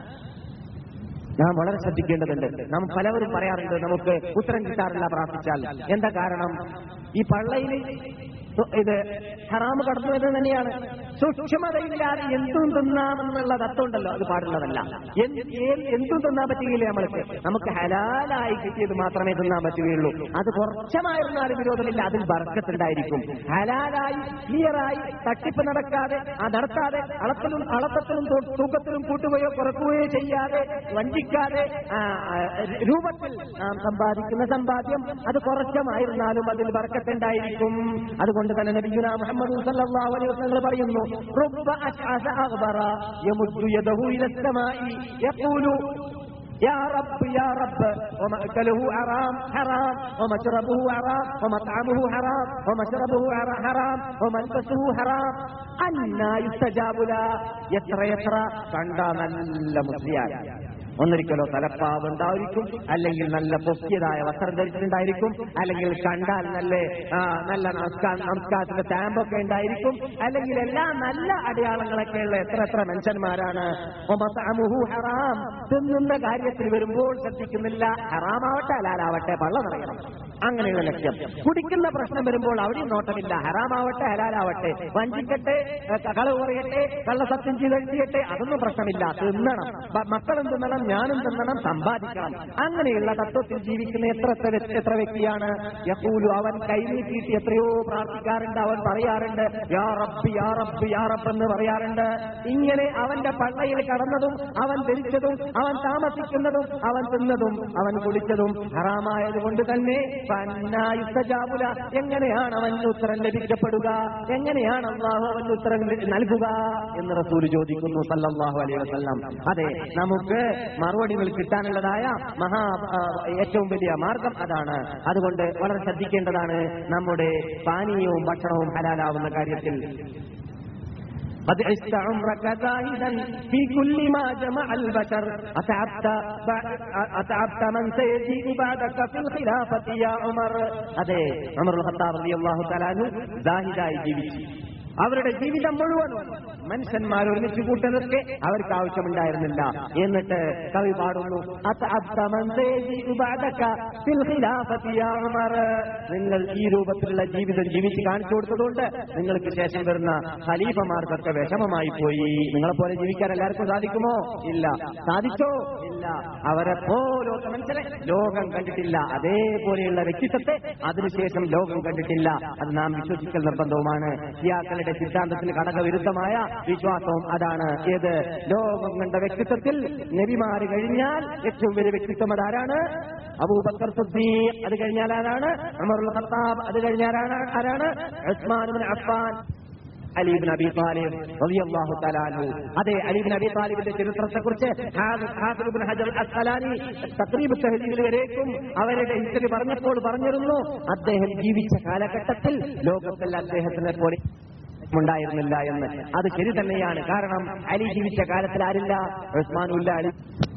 S2: നാം വളരെ ശ്രദ്ധിക്കേണ്ടതുണ്ട് നാം പലവരും പറയാറുണ്ട് നമുക്ക് ഉത്തരം കിട്ടാറില്ല പ്രാർത്ഥിച്ചാൽ എന്താ കാരണം ഈ പള്ളയിൽ ഇത് ഹറാമ് കടന്നു വരുന്നത് തന്നെയാണ് സൂക്ഷ്മതയില്ലാതെ എന്തും തിന്നാമെന്നുള്ള തത്വമുണ്ടല്ലോ അത് പാടുള്ളതല്ല എന്ത് ഏ- എന്തും തിന്നാൻ പറ്റുകയില്ല നമ്മൾക്ക് നമുക്ക് ഹലാലായി കിട്ടിയത് മാത്രമേ തിന്നാൻ പറ്റുകയുള്ളൂ അത് കുറച്ചമായിരുന്നാലും വിരോധമില്ല അതിൽ ബർക്കത്തുണ്ടായിരിക്കും ഹലാലായി ക്ലിയറായി തട്ടിപ്പ് നടക്കാതെ ആ നടത്താതെ അളത്തിലും അളത്തത്തിലും തൂ- തൂക്കത്തിലും കൂട്ടുകയോ കുറക്കുകയോ ചെയ്യാതെ വഞ്ചിക്കാതെ ആ, ആ, രൂപത്തിൽ നാം സമ്പാദിക്കുന്ന സമ്പാദ്യം അത് കുറച്ചമായിരുന്നാലും അതിൽ ബർക്കത്തുണ്ടായിരിക്കും അതുകൊണ്ട് തന്നെ നബിയുന മുഹമ്മദ് സല്ലല്ലാഹു അലൈഹി വസല്ലം പറയുന്നു റുബ്ബ അശ്അസ അഗ്ബറ യമുദ്ദു യദഹു ഇല السماء يقول يا رب يا رب ومأكله حرام حرام ومشربه حرام ومطعمه حرام ومشربه حرام حرام وملبسه حرام أنا يستجاب له എത്ര എത്ര കണ്ട നല്ല മുസ്ലിയാർ ഒന്നിരിക്കലോ തലപ്പാവ് ഉണ്ടായിരിക്കും അല്ലെങ്കിൽ നല്ല പൊക്കിയതായ വസ്ത്രം ധരിച്ചിട്ടുണ്ടായിരിക്കും അല്ലെങ്കിൽ കണ്ടാൽ നല്ല ആ, നല്ല നമസ്കാര നമസ്കാരത്തിന്റെ സ്റ്റാമ്പൊക്കെ ഉണ്ടായിരിക്കും അല്ലെങ്കിൽ എല്ലാ നല്ല അടയാളങ്ങളൊക്കെ ഉള്ള എത്ര എത്ര മനുഷ്യന്മാരാണ് വമത്അമുഹു ഹറാം തിന്നുന്ന കാര്യത്തിൽ വരുമ്പോൾ ശ്രദ്ധിക്കുന്നില്ല ഹറാമാവട്ടെ ഹലാലാവട്ടെ പള്ള നിറയണം അങ്ങനെയുള്ള ലക്ഷ്യം കുടിക്കുന്ന പ്രശ്നം വരുമ്പോൾ അവിടെയും നോട്ടമില്ല ഹറാമാവട്ടെ ഹലാലാവട്ടെ വഞ്ചിക്കട്ടെ ഏ, കളവ് പറയട്ടെ കള്ളസത്യം ചെയ്ത് ചെയ്യട്ടെ അതൊന്നും പ്രശ്നമില്ല തിന്നണം ബ- മക്കളും തിന്നണം ഞാനും തിന്നണം സമ്പാദിക്കണം അങ്ങനെയുള്ള തത്വത്തിൽ ജീവിക്കുന്ന എത്ര എത്ര വ്യ- എത്ര വ്യക്തിയാണ് യഹൂലു അവൻ കൈനീട്ടിയിട്ട് എത്രയോ പ്രാർത്ഥിക്കാറുണ്ട് അവൻ പറയാറുണ്ട് യാ റബ്ബ് യാ റബ്ബ് യാ റബ്ബ് എന്ന് പറയാറുണ്ട് ഇങ്ങനെ അവന്റെ പള്ളയിൽ കടന്നതും അവൻ ധരിച്ചതും അവൻ താമസിക്കുന്നതും അവൻ തിന്നതും അവൻ കുടിച്ചതും ഹറാമായത് കൊണ്ട് തന്നെ ഫന്നായുസ്തജാബുല. എങ്ങനെയാണ് അവന് ഉത്തരം ലഭിക്കപ്പെടുക എങ്ങനെയാണ് അള്ളാഹു അവന് ഉത്തരം നൽകുക എന്ന് റസൂൽ ചോദിക്കുന്നു സല്ലല്ലാഹു അലൈഹി വസല്ലം അതെ നമുക്ക് മറുപടികൾ കിട്ടാനുള്ളതായ മഹാ ആ, ഏറ്റവും വലിയ മാർഗം അതാണ് അതുകൊണ്ട് വളരെ ശ്രദ്ധിക്കേണ്ടതാണ് നമ്മുടെ പാനീയവും ഭക്ഷണവും ഹലാലാവുന്ന കാര്യത്തിൽ قد عشت عمرك زاهدا في كل ما جمع البشر أتعبت أتعبت من سيجيء بعدك في الخلافة يا عمر അതെ ഉമർ ഖത്താബ് റളിയല്ലാഹു തആല അൻഹു സാഹിദായി ജീവിച്ചു അവരുടെ ജീവിതം മുഴുവനും മനുഷ്യന്മാർ ഒരുമിച്ച് കൂട്ടുന്നതൊക്കെ അവർക്ക് ആവശ്യമുണ്ടായിരുന്നില്ല എന്നിട്ട് കവി പാടുന്നു "അത്അബ്ത മൻ സയജീഉ ബഅദക ഫിൽ ഖിലാഫത്തി യാ ഉമർ." നിങ്ങൾ ഈ രൂപത്തിലുള്ള ജീവിതം ജീവിച്ച് കാണിച്ചു കൊടുത്തതുകൊണ്ട് നിങ്ങൾക്ക് ശേഷം വരുന്ന ഖലീഫമാർക്കൊക്കെ വിഷമമായി പോയി നിങ്ങളെ പോലെ ജീവിക്കാൻ എല്ലാവർക്കും സാധിക്കുമോ ഇല്ല സാധിച്ചോ ഇല്ല അവരെ പോലൊക്കെ മനുഷ്യരെ ലോകം കണ്ടിട്ടില്ല അതേപോലെയുള്ള വ്യക്തിത്വത്തെ അതിനുശേഷം ലോകം കണ്ടിട്ടില്ല അത് നാം വിശ്വസിക്കൽ നിർബന്ധവുമാണ് ഷിയാക്കളുടെ സിദ്ധാന്തത്തിന് ഘടകവിരുദ്ധമായ വിശ്വാസവും അതാണ് ഏത് ലോകം കണ്ട വ്യക്തിത്വത്തിൽ നബിമാര് കഴിഞ്ഞാൽ ഏറ്റവും വലിയ വ്യക്തിത്വം അതാരാണ് അബൂബക്കർ സുദ്ദീഖ് അത് കഴിഞ്ഞാൽ ആരാണ് ഉമറുൽ ഖത്താബ് അത് കഴിഞ്ഞാൽ ആരാണ് ആരാണ് ഉസ്മാൻ ഇബ്നു അഫ്ഫാൻ അലീബിൻ അബി താലിബ് റളിയല്ലാഹു തആല അൻഹു അതെ അലീബിൻ അബി താലിബിന്റെ ചരിത്രത്തെക്കുറിച്ച് ഹാഫിദ് ഹാഫിദ് ഇബ്നു ഹജർ അസ്സലാനി തഖ്രീബ് തഹ്ദീബിൽ വരേക്കും അവരുടെ ഹിസ്റ്ററി പറഞ്ഞപ്പോൾ പറഞ്ഞിരുന്നു അദ്ദേഹം ജീവിച്ച കാലഘട്ടത്തിൽ ലോകത്തിൽ അദ്ദേഹത്തിനെ പോലെ ഉണ്ടായിരുന്നില്ല എന്ന് അത് ശരി തന്നെയാണ് കാരണം അലി ജീവിച്ച കാലത്തിൽ ആരില്ല ഉസ്മാനുല്ല അലി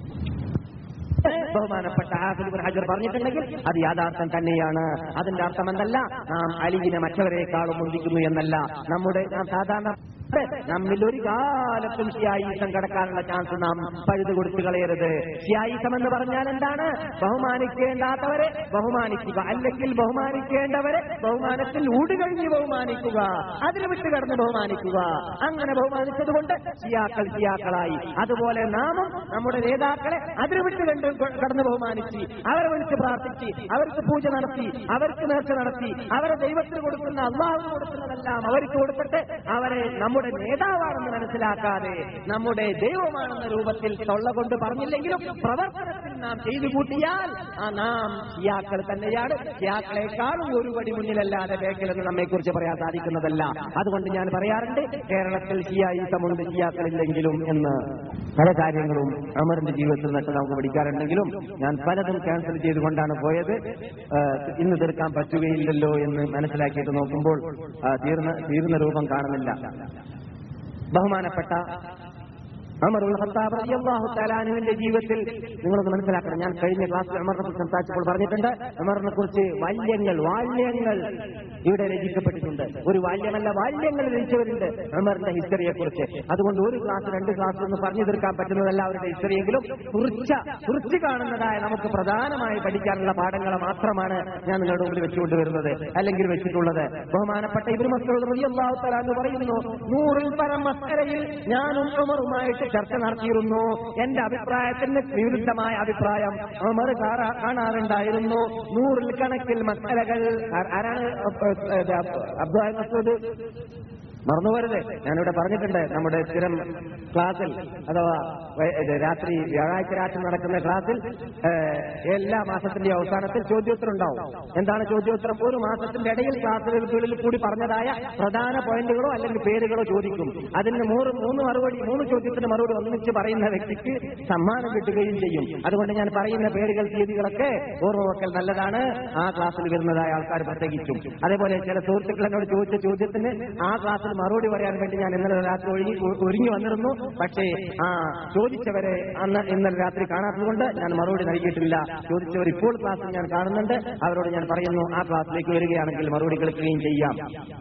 S2: ബഹുമാനപ്പെട്ട ഹാഫിദ് ഇബ്നു ഹജർ പറഞ്ഞിട്ടുണ്ടെങ്കിൽ അത് യാഥാർത്ഥ്യം തന്നെയാണ് അതിന്റെ അർത്ഥം എന്തല്ല നാം അലിവിനെ മറ്റവരെക്കാളും മുന്തിക്കുന്നു എന്നല്ല നമ്മുടെ നാം സാധാരണ നമ്മിൽ ഒരു കാലത്തും ഷിയായിസം കടക്കാനുള്ള ചാൻസ് നാം പഴുതു കൊടുത്തു കളയരുത് ഷിയായിസം എന്ന് പറഞ്ഞാൽ എന്താണ് ബഹുമാനിക്കേണ്ടാത്തവരെ ബഹുമാനിക്കുക അല്ലെങ്കിൽ ബഹുമാനിക്കേണ്ടവരെ ബഹുമാനത്തിൽ ഊടുകഴിഞ്ഞ് ബഹുമാനിക്കുക അതിന് വിട്ട് കടന്ന് ബഹുമാനിക്കുക അങ്ങനെ ബഹുമാനിച്ചത് കൊണ്ട് ഷിയാക്കൾ ഷിയാക്കളായി അതുപോലെ നാമും നമ്മുടെ നേതാക്കളെ അതിന് വിട്ട് കണ്ട് കടന്ന് ബഹുമാനിച്ച് അവരെ വിളിച്ച് പ്രാർത്ഥിച്ച് അവർക്ക് പൂജ നടത്തി അവർക്ക് നേർച്ച നടത്തി അവരെ ദൈവത്തിന് കൊടുക്കുന്ന അള്ളാഹുവിന് കൊടുക്കുന്നതെല്ലാം അവർക്ക് കൊടുത്തിട്ട് അവരെ നമ്മുടെ നേതാവാണെന്ന് മനസ്സിലാക്കാതെ നമ്മുടെ ദൈവമാണെന്ന രൂപത്തിൽ തൊള്ള കൊണ്ട് പറഞ്ഞില്ലെങ്കിലും പ്രവർത്തനത്തിൽ നാം ചെയ്തു കൂട്ടിയാൽ ആ നാം ഷിയാക്കൾ തന്നെയാണ് ഷിയാക്കളെക്കാളും ഒരു പടി മുന്നിലല്ലാതെ ബേക്കിലെന്ന് നമ്മെ കുറിച്ച് പറയാൻ സാധിക്കുന്നതല്ല അതുകൊണ്ട് ഞാൻ പറയാറുണ്ട് കേരളത്തിൽ ഷിയായിസമുണ്ട് ഷിയാക്കളില്ലെങ്കിലും എന്ന് പല കാര്യങ്ങളും അമറിന്റെ ജീവിതത്തിൽ നിന്നൊക്കെ നമുക്ക് പഠിക്കാറുണ്ടെങ്കിലും ഞാൻ പലതും ക്യാൻസൽ ചെയ്തുകൊണ്ടാണ് പോയത് ആ, ഇന്ന് തീർക്കാൻ പറ്റുകയില്ലല്ലോ എന്ന് മനസ്സിലാക്കിയിട്ട് നോക്കുമ്പോൾ ആ, തീർന്ന തീർന്ന രൂപം കാണുന്നില്ല ബഹുമാനപ്പെട്ട അമറുൽ ഖത്താബ് റളിയല്ലാഹു തആല അൻഹുവിന്റെ ജീവിതത്തിൽ നിങ്ങളൊന്ന് മനസ്സിലാക്കണം ഞാൻ കഴിഞ്ഞ ക്ലാസ്സിൽ അമറിനെ കുറിച്ച് സംസാരിച്ചപ്പോൾ പറഞ്ഞിട്ടുണ്ട് അമറിനെ കുറിച്ച് വാല്യങ്ങൾ വാല്യങ്ങൾ ഇവിടെ രചിക്കപ്പെട്ടിട്ടുണ്ട് ഒരു വാല്യമല്ല വാല്യങ്ങൾ രചിച്ചവരുണ്ട് അമറിന്റെ ഹിസ്റ്ററിയെ കുറിച്ച് അതുകൊണ്ട് ഒരു ക്ലാസ് രണ്ട് ക്ലാസ് ഒന്ന് പറഞ്ഞു തീർക്കാൻ പറ്റുന്നതല്ല അവരുടെ ഹിസ്റ്ററിയെങ്കിലും കുറിച്ച കുറിച്ച് കാണുന്നതായ നമുക്ക് പ്രധാനമായി പഠിക്കാനുള്ള പാഠങ്ങൾ മാത്രമാണ് ഞാൻ നിങ്ങളുടെ മുമ്പിൽ വെച്ചുകൊണ്ടുവരുന്നത് അല്ലെങ്കിൽ വെച്ചിട്ടുള്ളത് ബഹുമാനപ്പെട്ട ഇബ്നു മസ്ഊദ് റളിയല്ലാഹു തആല എന്ന് പറയുന്നു നൂറിൽ പരം മസ്കരയിൽ ഞാനും ഉമറുമായിട്ട് ചർച്ച നടത്തിയിരുന്നു എന്റെ അഭിപ്രായത്തിന് വിരുദ്ധമായ അഭിപ്രായം ഉമർ കാണാ- കാണാറുണ്ടായിരുന്നു നൂറിൽ കണക്കിൽ മസ്കരകൾ ആ- ആരാണ് അബ്ദുൽ മസൂദ് മറന്നുപോരുത് ഞാനിവിടെ പറഞ്ഞിട്ടുണ്ട് നമ്മുടെ സ്ഥിരം ക്ലാസ്സിൽ അഥവാ വൈ- ഇത് രാത്രി വ്യാഴാഴ്ച രാത്രി നടക്കുന്ന ക്ലാസ്സിൽ ഏഹ്, എല്ലാ മാസത്തിന്റെ അവസാനത്തിൽ ചോദ്യോത്തരം ഉണ്ടാവും എന്താണ് ചോദ്യോത്തരം ഒരു മാസത്തിന്റെ ഇടയിൽ ക്ലാസ്സുകൾക്കുള്ളിൽ കൂടി പറഞ്ഞതായ പ്രധാന പോയിന്റുകളോ അല്ലെങ്കിൽ പേരുകളോ ചോദിക്കും അതിന് മൂന്ന് മൂന്ന് മറുപടി മൂന്ന് ചോദ്യത്തിന് മറുപടി ഒന്നിച്ച് പറയുന്ന വ്യക്തിക്ക് സമ്മാനം കിട്ടുകയും ചെയ്യും അതുകൊണ്ട് ഞാൻ പറയുന്ന പേരുകൾ തീയതികളൊക്കെ ഓർമ്മവെക്കൽ നല്ലതാണ് ആ ക്ലാസ്സിൽ വരുന്നതായ ആൾക്കാർ പ്രത്യേകിച്ചും അതേപോലെ ചില സുഹൃത്തുക്കൾ എന്നോട് ചോദിച്ച ചോദ്യത്തിന് ആ ക്ലാസ്സിൽ മറുപടി പറയാൻ വേണ്ടി ഞാൻ ഇന്നലെ രാത്രി ഒഴുകി ഒരുങ്ങി വന്നിരുന്നു പക്ഷേ ആ ചോദിച്ചവരെ അന്ന് ഇന്നലെ രാത്രി കാണാത്തതുകൊണ്ട് ഞാൻ മറുപടി നൽകിയിട്ടില്ല ചോദിച്ചവർ ഇപ്പോൾ ക്ലാസ്സിൽ ഞാൻ കാണുന്നുണ്ട് അവരോട് ഞാൻ പറയുന്നു ആ ക്ലാസ്സിലേക്ക് വരികയാണെങ്കിൽ മറുപടി കേൾക്കുകയും ചെയ്യാം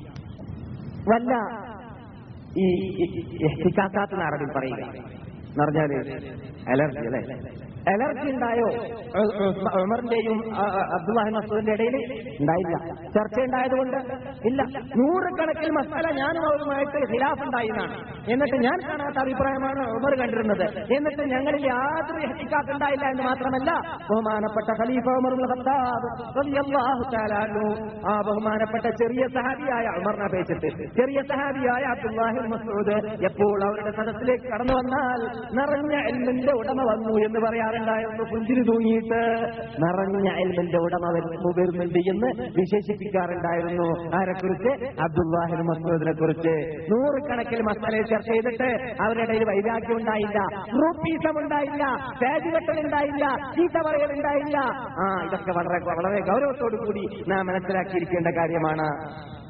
S2: വല്ല ഈ ഇഹ്തിക്കാസാത്ത് അറബിൽ പറയുക എന്ന് പറഞ്ഞാല് അലർജി അല്ലെ അലർജി ഉണ്ടായോ ഉ- ഉ- ഉമറിന്റെയും ആ, ആ, അബ്ദുല്ലാഹി മസൂദിന്റെ ഇടയിൽ ഉണ്ടായില്ല ചർച്ച ഉണ്ടായതുകൊണ്ട് ഇല്ല നൂറുകണക്കിൽ മസാല ഞാനും അവരുമായിട്ട് ഖിലാഫ് ഉണ്ടായിരുന്നാണ് എന്നിട്ട് ഞാൻ കാണാത്ത അഭിപ്രായമാണ് ഉമർ കണ്ടിരുന്നത് എന്നിട്ട് ഞങ്ങളിൽ യാതൊരു എഹ്തിക്കാത്ത് ഉണ്ടായില്ല എന്ന് മാത്രമല്ല ബഹുമാനപ്പെട്ട ഖലീഫ ഉമർ ഇബ്നുൽ ഖത്താബ് റളിയല്ലാഹു തആല അൻഹു ആ ബഹുമാനപ്പെട്ട ചെറിയ സഹാബിയായ ഉമറിനെ അപേക്ഷിച്ച് ചെറിയ സഹാബിയായ അബ്ദുല്ലാഹി മസൂദ് എപ്പോൾ അവരുടെ സദസ്സിലേക്ക് കടന്നു വന്നാൽ നിറഞ്ഞ എൽമിന്റെ ഉടമ വന്നു എന്ന് പറയാറുണ്ടായിരുന്നു പുഞ്ചിരി തൂങ്ങിയിട്ട് നിറഞ്ഞ എൽമിന്റെ ഉടമ വരുന്നു വരുന്നുണ്ട് എന്ന് വിശേഷിപ്പിക്കാറുണ്ടായിരുന്നു ആരെക്കുറിച്ച് അബ്ദുല്ലാഹിൻ മസൂദിനെ കുറിച്ച് നൂറുകണക്കിൽ മസാലയെ ചർച്ച ചെയ്തിട്ട് അവരുടെ ഇടയിൽ വൈരാഗ്യം ഉണ്ടായില്ല ഗ്രൂപ്പീസം ഉണ്ടായില്ല പേജുകെട്ടൽ ഉണ്ടായില്ല ചീത്ത പറയൽ ഉണ്ടായില്ല ആ ഇതൊക്കെ വളരെ വളരെ ഗൗരവത്തോടു കൂടി നാം മനസ്സിലാക്കിയിരിക്കേണ്ട കാര്യമാണ്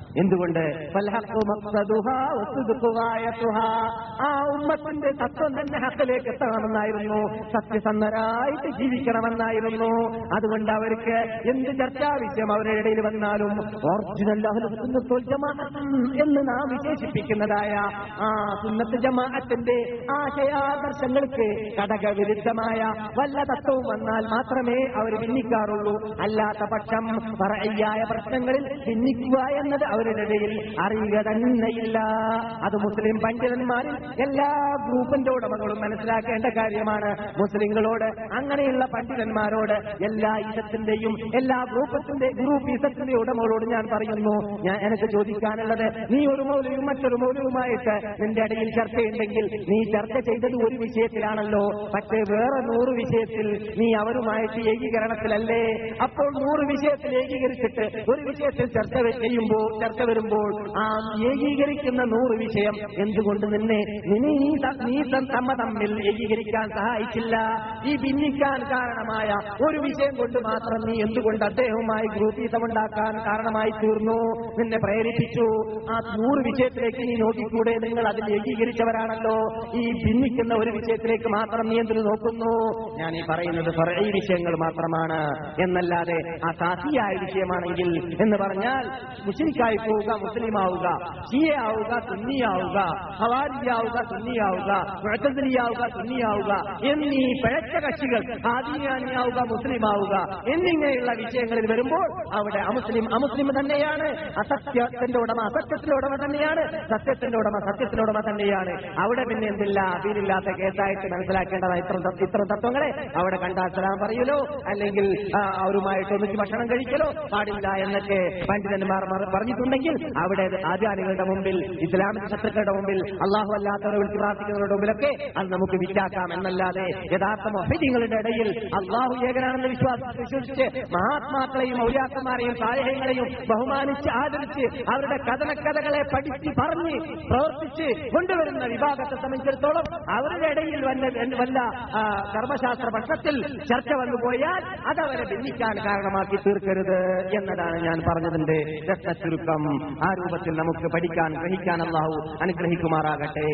S2: എന്തുകൊണ്ട് ഫൽഹഖു മഖ്സദുഹാ വസ്സുദ്ഖു ഗായത്തുഹാ. ആ ഉമ്മത്തിന്റെ തത്വം തന്നെ ഹക്കിലേക്ക് എത്തണമെന്നായിരുന്നു സത്യസന്ധരായിട്ട് ജീവിക്കണമെന്നായിരുന്നു അതുകൊണ്ട് അവർക്ക് എന്ത് ചർച്ചാ വിഷയം അവരുടെ ഇടയിൽ വന്നാലും ഒറിജിനൽ അഹ്ലുസുന്നത്തുൽ ജമാഅത്ത് എന്ന് നാം വിശേഷിപ്പിക്കുന്നതായ ആ സുന്നത്ത് ജമാഅത്തിന്റെ ആശയാദർശങ്ങൾക്ക് ഘടകവിരുദ്ധമായ വല്ല തത്വവും വന്നാൽ മാത്രമേ അവർ ഭിന്നിക്കാറുള്ളൂ അല്ലാത്ത പക്ഷം പറയ്യായ പ്രശ്നങ്ങളിൽ ഭിന്നിക്കുക എന്നത് അവരുടെ ഇടയിൽ അറിയുക തന്നെയില്ല അത് മുസ്ലിം പണ്ഡിതന്മാരിൽ എല്ലാ ഗ്രൂപ്പിന്റെ ഉടമകളും മനസ്സിലാക്കേണ്ട കാര്യമാണ് മുസ്ലിങ്ങളോട് അങ്ങനെയുള്ള പണ്ഡിതന്മാരോട് എല്ലാ ഇസത്തിന്റെയും എല്ലാ ഗ്രൂപ്പത്തിന്റെ ഗ്രൂപ്പ് ഇസത്തിന്റെ ഉടമകളോട് ഞാൻ പറയുന്നു ഞാൻ എനിക്ക് ചോദിക്കാനുള്ളത് നീ ഒരു മൗലവും മറ്റൊരു മൗലവുമായിട്ട് നിന്റെ ഇടയിൽ ചർച്ചയുണ്ടെങ്കിൽ നീ ചർച്ച ചെയ്തത് ഒരു വിഷയത്തിലാണല്ലോ പക്ഷേ വേറെ നൂറ് വിഷയത്തിൽ നീ അവരുമായിട്ട് ഏകീകരണത്തിലല്ലേ അപ്പോൾ നൂറ് വിഷയത്തിൽ ഏകീകരിച്ചിട്ട് ഒരു വിഷയത്തിൽ ചർച്ച ചെയ്യുമ്പോൾ ചർച്ച വരുമ്പോൾ ആ ഏകീകരിക്കുന്ന നൂറ് വിഷയം എന്തുകൊണ്ട് നിന്നെ നിന്നെ നീ ത- നീ ത- തമ്മ തമ്മിൽ ഏകീകരിക്കാൻ സഹായിച്ചില്ല ഈ ഭിന്നിക്കാൻ കാരണമായ ഒരു വിഷയം കൊണ്ട് മാത്രം നീ എന്തുകൊണ്ട് അദ്ദേഹവുമായി ഗ്രൂപ്പീസമുണ്ടാക്കാൻ കാരണമായി തീർന്നു നിന്നെ പ്രേരിപ്പിച്ചു ആ നൂറ് വിഷയത്തിലേക്ക് നീ നോക്കിക്കൂടെ നിങ്ങൾ അതിൽ ഏകീകരിച്ചവരാണല്ലോ ഈ ഭിന്നിക്കുന്ന ഒരു വിഷയത്തിലേക്ക് മാത്രം നീ എന്തിനു നോക്കുന്നു ഞാൻ ഈ പറയുന്നത് ഈ വിഷയങ്ങൾ മാത്രമാണ് എന്നല്ലാതെ ആ സാസിയായ വിഷയമാണെങ്കിൽ എന്ന് പറഞ്ഞാൽ മുസ്ലിക്കായി പോവുക മുസ്ലിം ആവുക ഷിയ ആവുക സുന്നിയാവുക ഹവാരിയാവുക സുന്നിയാവുക മുഴത്തലിയാവുക സുന്നിയാവുക എന്നീ പിഴച്ച കക്ഷികൾ ആദിയാനിയാവുക മുസ്ലിം ആവുക എന്നിങ്ങനെയുള്ള വിഷയങ്ങളിൽ വരുമ്പോൾ അവിടെ അമുസ്ലിം അമുസ്ലിം തന്നെയാണ് അസത്യത്തിന്റെ ഉടമ അസത്യത്തിന്റെ ഉടമ തന്നെയാണ് സത്യത്തിന്റെ ഉടമ സത്യത്തിന്റെ ഉടമ തന്നെയാണ് അവിടെ പിന്നെ എന്തില്ല അതിലില്ലാത്ത കേസായിട്ട് മനസ്സിലാക്കേണ്ടതായ ഇത്ര ഇത്ര തത്വങ്ങളെ അവിടെ കണ്ടാൽ സലാം പറയലോ അല്ലെങ്കിൽ ആ, അവരുമായിട്ട് ഒന്നിച്ച് ഭക്ഷണം കഴിക്കലോ പാടില്ല എന്നൊക്കെ പണ്ഡിതന്മാർ മറ- പറഞ്ഞിട്ടുണ്ടെങ്കിൽ അവിടെ ആചാര്യങ്ങളുടെ മുമ്പിൽ ഇസ്ലാമിക ശത്രുക്കളുടെ മുമ്പിൽ അള്ളാഹു അല്ലാത്തവരെ വിളിച്ച് പ്രാർത്ഥിക്കുന്നവരുടെ മുമ്പിലൊക്കെ അത് നമുക്ക് വിറ്റാക്കാം എന്നല്ലാതെ യഥാർത്ഥ മൊഹീങ്ങളുടെ ഇടയിൽ അള്ളാഹു ഏകനാണെന്ന് വിശ്വാസം വിശ്വസിച്ച് മഹാത്മാക്കളെയും ഔര്യാക്കന്മാരെയും സാഹചര്യങ്ങളെയും ബഹുമാനിച്ച് ആദരിച്ച് അവരുടെ കഥനക്കഥകളെ പഠിച്ച് പറഞ്ഞ് പ്രവർത്തിച്ച് കൊണ്ടുവരുന്ന വിഭാഗത്തെ സംബന്ധിച്ചിടത്തോളം അവരുടെ ഇടയിൽ വല്ല വല്ല ആ, കർമ്മശാസ്ത്ര പ്രശ്നത്തിൽ ചർച്ച വന്നു പോയാൽ അതവരെ ഭിന്നിക്കാൻ കാരണമാക്കി തീർക്കരുത് എന്നതാണ് ഞാൻ പറഞ്ഞതിന്റെ രക്ത ചുരുക്കം ആ രൂപത്തിൽ നമുക്ക് പഠിക്കാൻ ഗ്രഹിക്കാൻ അള്ളാഹു അനുഗ്രഹിക്കുമാറാകട്ടെ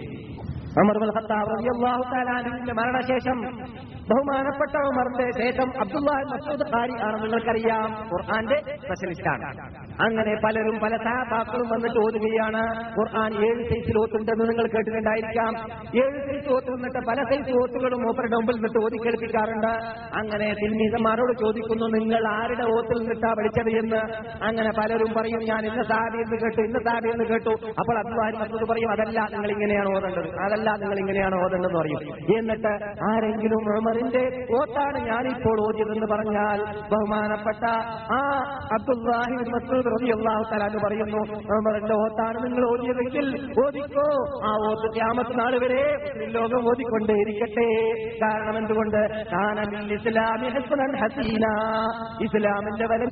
S2: ഉമർ ഇബ്നുൽ ഖത്താബ് റളിയല്ലാഹു തആല അൻഹുവിന്റെ മരണശേഷം ബഹുമാനപ്പെട്ട ഉമറിന്റെ ശേഷം അബ്ദുല്ലാഹി മസൂദ് ഖാരി ആണ് നിങ്ങൾക്കറിയാം ഖുർആന്റെ സ്പെഷ്യലിസ്റ്റാണ് അങ്ങനെ പലരും പല സഹാബാക്കളും വന്നിട്ട് ഓതുകയാണ് ഖുർആൻ ഏഴ് സൈസിൽ ഓത്തുണ്ടെന്ന് നിങ്ങൾ കേട്ടിട്ടുണ്ടായിരിക്കാം ഏഴ് സൈസ് ഓത്ത് നിന്നിട്ട് പല സൈസ് ഓത്തുകളും മൂപ്പരുടെ മുമ്പിൽ നിന്നിട്ട് ഓതി കേൾപ്പിക്കാറുണ്ട് അങ്ങനെ തിന്മീസന്മാരോട് ചോദിക്കുന്നു നിങ്ങൾ ആരുടെ ഓത്തിൽ നിന്നിട്ടാ പഠിച്ചത് എന്ന് അങ്ങനെ പലരും പറയും ഞാൻ ഇന്ന സാബി എന്ന് കേട്ടു ഇന്ന സാബി എന്ന് കേട്ടു അപ്പോൾ അബ്ദുല്ലാഹി മസൂദ് പറയും അതല്ല നിങ്ങൾ ഇങ്ങനെയാണ് ഓതേണ്ടത് അതല്ല നിങ്ങൾ ഇങ്ങനെയാണ് ഓതേണ്ടതെന്ന് പറയും എന്നിട്ട് ആരെങ്കിലും ഉമറിന്റെ ഓത്താണ് ഞാനിപ്പോൾ ഓതിയതെന്ന് പറഞ്ഞാൽ ബഹുമാനപ്പെട്ട ആ അബ്ദുല്ലാഹി മസൂദ് റബി അള്ളാഹു തലാന്ന് പറയുന്നു ഉമറിന്റെ ഓത്താണ് നിങ്ങൾ ഓതിയതെങ്കിൽ ഓദിക്കോ ആ ഓത്ത് ക്യാമത്ത് നാൾ വരെ മുസ്ലിം ലോകം ഓതിക്കൊണ്ടേയിരിക്കട്ടെ കാരണം എന്തുകൊണ്ട് കാനലിൽ ഇസ്ലാമി ഹസ്നൻ ഹസീന ഇസ്ലാമിന്റെ വലം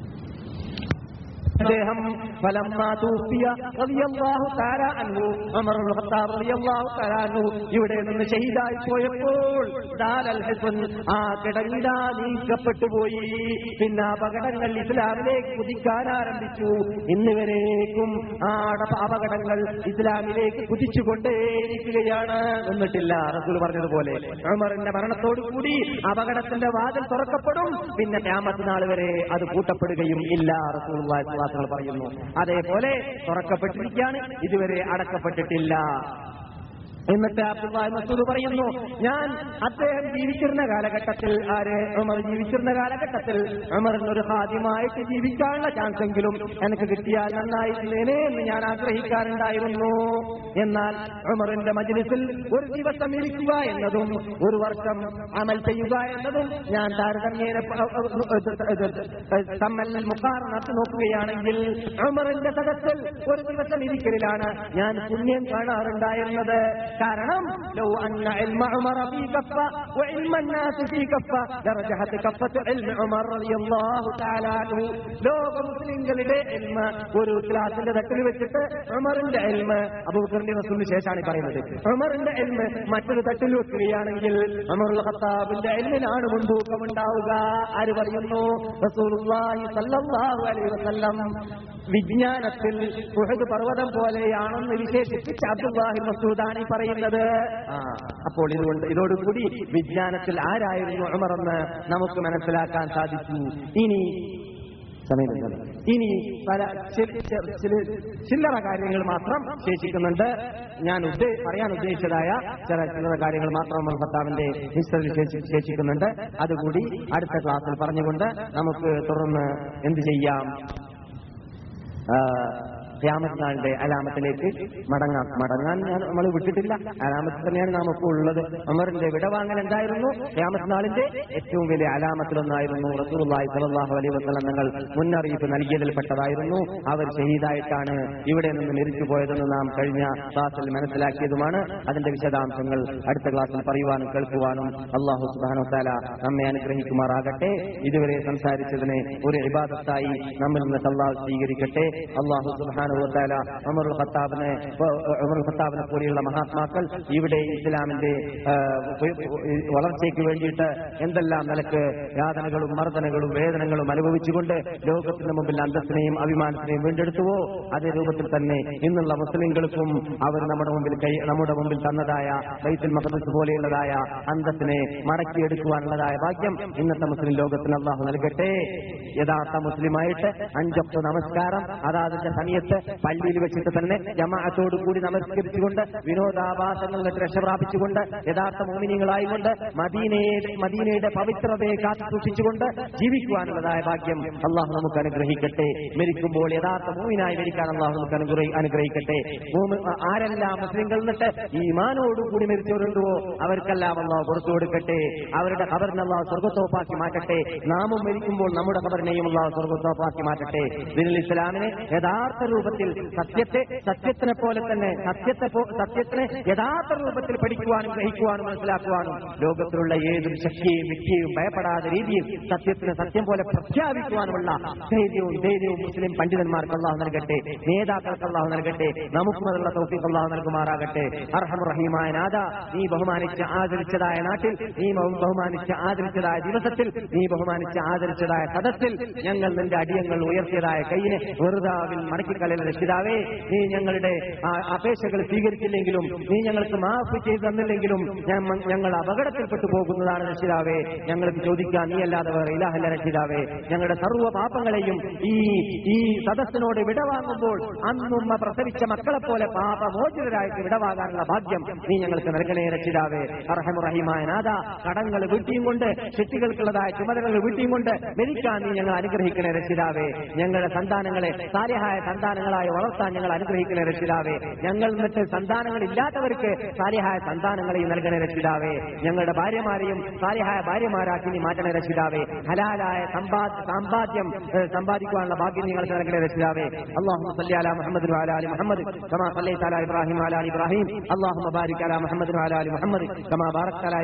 S2: അദ്ദേഹം ഫലമ്മാ തൂഫിയ റളിയല്ലാഹു തആല അൻഹു ഉമർ ഇബ്നുൽ ഖത്താബ് റളിയല്ലാഹു തആല അൻഹു ഇവിടെ നിന്ന് ഷഹീദായി പോയപ്പോൾ ദാലൽ ഹസൻ ആ കിടങ്ങിട നീക്കപ്പെട്ടു പോയി പിന്നെ അപകടങ്ങൾ ഇസ്ലാമിലേക്ക് കുതിക്കാൻ ആരംഭിച്ചു ഇന്ന് വരേക്കും ആ അട- അപകടങ്ങൾ ഇസ്ലാമിലേക്ക് കുതിച്ചുകൊണ്ടേയിരിക്കുകയാണ് എന്നിട്ടില്ല റസൂൽ പറഞ്ഞതുപോലെ ഉമറിന്റെ മരണത്തോടു കൂടി അപകടത്തിന്റെ വാതിൽ തുറക്കപ്പെടും പിന്നെ ക്യാമത്ത് നാൾ വരെ അത് പൂട്ടപ്പെടുകയും ഇല്ല റസൂൽ വാസുകൾ പറയുന്നു അതേപോലെ തുറക്കപ്പെട്ടിരിക്കുകയാണ് ഇതുവരെ അടക്കപ്പെട്ടിട്ടില്ല എന്നിട്ട് അബ്ദുല്ലാഹി മസൂദ് പറയുന്നു ഞാൻ അദ്ദേഹം ജീവിച്ചിരുന്ന കാലഘട്ടത്തിൽ ആര് ഉമർ ജീവിച്ചിരുന്ന കാലഘട്ടത്തിൽ ഉമറിന് ഒരു ഹാദ്യമായിട്ട് ജീവിക്കാനുള്ള ചാൻസ് എങ്കിലും എനിക്ക് കിട്ടിയാൽ നന്നായിരുന്നേനെ എന്ന് ഞാൻ ആഗ്രഹിക്കാറുണ്ടായിരുന്നു എന്നാൽ ഉമറിന്റെ മജ്ലിസിൽ ഒരു ദിവസം ഇരിക്കുക എന്നതും ഒരു വർഷം അമൽ ചെയ്യുക എന്നതും ഞാൻ താരതമ്യേന പ- തമ്മിൽ മുക്കാറിനത്ത് നോക്കുകയാണെങ്കിൽ ഉമറിന്റെ സദസ്സിൽ ഒരു ദിവസം ഇരിക്കലിലാണ് ഞാൻ പുണ്യം കാണാറുണ്ടായിരുന്നത് കാരണം ലോ അന്ന ഇൽമ ഉമറ ഫീ കഫ വഇൽമ الناس ഫീ കഫ ലറജഹത് കഫത്ത് ഇൽമ ഉമർ റളിയല്ലാഹു തആല അൻഹു ലോക മുസ്ലിങ്ങളുടെ ഇൽമ ഒരു ക്ലാസിന്റെ തട്ടിൽ വെച്ചിട്ട് ഉമറിന്റെ ഇൽമ അബൂബക്കറിന്റെ റസൂലിന് ശേഷമാണ് ഈ പറയുന്നത് ഉമറിന്റെ ഇൽമ മറ്റൊരു തട്ടിൽ വെക്കുകയാണെങ്കിൽ ഉമറുൽ ഖത്താബിന്റെ ഇൽമിനാണ് മുൻതൂക്കം ഉണ്ടാവുക ആര് പറയുന്നു റസൂലുള്ളാഹി സ്വല്ലല്ലാഹു അലൈഹി വസല്ലം വിജ്ഞാനത്തിൽ ഉഹദ് പർവ്വതം പോലെയാണെന്ന് വിശേഷിപ്പിച്ച് അബ്ദുല്ലാഹി മസൂദാണ് ഈ പറയുന്നത് ആ, അപ്പോൾ ഇതുകൊണ്ട് ഇതോടുകൂടി വിജ്ഞാനത്തിൽ ആരായിരുന്നു ഉമറെന്ന് നമുക്ക് മനസ്സിലാക്കാൻ സാധിച്ചു ഇനി
S1: സമയമില്ല
S2: ഇനി പല ചി- ചി- ചില- ചില്ലറ കാര്യങ്ങൾ മാത്രം ശേഷിക്കുന്നുണ്ട് ഞാൻ ഉദ്ദേ പറയാൻ ഉദ്ദേശിച്ചതായ ചില ചില്ലറ കാര്യങ്ങൾ മാത്രം ഉമർ ഖത്താബിന്റെ ഹിസ്റ്ററിൽ ശേഷി- ശേഷിക്കുന്നുണ്ട് അതുകൂടി അടുത്ത ക്ലാസ്സിൽ പറഞ്ഞുകൊണ്ട് നമുക്ക് തുടർന്ന് എന്ത് ചെയ്യാം ഖിയാമത്ത് നാളിന്റെ അലാമത്തിലേക്ക് മടങ്ങാം മടങ്ങാൻ നമ്മൾ വിട്ടിട്ടില്ല അലാമത്ത് തന്നെയാണ് നാം ഇപ്പോൾ ഉള്ളത് ഉമറിന്റെ വിടവാങ്ങൽ എന്തായിരുന്നു ഖിയാമത്ത് നാളിന്റെ ഏറ്റവും വലിയ അലാമത്തിലൊന്നായിരുന്നു റസൂലുള്ളാഹി സ്വല്ലല്ലാഹു അലൈഹി വസല്ലം തങ്ങൾ മുന്നറിയിപ്പ് നൽകിയതിൽപ്പെട്ടതായിരുന്നു അവർ ഷഹീദായിട്ടാണ് ഇവിടെ നിന്ന് മരിച്ചു പോയതെന്ന് നാം കഴിഞ്ഞ ക്ലാസ്സിൽ മനസ്സിലാക്കിയതുമാണ് അതിന്റെ വിശദാംശങ്ങൾ അടുത്ത ക്ലാസ്സിൽ പറയുവാനും കേൾക്കുവാനും അള്ളാഹു സുബ്ഹാനഹു വതആല നമ്മെ അനുഗ്രഹിക്കുമാറാകട്ടെ ഇതുവരെ സംസാരിച്ചതിനെ ഒരു ഇബാദത്തായി നമ്മിൽ നിന്ന് അള്ളാഹു സ്വീകരിക്കട്ടെ അള്ളാഹു സുബ്ഹാനഹു വതആല ഉമറുൽ ഖത്താബിനെ ഉമറുൽ ഖത്താബിനെ പോലെയുള്ള മഹാത്മാക്കൾ ഇവിടെ ഇസ്ലാമിന്റെ ആ, വളർച്ചയ്ക്ക് വേണ്ടിയിട്ട് എന്തെല്ലാം നിലക്ക് യാതനകളും മർദ്ദനങ്ങളും വേദനകളും അനുഭവിച്ചുകൊണ്ട് ലോകത്തിന് മുമ്പിൽ അന്തസ്സിനെയും അഭിമാനത്തിനെയും വീണ്ടെടുത്തുവോ അതേ രൂപത്തിൽ തന്നെ ഇന്നുള്ള മുസ്ലിങ്ങൾക്കും അവർ നമ്മുടെ മുമ്പിൽ കൈ നമ്മുടെ മുമ്പിൽ തന്നതായ ബൈത്തുൽ മഖദസ് പോലെയുള്ളതായ അന്തസ്സിനെ മടക്കിയെടുക്കുവാനുള്ളതായ ഭാഗ്യം ഇന്നത്തെ മുസ്ലിം ലോകത്തിന് അള്ളാഹു നൽകട്ടെ യഥാർത്ഥ മുസ്ലിമായിട്ട് അഞ്ചൊക്കെ നമസ്കാരം അതാതിന്റെ സമയത്ത് പള്ളിയിൽ വെച്ചിട്ട് തന്നെ ജമാഅത്തോടു കൂടി നമസ്കരിച്ചുകൊണ്ട് വിനോദാഭാസങ്ങൾ നിന്ന് രക്ഷ പ്രാപിച്ചുകൊണ്ട് യഥാർത്ഥ മോമിനികളായിക്കൊണ്ട് മദീനയുടെ മദീനയുടെ പവിത്രതയെ കാത്തു സൂക്ഷിച്ചുകൊണ്ട് ജീവിക്കുവാനുള്ളതായ ഭാഗ്യം അള്ളാഹു നമുക്ക് അനുഗ്രഹിക്കട്ടെ മരിക്കുമ്പോൾ യഥാർത്ഥ മൂവിനായി മരിക്കാൻ അള്ളാഹു നമുക്ക് അനുഗ്രഹി- അനുഗ്രഹിക്കട്ടെ മൂമി- ആരെല്ലാം മുസ്ലിങ്ങൾ എന്നിട്ട് ഈ ഈമാനോടുകൂടി മരിച്ചവരുണ്ടോ അവർക്കെല്ലാം അള്ളാഹു പുറത്തു കൊടുക്കട്ടെ അവരുടെ ഖബറിനെ അള്ളാഹു സ്വർഗത്തോപ്പാക്കി മാറ്റട്ടെ നാമും മരിക്കുമ്പോൾ നമ്മുടെ ഖബറിനെയും അള്ളാഹു സ്വർഗത്തോപ്പാക്കി മാറ്റട്ടെ ദിനുൽ ഇസ്ലാമിനെ യഥാർത്ഥ രൂപത്തിൽ സത്യത്തെ സത്യത്തിനെ പോലെ തന്നെ സത്യത്തെ പോ- സത്യത്തിനെ യഥാർത്ഥ രൂപത്തിൽ പഠിക്കുവാനും ഗ്രഹിക്കുവാനും മനസ്സിലാക്കുവാനും ലോകത്തിലുള്ള ഏതൊരു ശക്തിയെയും വ്യക്തിയെയും ഭയപ്പെടാത്ത രീതിയിൽ സത്യത്തിന് സത്യം പോലെ പ്രഖ്യാപിക്കുവാനുമുള്ള ധൈര്യവും ധൈര്യവും മുസ്ലിം പണ്ഡിതന്മാർക്ക് അള്ളാഹു നൽകട്ടെ നേതാക്കൾക്ക് അള്ളാഹു നൽകട്ടെ നമുക്കും അതിനുള്ള തൗഫീഖ് അള്ളാഹു നൽകുമാറാകട്ടെ അർഹമുറഹീമായ നാഥ നീ ബഹുമാനിച്ച് ആദരിച്ചതായ നാട്ടിൽ നീ ബഹു- ബഹുമാനിച്ച് ആദരിച്ചതായ ദിവസത്തിൽ നീ ബഹുമാനിച്ച് ആദരിച്ചതായ സദസ്സിൽ ഞങ്ങൾ നിന്റെ അടിയങ്ങൾ ഉയർത്തിയതായ കൈയിനെ വെറുതാവിൽ മടക്കിക്കളയിൽ രക്ഷിതാവേ നീ ഞങ്ങളുടെ ആ അപേക്ഷകൾ സ്വീകരിച്ചില്ലെങ്കിലും നീ ഞങ്ങൾക്ക് മാഫ് ചെയ്ത് തന്നില്ലെങ്കിലും ഞമ്മ- ഞങ്ങൾ അപകടത്തിൽപ്പെട്ടു പോകുന്നതാണ് രക്ഷിതാവേ ഞങ്ങൾക്ക് ചോദിക്കാൻ നീ അല്ലാതെ വേറെ ഇലാഹല്ല രക്ഷിതാവേ ഞങ്ങളുടെ സർവ്വ പാപങ്ങളെയും ഈ ഈ സദസ്സിനോട് വിടവാങ്ങുമ്പോൾ അന്നുമ്മ പ്രസവിച്ച മക്കളെ പോലെ പാപമോചിതരായിട്ട് വിടവാകാനുള്ള ഭാഗ്യം നീ ഞങ്ങൾക്ക് നൽകണേ രക്ഷിതാവേ അർഹമുറഹിമായ നാഥ കടങ്ങൾ വീട്ടിയും കൊണ്ട് ശക്തികൾക്കുള്ളതായ ചുമതലകൾ വീട്ടിയും കൊണ്ട് മരിക്കാൻ നീ ഞങ്ങൾ അനുഗ്രഹിക്കണേ രക്ഷിതാവേ ഞങ്ങളുടെ സന്താനങ്ങളെ സാലിഹായ സന്താനങ്ങളായി വളർത്താൻ ഞങ്ങൾ അനുഗ്രഹിക്കണേ രക്ഷിതാവേ ഞങ്ങൾ എന്നിട്ട് സന്താനങ്ങൾ ഇല്ലാത്തവർക്ക് സാലിഹായ സന്താനങ്ങളെയും നൽകണേ രക്ഷിതാവേ ഞങ്ങളുടെ ഭാര്യമാരെയും സാലിഹായ ഭാര്യമാരാക്കി നീ മാറ്റണേ രക്ഷിതാവേ ഹലാലായ സമ്പാ- സമ്പാദ്യം ഏഹ്, സമ്പാദിക്കുവാനുള്ള ഭാഗ്യം നിങ്ങൾക്ക് നൽകണേ രക്ഷിതാവേ അള്ളാഹു സല്ലി അലാ മുഹമ്മദ് വഅലാ ആലി മുഹമ്മദ് കമാ സല്ലൈത അലാ ഇബ്രാഹിം വഅലാ ആലി ഇബ്രാഹിം അല്ലാഹുമ്മ ബാരിക് അലാ മുഹമ്മദ് വഅലാ ആലി മുഹമ്മദ് കമാ ബാറക്ത അലാ